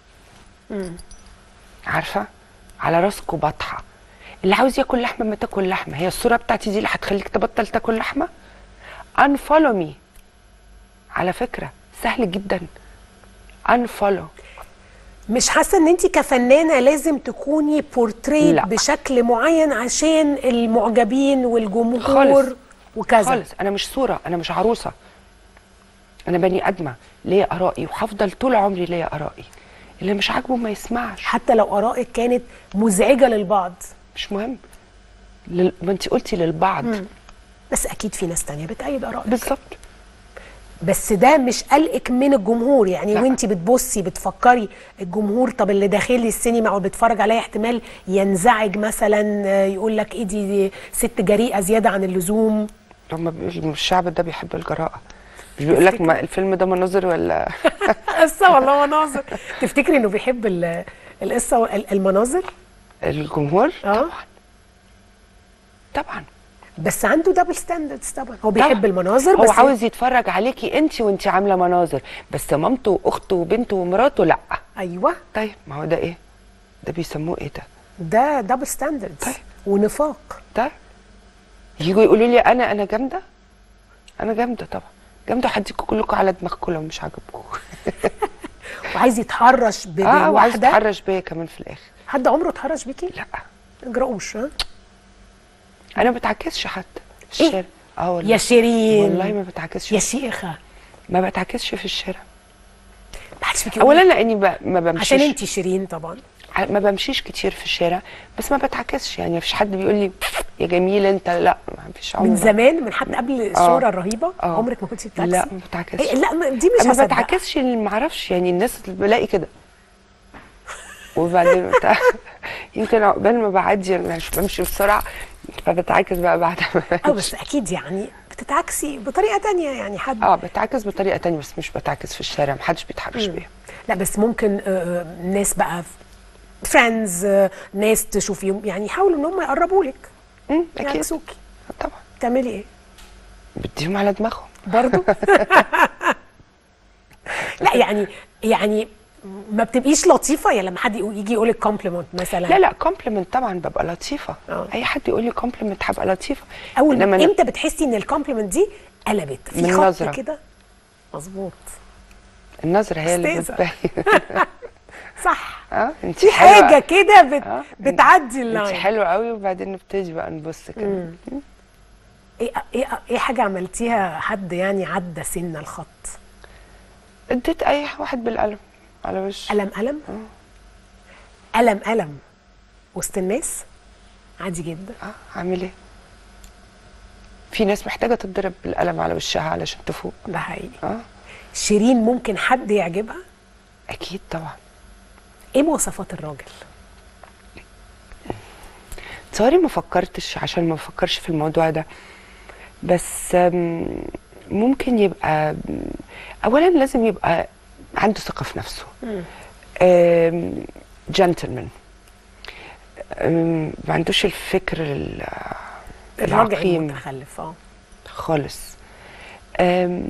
عارفه على راسكم بطحه اللي عاوز ياكل لحمه ما تاكل لحمه هي الصوره بتاعتي دي اللي هتخليك تبطل تاكل لحمه unfollow me على فكره سهل جدا unfollow مش حاسه ان انت كفنانه لازم تكوني بورتريت لا. بشكل معين عشان المعجبين والجمهور خالص. وكذا خالص انا مش صوره انا مش عروسه انا بني ادمه ليا ارائي وهفضل طول عمري ليا ارائي اللي مش عاجبه ما يسمعش حتى لو ارائك كانت مزعجه للبعض مش مهم لل... ما انت قلتي للبعض مم. بس اكيد في ناس تانية بتأيد ارائك بالظبط بس ده مش قلقك من الجمهور يعني وانت بتبصي بتفكري الجمهور طب اللي داخل لي السينما او بيتفرج عليا احتمال ينزعج مثلا آه، يقول لك ايه دي, دي ست جريئه زياده عن اللزوم هم بي- الشعب ده بيحب الجراءه مش بيقول لك ما الفيلم ده مناظر ولا قصه والله مناظر تفتكري انه بيحب ال- القصه والمناظر الجمهور اه طبعا بس عنده دبل ستاندردز طبعا هو بيحب المناظر هو بس عاوز يتفرج عليكي انت وانت عامله مناظر بس مامته واخته وبنته ومراته لا ايوه طيب ما هو ده ايه ده بيسموه ايه ده ده دبل ستاندردز ونفاق ده يجوا يقولوا لي انا انا جامده انا جامده طبعا جامده هديكوا كلكم على دماغكم لو مش عاجبكم وعايز يتحرش ب- اه وعايز بواحده تحرش بيا كمان في الاخر حد عمره اتحرش بيكي لا اجرؤوش ها انا ما بتعكسش حتى في إيه؟ الشارع اه والله يا شيرين والله ما بتعكسش يا شيخه ما بتعكسش في الشارع ما حدش فيكي اولا يقول- لاني ب... ما بمشيش عشان انت شيرين طبعا ما بمشيش كتير في الشارع بس ما بتعكسش يعني مفيش حد بيقول لي يا جميل انت لا ما فيش من زمان من حتى قبل الشهره الرهيبه آه. عمرك ما كنتي بتعكسي لا ما بتعكسش إيه لا ما- دي مش ما هصدقها. بتعكسش ما اعرفش يعني الناس بلاقي كده وبعدين بتاع يمكن عقبال ما بعدي أنا مش بمشي بسرعه فبتعكس بقى بعد ما اه بمشي. بس اكيد يعني بتتعكسي بطريقه تانية يعني حد اه بتعكس بطريقه تانية بس مش بتعكس في الشارع محدش بيتحرش مم. بيها لا بس ممكن آه، آه، ناس بقى فريندز ناس تشوفيهم يعني يحاولوا ان هم يقربوا لك اكيد يعكسوكي طبعا تعملي ايه بديهم على دماغهم برضو لا يعني يعني ما بتبقيش لطيفه يعني لما حد يقول- يجي يقول لك كومبلمنت مثلا لا لا كومبلمنت طبعا ببقى لطيفه اي حد يقول لي كومبلمنت هبقى لطيفه اول إنما ما أنا- امتى بتحسي ان الكومبلمنت دي قلبت في من خط نظرة. كده مظبوط النظره هي اللي أستاذة. بتبين صح اه انت في حاجه كده بت... بتعدي انت اللاين حلوه قوي وبعدين نبتدي بقى نبص كده ايه ايه ايه حاجه عملتيها حد يعني عدى سن الخط اديت اي واحد بالقلم على وش قلم قلم قلم قلم وسط الناس عادي جدا اه عامل ايه في ناس محتاجه تتضرب بالقلم على وشها علشان تفوق ده حقيقي اه شيرين ممكن حد يعجبها اكيد طبعا ايه مواصفات الراجل تصوري ما فكرتش عشان ما بفكرش في الموضوع ده بس أم، ممكن يبقى اولا لازم يبقى عنده ثقه في نفسه جنتلمان ما عندوش الفكر ال- الراجل العقيم المتخلف اه خالص أم،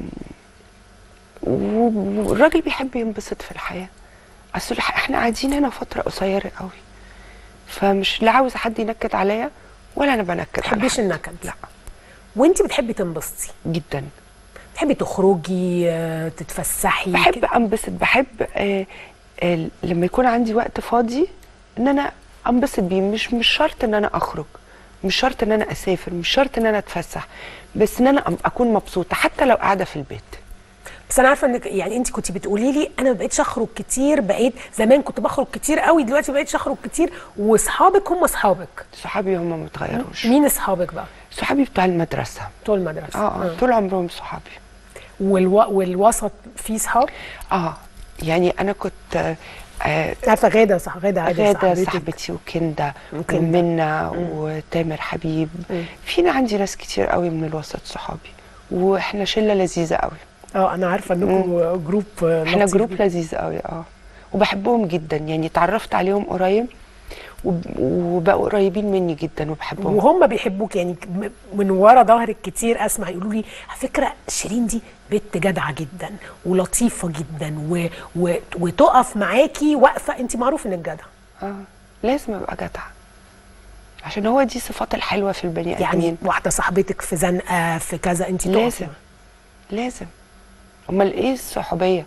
و- والراجل بيحب ينبسط في الحياه اصل الح- احنا قاعدين هنا فتره قصيره قوي فمش لا عاوزه حد ينكد عليا ولا انا بنكد على تحبيش حد. النكد لا وانت بتحبي تنبسطي جدا بتحبي تخرجي آه، تتفسحي بحب انبسط بحب آه آه لما يكون عندي وقت فاضي ان انا انبسط بيه مش مش شرط ان انا اخرج مش شرط ان انا اسافر مش شرط ان انا اتفسح بس ان انا أم- اكون مبسوطه حتى لو قاعده في البيت بس انا عارفه انك يعني انت كنت بتقولي لي انا ما بقيتش اخرج كتير بقيت زمان كنت بخرج كتير قوي دلوقتي ما بقيتش اخرج كتير واصحابك هم اصحابك صحابي هم ما اتغيروش مين اصحابك بقى صحابي بتوع المدرسه طول المدرسه اه, آه. طول عمرهم صحابي والو... والوسط فيه صحاب اه يعني انا كنت آه آه عارفه غاده صح غاده عادل غادة صاحبتك. صاحبتي وكندا وكندا. ومنى وتامر حبيب فينا عندي ناس كتير قوي من الوسط صحابي واحنا شله لذيذه قوي اه انا عارفه انكم جروب آه، احنا لطيف جروب جداً. لذيذ قوي اه وبحبهم جدا يعني اتعرفت عليهم قريب وب- وبقوا قريبين مني جدا وبحبهم وهم بيحبوك يعني م- من ورا ظهرك كتير اسمع يقولوا لي على فكره شيرين دي بنت جدعه جدا ولطيفه جدا و... و... وتقف معاكي واقفه انت معروف انك جدعه اه لازم ابقى جدعه عشان هو دي صفات الحلوه في البني ادمين يعني واحده صاحبتك في زنقه في كذا انت تقفي لازم لازم امال ايه الصحوبيه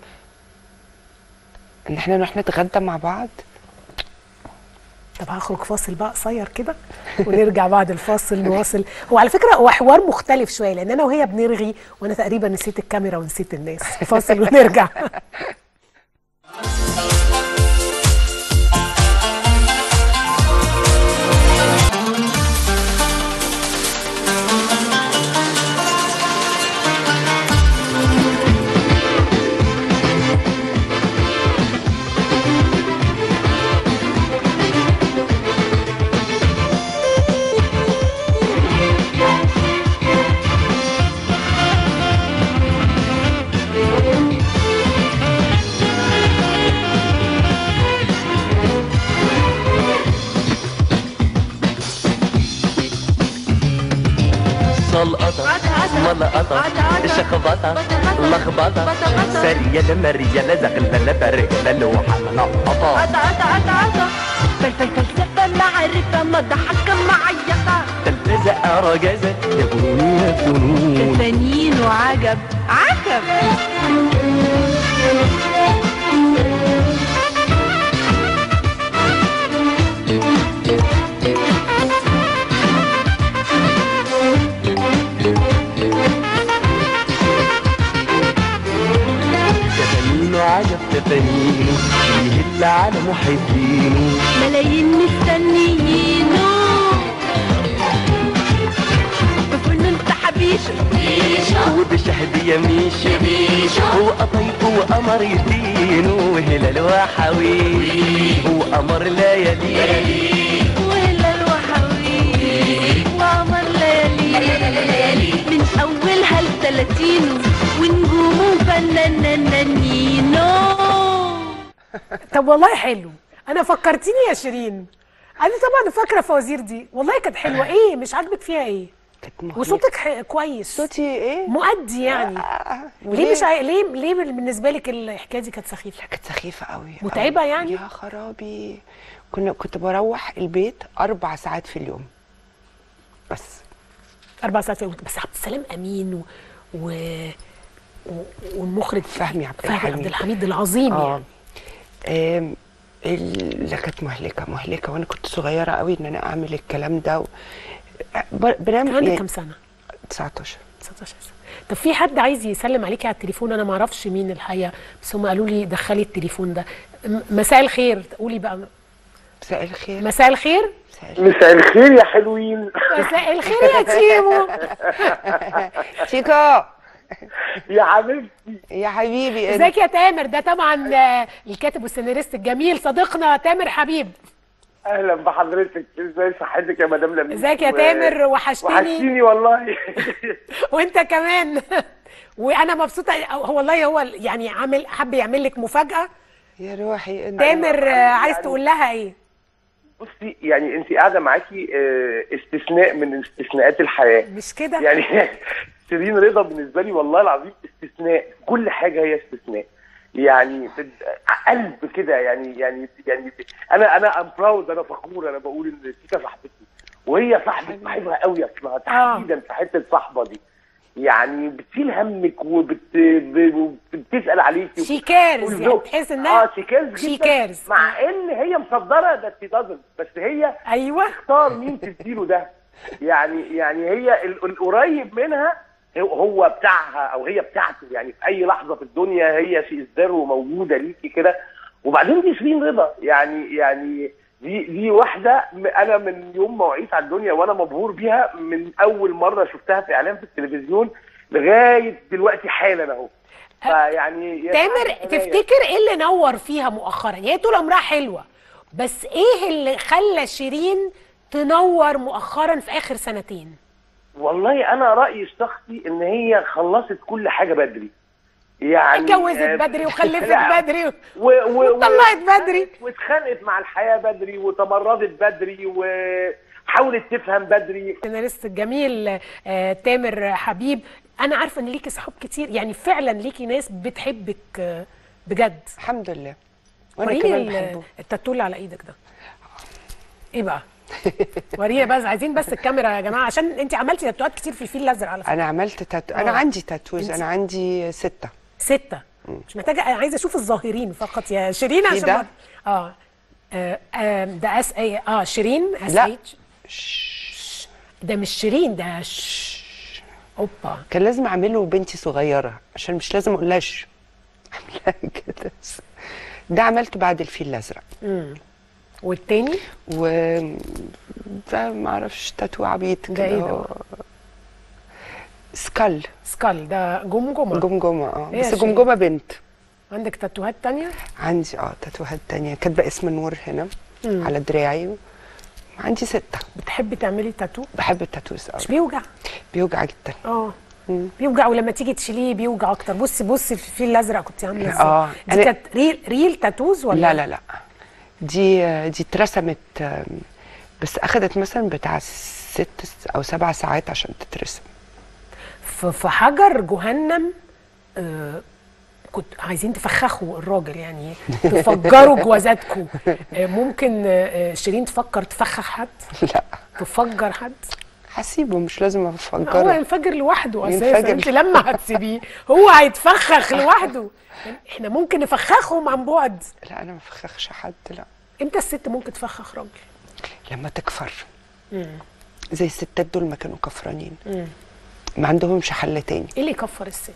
ان احنا نروح نتغدى مع بعض طب هخرج فاصل بقى قصير كده ونرجع بعد الفاصل نواصل هو على فكره هو حوار مختلف شويه لان انا وهي بنرغي وانا تقريبا نسيت الكاميرا ونسيت الناس فاصل ونرجع سلقطة ملقطة شخبطة لخبطة سرية مرية زغلة برجلة لوحة منقطة قطع قطع قطع قطع فلفل فلسفة معرفة مضحكة معيطة تلزق رجزة يكون فنون فنين وعجب عجب تفانين وعجب تفانين فيه العالم محيطين ملايين مستنيينه بفنون تحبيشه وبشهد يميش وقطيف وقمر يدين وهلال وحوي وقمر ليالي وهلال وحوي وقمر ليالي من اولها لتلاتينه ونجومه فنانينو طب والله حلو انا فكرتيني يا شيرين انا طبعا فاكره فوازير دي والله كانت حلوه ايه مش عاجبك فيها ايه مهلكة. وصوتك ح- كويس صوتي ايه مؤدي يعني ليه مش عاي... ليه ليه بالنسبه لك الحكايه دي كانت سخيفه كانت سخيفه قوي متعبه قوي. يعني يا خرابي كنا كنت بروح البيت اربع ساعات في اليوم بس اربع ساعات في اليوم. بس عبد السلام امين و... و... و... والمخرج فهمي عبد فهمي الحميد عبد الحميد العظيم اه يعني آم، اللي كانت مهلكه مهلكه وانا كنت صغيره قوي ان انا اعمل الكلام ده و... ب- بنام كان عندك يعني كام سنه 19 19 سنه طب في حد عايز يسلم عليكي على التليفون انا ما اعرفش مين الحقيقه بس هم قالوا لي دخلي التليفون ده م- مساء الخير قولي بقى مساء الخير مساء الخير مساء الخير يا حلوين مساء الخير يا تيمو تيكو يا حبيبتي يا حبيبي انت. ازيك يا تامر ده طبعا آه، الكاتب والسيناريست الجميل صديقنا تامر حبيب اهلا بحضرتك ازاي صحتك يا مدام لميس ازيك يا تامر وحشتني وحشتيني والله وانت كمان وانا مبسوطه هو والله هو يعني عامل حب يعمل لك مفاجاه يا روحي انت تامر آه، عايز تقول لها ايه بصي يعني انت قاعده معاكي آه، استثناء من استثناءات الحياه مش كده يعني شيرين رضا بالنسبه لي والله العظيم استثناء كل حاجه هي استثناء يعني بد- قلب كده يعني يعني يعني انا انا ام براود انا فخور انا بقول ان تيتا صاحبتي وهي صاحبه صاحبها قوي اصلا تحديدا في حته صاحبه دي يعني بتشيل همك وبتسال عليكي شي كيرز يعني والذوق. تحس انها اه شي كيرز شي جدا كيرز مع ان هي مصدره ده شي دازنت بس هي ايوه تختار مين تديله ده يعني يعني هي ال- القريب منها هو- هو بتاعها او هي بتاعته يعني في اي لحظه في الدنيا هي في اصدار وموجوده ليكي كده وبعدين دي شيرين رضا يعني يعني دي دي واحده م- انا من يوم ما وعيت على الدنيا وانا مبهور بيها من اول مره شفتها في اعلان في التلفزيون لغايه دلوقتي حالا اهو فيعني يا تامر سعد تفتكر ايه اللي نور فيها مؤخرا هي طول عمرها حلوه بس ايه اللي خلى شيرين تنور مؤخرا في اخر سنتين والله انا رايي الشخصي ان هي خلصت كل حاجه بدري يعني اتجوزت آه، بدري وخلفت لا. بدري و- و- وطلعت بدري واتخانقت مع الحياه بدري وتمردت بدري وحاولت تفهم بدري السيناريست الجميل آه، تامر حبيب انا عارفه ان ليكي صحاب كتير يعني فعلا ليكي ناس بتحبك آه، بجد الحمد لله وانا وريني كمان ال- بحبه التاتو اللي على ايدك ده ايه بقى وريني بس عايزين بس الكاميرا يا جماعه عشان انت عملتي تاتوهات كتير في الفيل الازرق على فكره انا عملت تاتو انا آه. عندي تاتوز انت- انا عندي ستة ستة مش محتاجة أنا عايزة أشوف الظاهرين فقط يا شيرين في عشان ده؟ ما- اه آه، آه، ده اس اي اه شيرين اس لا. اتش ده مش شيرين ده ش اوبا كان لازم اعمله بنتي صغيره عشان مش لازم اقول لها ش- اعملها كده ده عملته بعد الفيل الازرق مم. والتاني و ده ما اعرفش تاتو عبيط ده كده إيه ده هو- سكال سكال ده جمجمة جمجمه اه إيه يا بس شيرين؟ جمجمه بنت عندك تاتوهات تانية؟ عندي اه تاتوهات تانية كاتبه اسم نور هنا مم. على دراعي عندي ستة بتحبي تعملي تاتو؟ بحب التاتوز اه مش بيوجع؟ بيوجع جدا اه بيوجع ولما تيجي تشيليه بيوجع اكتر بصي بصي في الفيل الازرق كنت عامله ازاي آه، دي أنا- كانت ريل ريل تاتوز ولا لا لا لا دي دي اترسمت آم، بس اخدت مثلا بتاع ست او سبع ساعات عشان تترسم في في حجر جهنم آه كنت عايزين تفخخوا الراجل يعني تفجروا جوازاتكم آه ممكن آه آه، شيرين تفكر تفخخ حد لا تفجر حد هسيبه مش لازم هو افجره ينفجر لوحده اساسا ينفجر. انت لما هتسيبيه هو هيتفخخ لوحده احنا ممكن نفخخهم عن بعد لا انا ما بفخخش حد لا امتى الست ممكن تفخخ راجل لما تكفر مم. زي الستات دول ما كانوا كفرانين مم. ما عندهمش حل تاني ايه اللي يكفر الست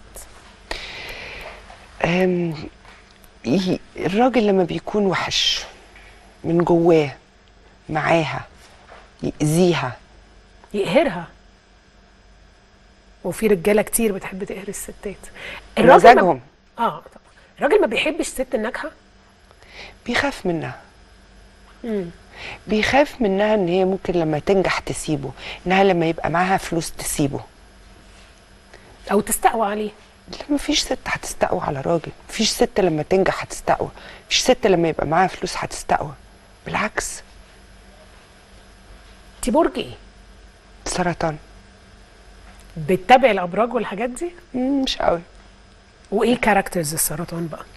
أم، ي- الراجل لما بيكون وحش من جواه معاها يأذيها يقهرها وفي رجاله كتير بتحب تقهر الستات الراجل ما- مزاجهم اه طبعا الراجل ما بيحبش الست الناجحه بيخاف منها مم. بيخاف منها ان هي ممكن لما تنجح تسيبه انها لما يبقى معاها فلوس تسيبه او تستقوى عليه لا مفيش ست هتستقوى على راجل مفيش ست لما تنجح هتستقوى مفيش ست لما يبقى معاها فلوس هتستقوى بالعكس انت برج ايه سرطان بتتابعي الابراج والحاجات دي مش قوي وايه كاركترز السرطان بقى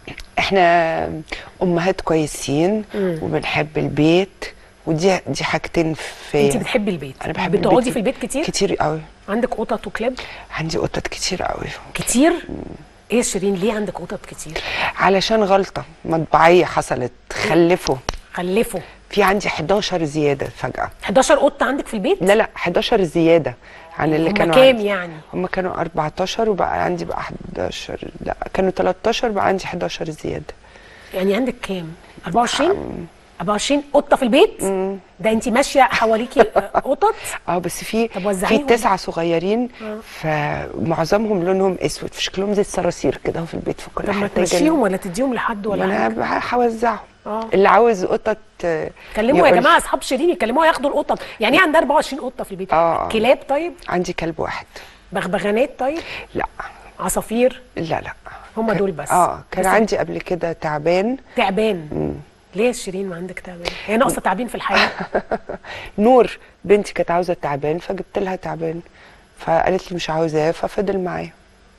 احنا امهات كويسين وبنحب البيت ودي دي حاجتين في انت بتحبي البيت انا بحب بتقعدي في البيت كتير كتير قوي عندك قطط وكلاب عندي قطط كتير قوي كتير ايه يا شيرين ليه عندك قطط كتير علشان غلطه مطبعيه حصلت خلفوا خلفوا في عندي 11 زياده فجاه 11 قطه عندك في البيت لا لا 11 زياده عن اللي هما كانوا كام عندي. يعني هم كانوا 14 وبقى عندي بقى 11 لا كانوا 13 بقى عندي 11 زياده يعني عندك كام 24 24 قطه في البيت ده انت ماشيه حواليكي قطط اه بس في طب في وزعيهم تسعه صغيرين آه. فمعظمهم لونهم اسود في شكلهم زي الصراصير كده في البيت في كل طب ما حته يجي- تمشيهم ولا تديهم لحد ولا ما حاجه انا هوزعهم اه اللي عاوز قطط آه، كلموا يا يقول- جماعه اصحاب شيرين يكلموها ياخدوا القطط يعني ايه عندها 24 قطه في البيت آه. كلاب طيب عندي كلب واحد بغبغانات طيب لا عصافير لا لا هم دول بس اه كان بس عندي قبل كده تعبان تعبان ليه يا شيرين ما عندك تعبان هي ناقصه تعبين في الحياه نور بنتي كانت عاوزه تعبان فجبت لها تعبان فقالت لي مش عاوزاه ففضل معايا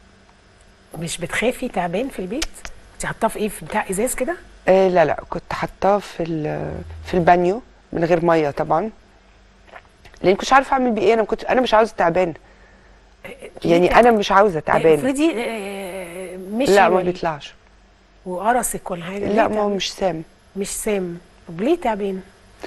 مش بتخافي تعبان في البيت انت حاطاه في ايه في بتاع ازاز كده آه لا لا كنت حاطاه في ال- في البانيو من غير ميه طبعا لان كنتش عارفه اعمل بيه ايه انا كنت انا مش عاوزه تعبان يعني انا مش عاوزه تعبان افرضي آه، مشي لا ما ولا- بيطلعش وقرصك ولا حاجه لا ليه ما هو تعبان؟ مش سام مش سام طب ليه تعبان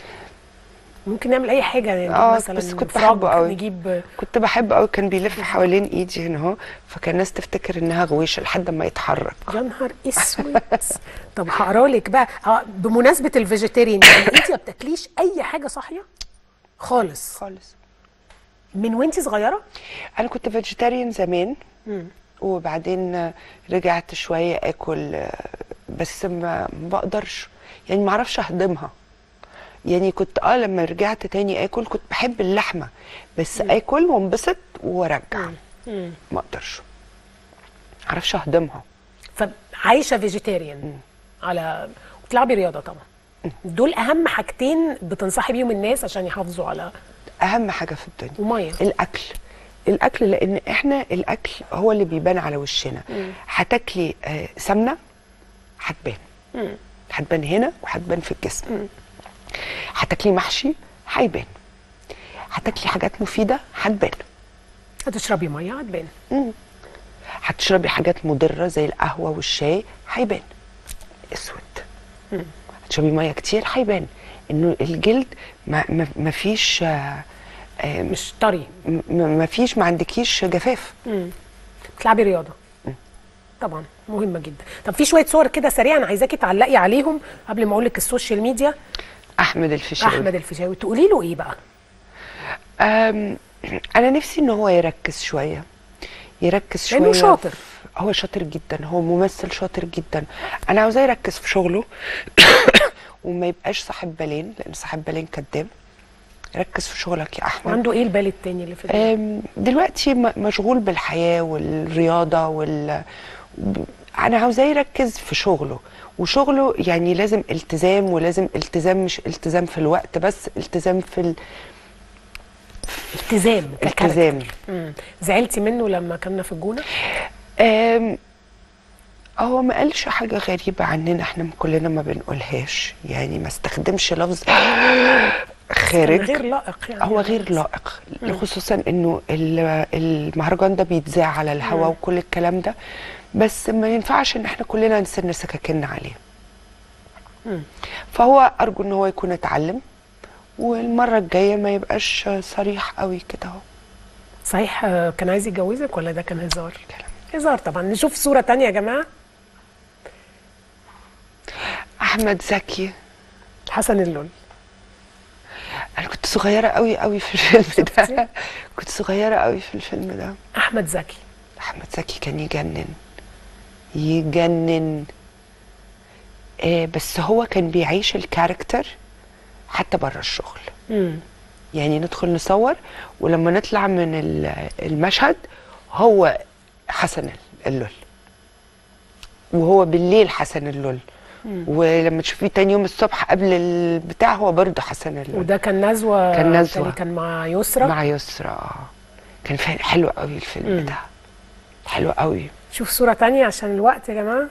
ممكن نعمل اي حاجه نجيب اه مثلا بس كنت فراج، بحبه قوي نجيب كنت بحبه قوي كان بيلف حوالين ايدي هنا اهو فكان الناس تفتكر انها غويشه لحد ما يتحرك يا نهار اسود طب هقرا لك بقى اه بمناسبه الفيجيتيريان يعني انت ما بتاكليش اي حاجه صاحيه خالص خالص من وانت صغيره انا كنت فيجيتاريان زمان مم. وبعدين آه، رجعت شويه اكل آه، بس ما ما بقدرش يعني ما اعرفش اهضمها يعني كنت اه لما رجعت تاني اكل كنت بحب اللحمه بس اكل وانبسط وارجع مم. ما اقدرش ما اعرفش اهضمها فعايشه فيجيتيريان على وبتلعبي رياضه طبعا دول اهم حاجتين بتنصحي بيهم الناس عشان يحافظوا على اهم حاجه في الدنيا وميه الاكل الاكل لان احنا الاكل هو اللي بيبان على وشنا مم. هتاكلي آه، سمنه هتبان مم. هتبان هنا وهتبان في الجسم هتاكلي محشي هيبان هتاكلي حاجات مفيده هتبان هتشربي ميه هتبان مم. هتشربي حاجات مضره زي القهوه والشاي هيبان اسود مم. هتشربي ميه كتير هيبان انه الجلد ما, ما, ما فيش آه، آه، مش طري م- ما فيش ما عندكيش جفاف مم. بتلعبي رياضه طبعا مهمه جدا طب في شويه صور كده سريعا عايزاكي تعلقي عليهم قبل ما اقول لك السوشيال ميديا احمد الفيشاوي احمد الفيشاوي تقولي له ايه بقى أم انا نفسي ان هو يركز شويه يركز شويه لأنه شاطر. في- هو شاطر جدا هو ممثل شاطر جدا انا عاوزاه يركز في شغله وما يبقاش صاحب بالين لان صاحب بالين كداب ركز في شغلك يا احمد عنده ايه البال التاني اللي في دماغه؟ أم، دلوقتي م- مشغول بالحياه والرياضه وال ب- انا عاوزاه يركز في شغله وشغله يعني لازم التزام ولازم التزام مش التزام في الوقت بس التزام في ال... التزام ككاركتر. التزام مم. زعلتي منه لما كنا في الجونه أم، هو ما قالش حاجة غريبة عننا احنا كلنا ما بنقولهاش يعني ما استخدمش لفظ خارج غير لائق يعني هو غير لائق مم. خصوصا انه ال- المهرجان ده بيتذاع على الهوا مم. وكل الكلام ده بس ما ينفعش ان احنا كلنا نسن سكاكين عليه مم. فهو ارجو ان هو يكون اتعلم والمرة الجاية ما يبقاش صريح قوي كده اهو صحيح آه، كان عايز يتجوزك ولا ده كان هزار هزار طبعا نشوف صوره تانية يا جماعه احمد زكي حسن اللول انا كنت صغيره قوي قوي في الفيلم ده كنت صغيره قوي في الفيلم ده احمد زكي احمد زكي كان يجنن يجنن آه بس هو كان بيعيش الكاركتر حتى بره الشغل مم. يعني ندخل نصور ولما نطلع من ال- المشهد هو حسن اللول وهو بالليل حسن اللول مم. ولما تشوفيه تاني يوم الصبح قبل البتاع هو برضه حسن اللول وده كان نزوه كان نزوة. تاني كان مع يسرا مع يسرا اه كان فعلا حلو قوي الفيلم ده حلو قوي شوف صوره تانية عشان الوقت يا جماعه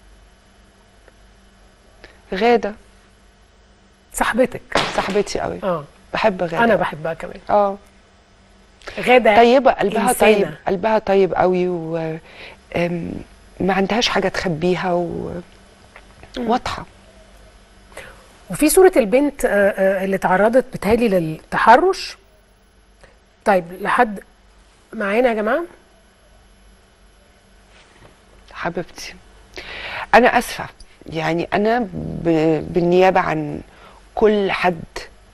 غاده صاحبتك صاحبتي قوي اه بحب غاده انا بحبها كمان اه غاده طيبه قلبها إنسانة. طيب قلبها طيب قوي و أم، ما عندهاش حاجه تخبيها و... واضحه وفي صورة البنت آه، آه، اللي تعرضت بتهيألي للتحرش طيب لحد معانا يا جماعة حبيبتي انا اسفه يعني انا ب... بالنيابه عن كل حد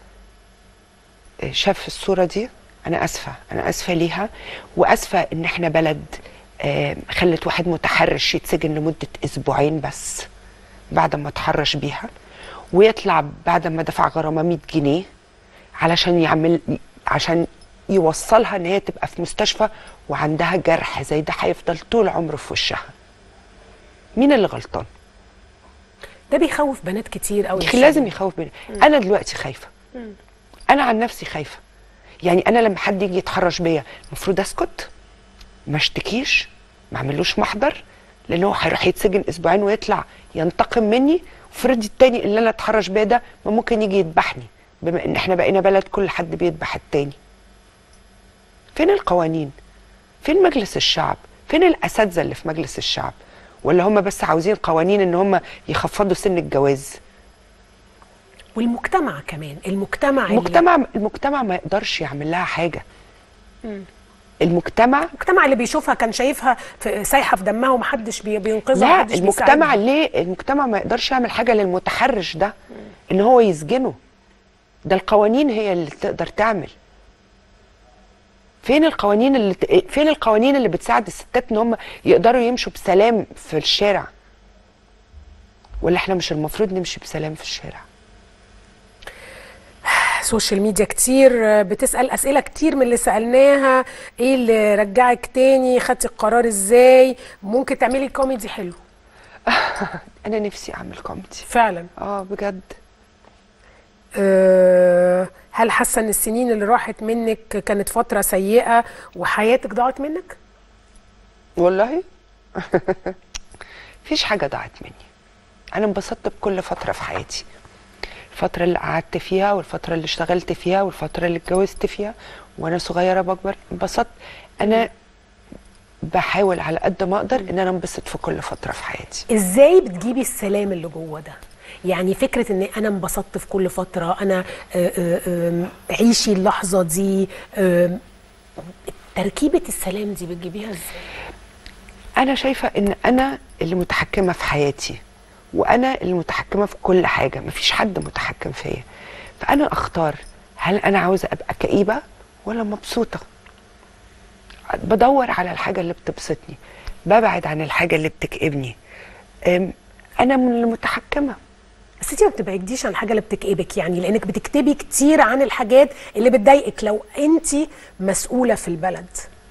شاف الصوره دي انا اسفه انا اسفه ليها واسفه ان احنا بلد آه، خلت واحد متحرش يتسجن لمده اسبوعين بس بعد ما اتحرش بيها ويطلع بعد ما دفع غرامه 100 جنيه علشان يعمل عشان يوصلها ان هي تبقى في مستشفى وعندها جرح زي ده هيفضل طول عمره في وشها مين اللي غلطان ده بيخوف بنات كتير قوي لازم يخوف مني انا دلوقتي خايفه انا عن نفسي خايفه يعني انا لما حد يجي يتحرش بيا المفروض اسكت ما اشتكيش ما اعملوش محضر لان هو هيروح يتسجن اسبوعين ويطلع ينتقم مني وفرض التاني اللي انا اتحرش بيا ده ما ممكن يجي يذبحني بما ان احنا بقينا بلد كل حد بيذبح التاني فين القوانين فين مجلس الشعب فين الاساتذه اللي في مجلس الشعب ولا هم بس عاوزين قوانين ان هم يخفضوا سن الجواز والمجتمع كمان المجتمع اللي- المجتمع المجتمع ما يقدرش يعمل لها حاجه مم. المجتمع المجتمع اللي بيشوفها كان شايفها في سايحه في دمها ومحدش بي- بينقذها لا محدش المجتمع بيساعدها. ليه المجتمع ما يقدرش يعمل حاجه للمتحرش ده ان هو يسجنه ده القوانين هي اللي تقدر تعمل فين القوانين اللي ت- فين القوانين اللي بتساعد الستات ان هم يقدروا يمشوا بسلام في الشارع ولا احنا مش المفروض نمشي بسلام في الشارع سوشيال ميديا كتير آه، بتسأل أسئلة كتير من اللي سألناها ايه اللي رجعك تاني خدتي القرار ازاي ممكن تعملي كوميدي حلو انا نفسي اعمل كوميدي فعلا اه بجد أه هل حاسة ان السنين اللي راحت منك كانت فترة سيئة وحياتك ضاعت منك؟ والله مفيش حاجه ضاعت مني انا انبسطت بكل فتره في حياتي الفتره اللي قعدت فيها والفتره اللي اشتغلت فيها والفتره اللي اتجوزت فيها وانا صغيره بكبر انبسطت انا بحاول على قد ما اقدر ان انا انبسط في كل فتره في حياتي ازاي بتجيبي السلام اللي جوه ده؟ يعني فكرة ان انا انبسطت في كل فترة انا آه، آه، آم، عيشي اللحظة دي آم، تركيبة السلام دي بتجيبيها ازاي؟ انا شايفه ان انا اللي متحكمه في حياتي وانا اللي متحكمه في كل حاجه مفيش حد متحكم فيا فانا اختار هل انا عاوزه ابقى كئيبه ولا مبسوطه بدور على الحاجه اللي بتبسطني ببعد عن الحاجه اللي بتكئبني أم، انا من المتحكمه بس انت ما بتبعديش عن الحاجه اللي بتكئبك يعني لانك بتكتبي كتير عن الحاجات اللي بتضايقك لو انت مسؤوله في البلد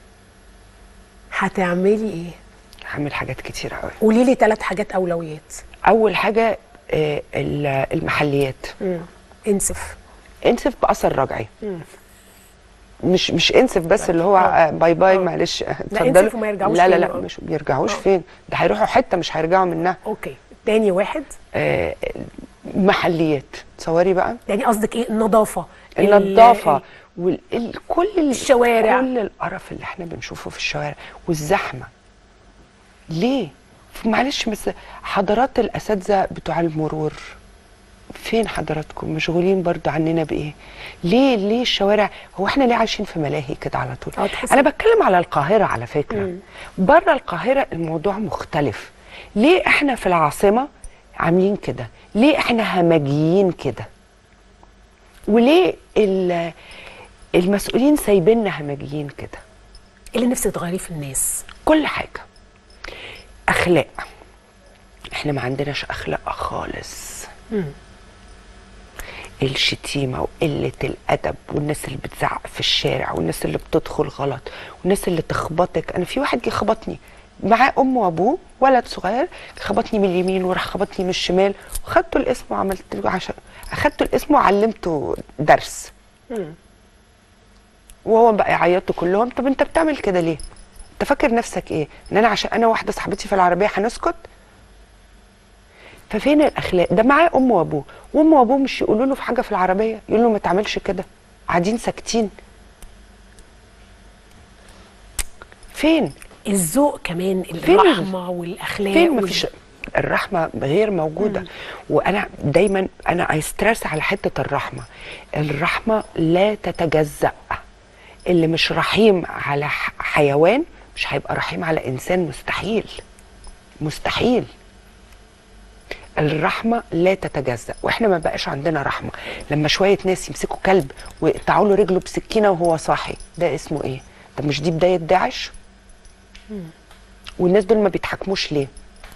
هتعملي ايه هعمل حاجات كتير قوي قولي لي ثلاث حاجات اولويات اول حاجه آه، ال- المحليات مم. انسف انسف باثر رجعي مم. مش مش انسف بس اللي هو آه، باي باي معلش آه، اتفضلوا. انسف وما يرجعوش لا لا تاني. لا مش بيرجعوش فين ده هيروحوا حته مش هيرجعوا منها اوكي تاني واحد آه محليات تصوري بقى يعني قصدك ايه النظافه ال- النظافه وال... ال... كل ال... الشوارع. كل القرف اللي احنا بنشوفه في الشوارع والزحمه ليه معلش بس حضرات الاساتذه بتوع المرور فين حضراتكم مشغولين برضو عننا بايه ليه ليه الشوارع هو احنا ليه عايشين في ملاهي كده على طول اه تحسي- انا بتكلم على القاهره على فكره بره القاهره الموضوع مختلف ليه احنا في العاصمه عاملين كده ليه احنا همجيين كده وليه ال- المسؤولين سايبيننا همجيين كده إيه اللي نفسك تغيريه في الناس كل حاجه اخلاق احنا ما عندناش اخلاق خالص مم. الشتيمة وقلة الأدب والناس اللي بتزعق في الشارع والناس اللي بتدخل غلط والناس اللي تخبطك أنا في واحد جه خبطني معاه ام وابوه ولد صغير خبطني من اليمين وراح خبطني من الشمال وخدته الاسم وعملت له عشان اخدته الاسم وعلمته درس مم. وهو بقى يعيطوا كلهم طب انت بتعمل كده ليه؟ انت فاكر نفسك ايه؟ ان انا عشان انا واحده صاحبتي في العربيه هنسكت؟ ففين الاخلاق؟ ده معاه ام وابوه، وام وابوه مش يقولوا له في حاجه في العربيه، يقولوا له ما تعملش كده، قاعدين ساكتين. فين؟ الذوق كمان فين الرحمه والاخلاق فين وال- مفيش الرحمه غير موجوده وانا دايما انا ايسترس على حته الرحمه الرحمه لا تتجزأ اللي مش رحيم على ح- حيوان مش هيبقى رحيم على انسان مستحيل مستحيل الرحمه لا تتجزأ واحنا ما بقاش عندنا رحمه لما شويه ناس يمسكوا كلب ويقطعوا له رجله بسكينه وهو صاحي ده اسمه ايه طب مش دي بدايه داعش والناس دول ما بيتحاكموش ليه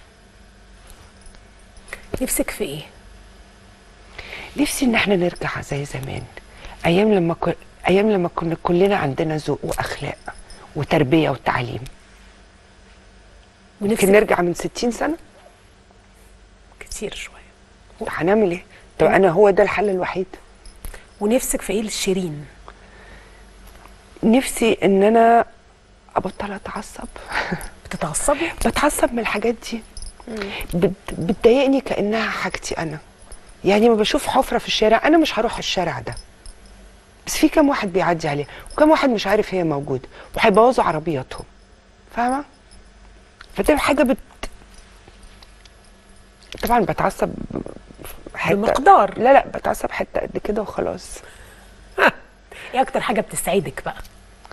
نفسك في ايه؟ نفسي ان احنا نرجع زي زمان ايام لما كن... ايام لما كنا كلنا عندنا ذوق واخلاق وتربيه وتعليم ونفسك- ممكن نرجع من 60 سنه كتير شويه هنعمل ايه طب انا هو ده الحل الوحيد ونفسك في ايه لشيرين؟ نفسي ان انا ابطل اتعصب بتتعصبي بتعصب من الحاجات دي بت... بتضايقني كانها حاجتي انا يعني ما بشوف حفره في الشارع انا مش هروح الشارع ده بس في كام واحد بيعدي عليه وكم واحد مش عارف هي موجوده وهيبوظوا عربياتهم فاهمه فتبقى حاجه بت طبعا بتعصب حته بمقدار. لا لا بتعصب حته قد كده وخلاص ايه اكتر حاجه بتسعدك بقى؟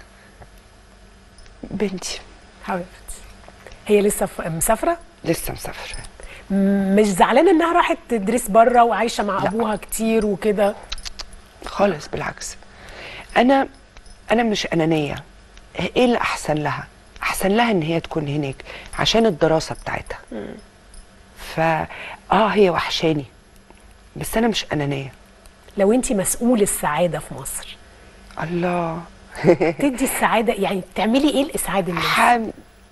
بنتي حبيبتي هي لسه ف- مسافره؟ لسه مسافره م- مش زعلانه انها راحت تدرس بره وعايشه مع لا. ابوها كتير وكده خالص بالعكس انا انا مش انانيه ايه اللي احسن لها احسن لها ان هي تكون هناك عشان الدراسه بتاعتها فا اه هي وحشاني بس انا مش انانيه لو انت مسؤول السعاده في مصر الله تدي السعاده يعني تعملي ايه لاسعاد الناس؟ ح-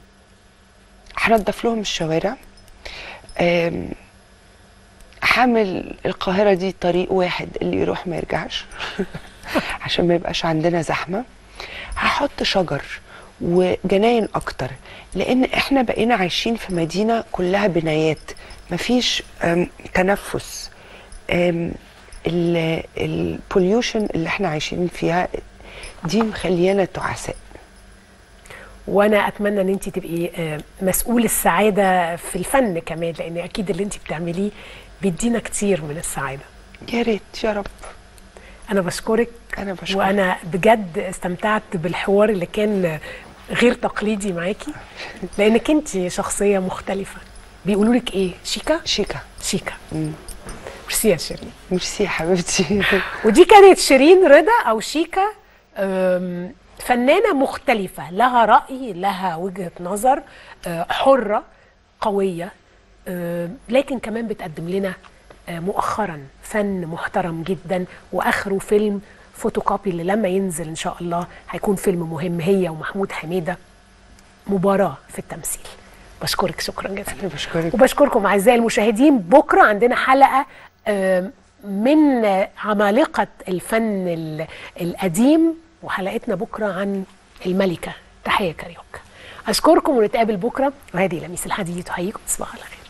هنضف لهم الشوارع آم، هعمل القاهرة دي طريق واحد اللي يروح ما يرجعش عشان ما يبقاش عندنا زحمة هحط شجر وجناين أكتر لأن إحنا بقينا عايشين في مدينة كلها بنايات مفيش آم، تنفس البوليوشن اللي احنا عايشين فيها دي مخليانا تعساء وانا اتمنى ان انت تبقي آه، مسؤول السعاده في الفن كمان لان اكيد اللي انت بتعمليه بيدينا كتير من السعاده يا ريت يا رب انا بشكرك انا بشكرك وانا بجد استمتعت بالحوار اللي كان غير تقليدي معاكي لانك انت شخصيه مختلفه بيقولوا لك ايه شيكا شيكا شيكا ميرسي يا شيرين ميرسي يا حبيبتي ودي كانت شيرين رضا او شيكا أم، فنانه مختلفه لها راي لها وجهه نظر أه، حره قويه أم، لكن كمان بتقدم لنا أه، مؤخرا فن محترم جدا واخره فيلم فوتوكوبي اللي لما ينزل ان شاء الله هيكون فيلم مهم هي ومحمود حميده مباراه في التمثيل بشكرك شكرا جزيلا بشكرك وبشكركم اعزائي المشاهدين بكره عندنا حلقه آم، من عمالقه الفن ال- القديم وحلقتنا بكره عن الملكه تحيه كاريوكا اشكركم ونتقابل بكره وهذه لميس الحديد تحييكم تصبحوا على خير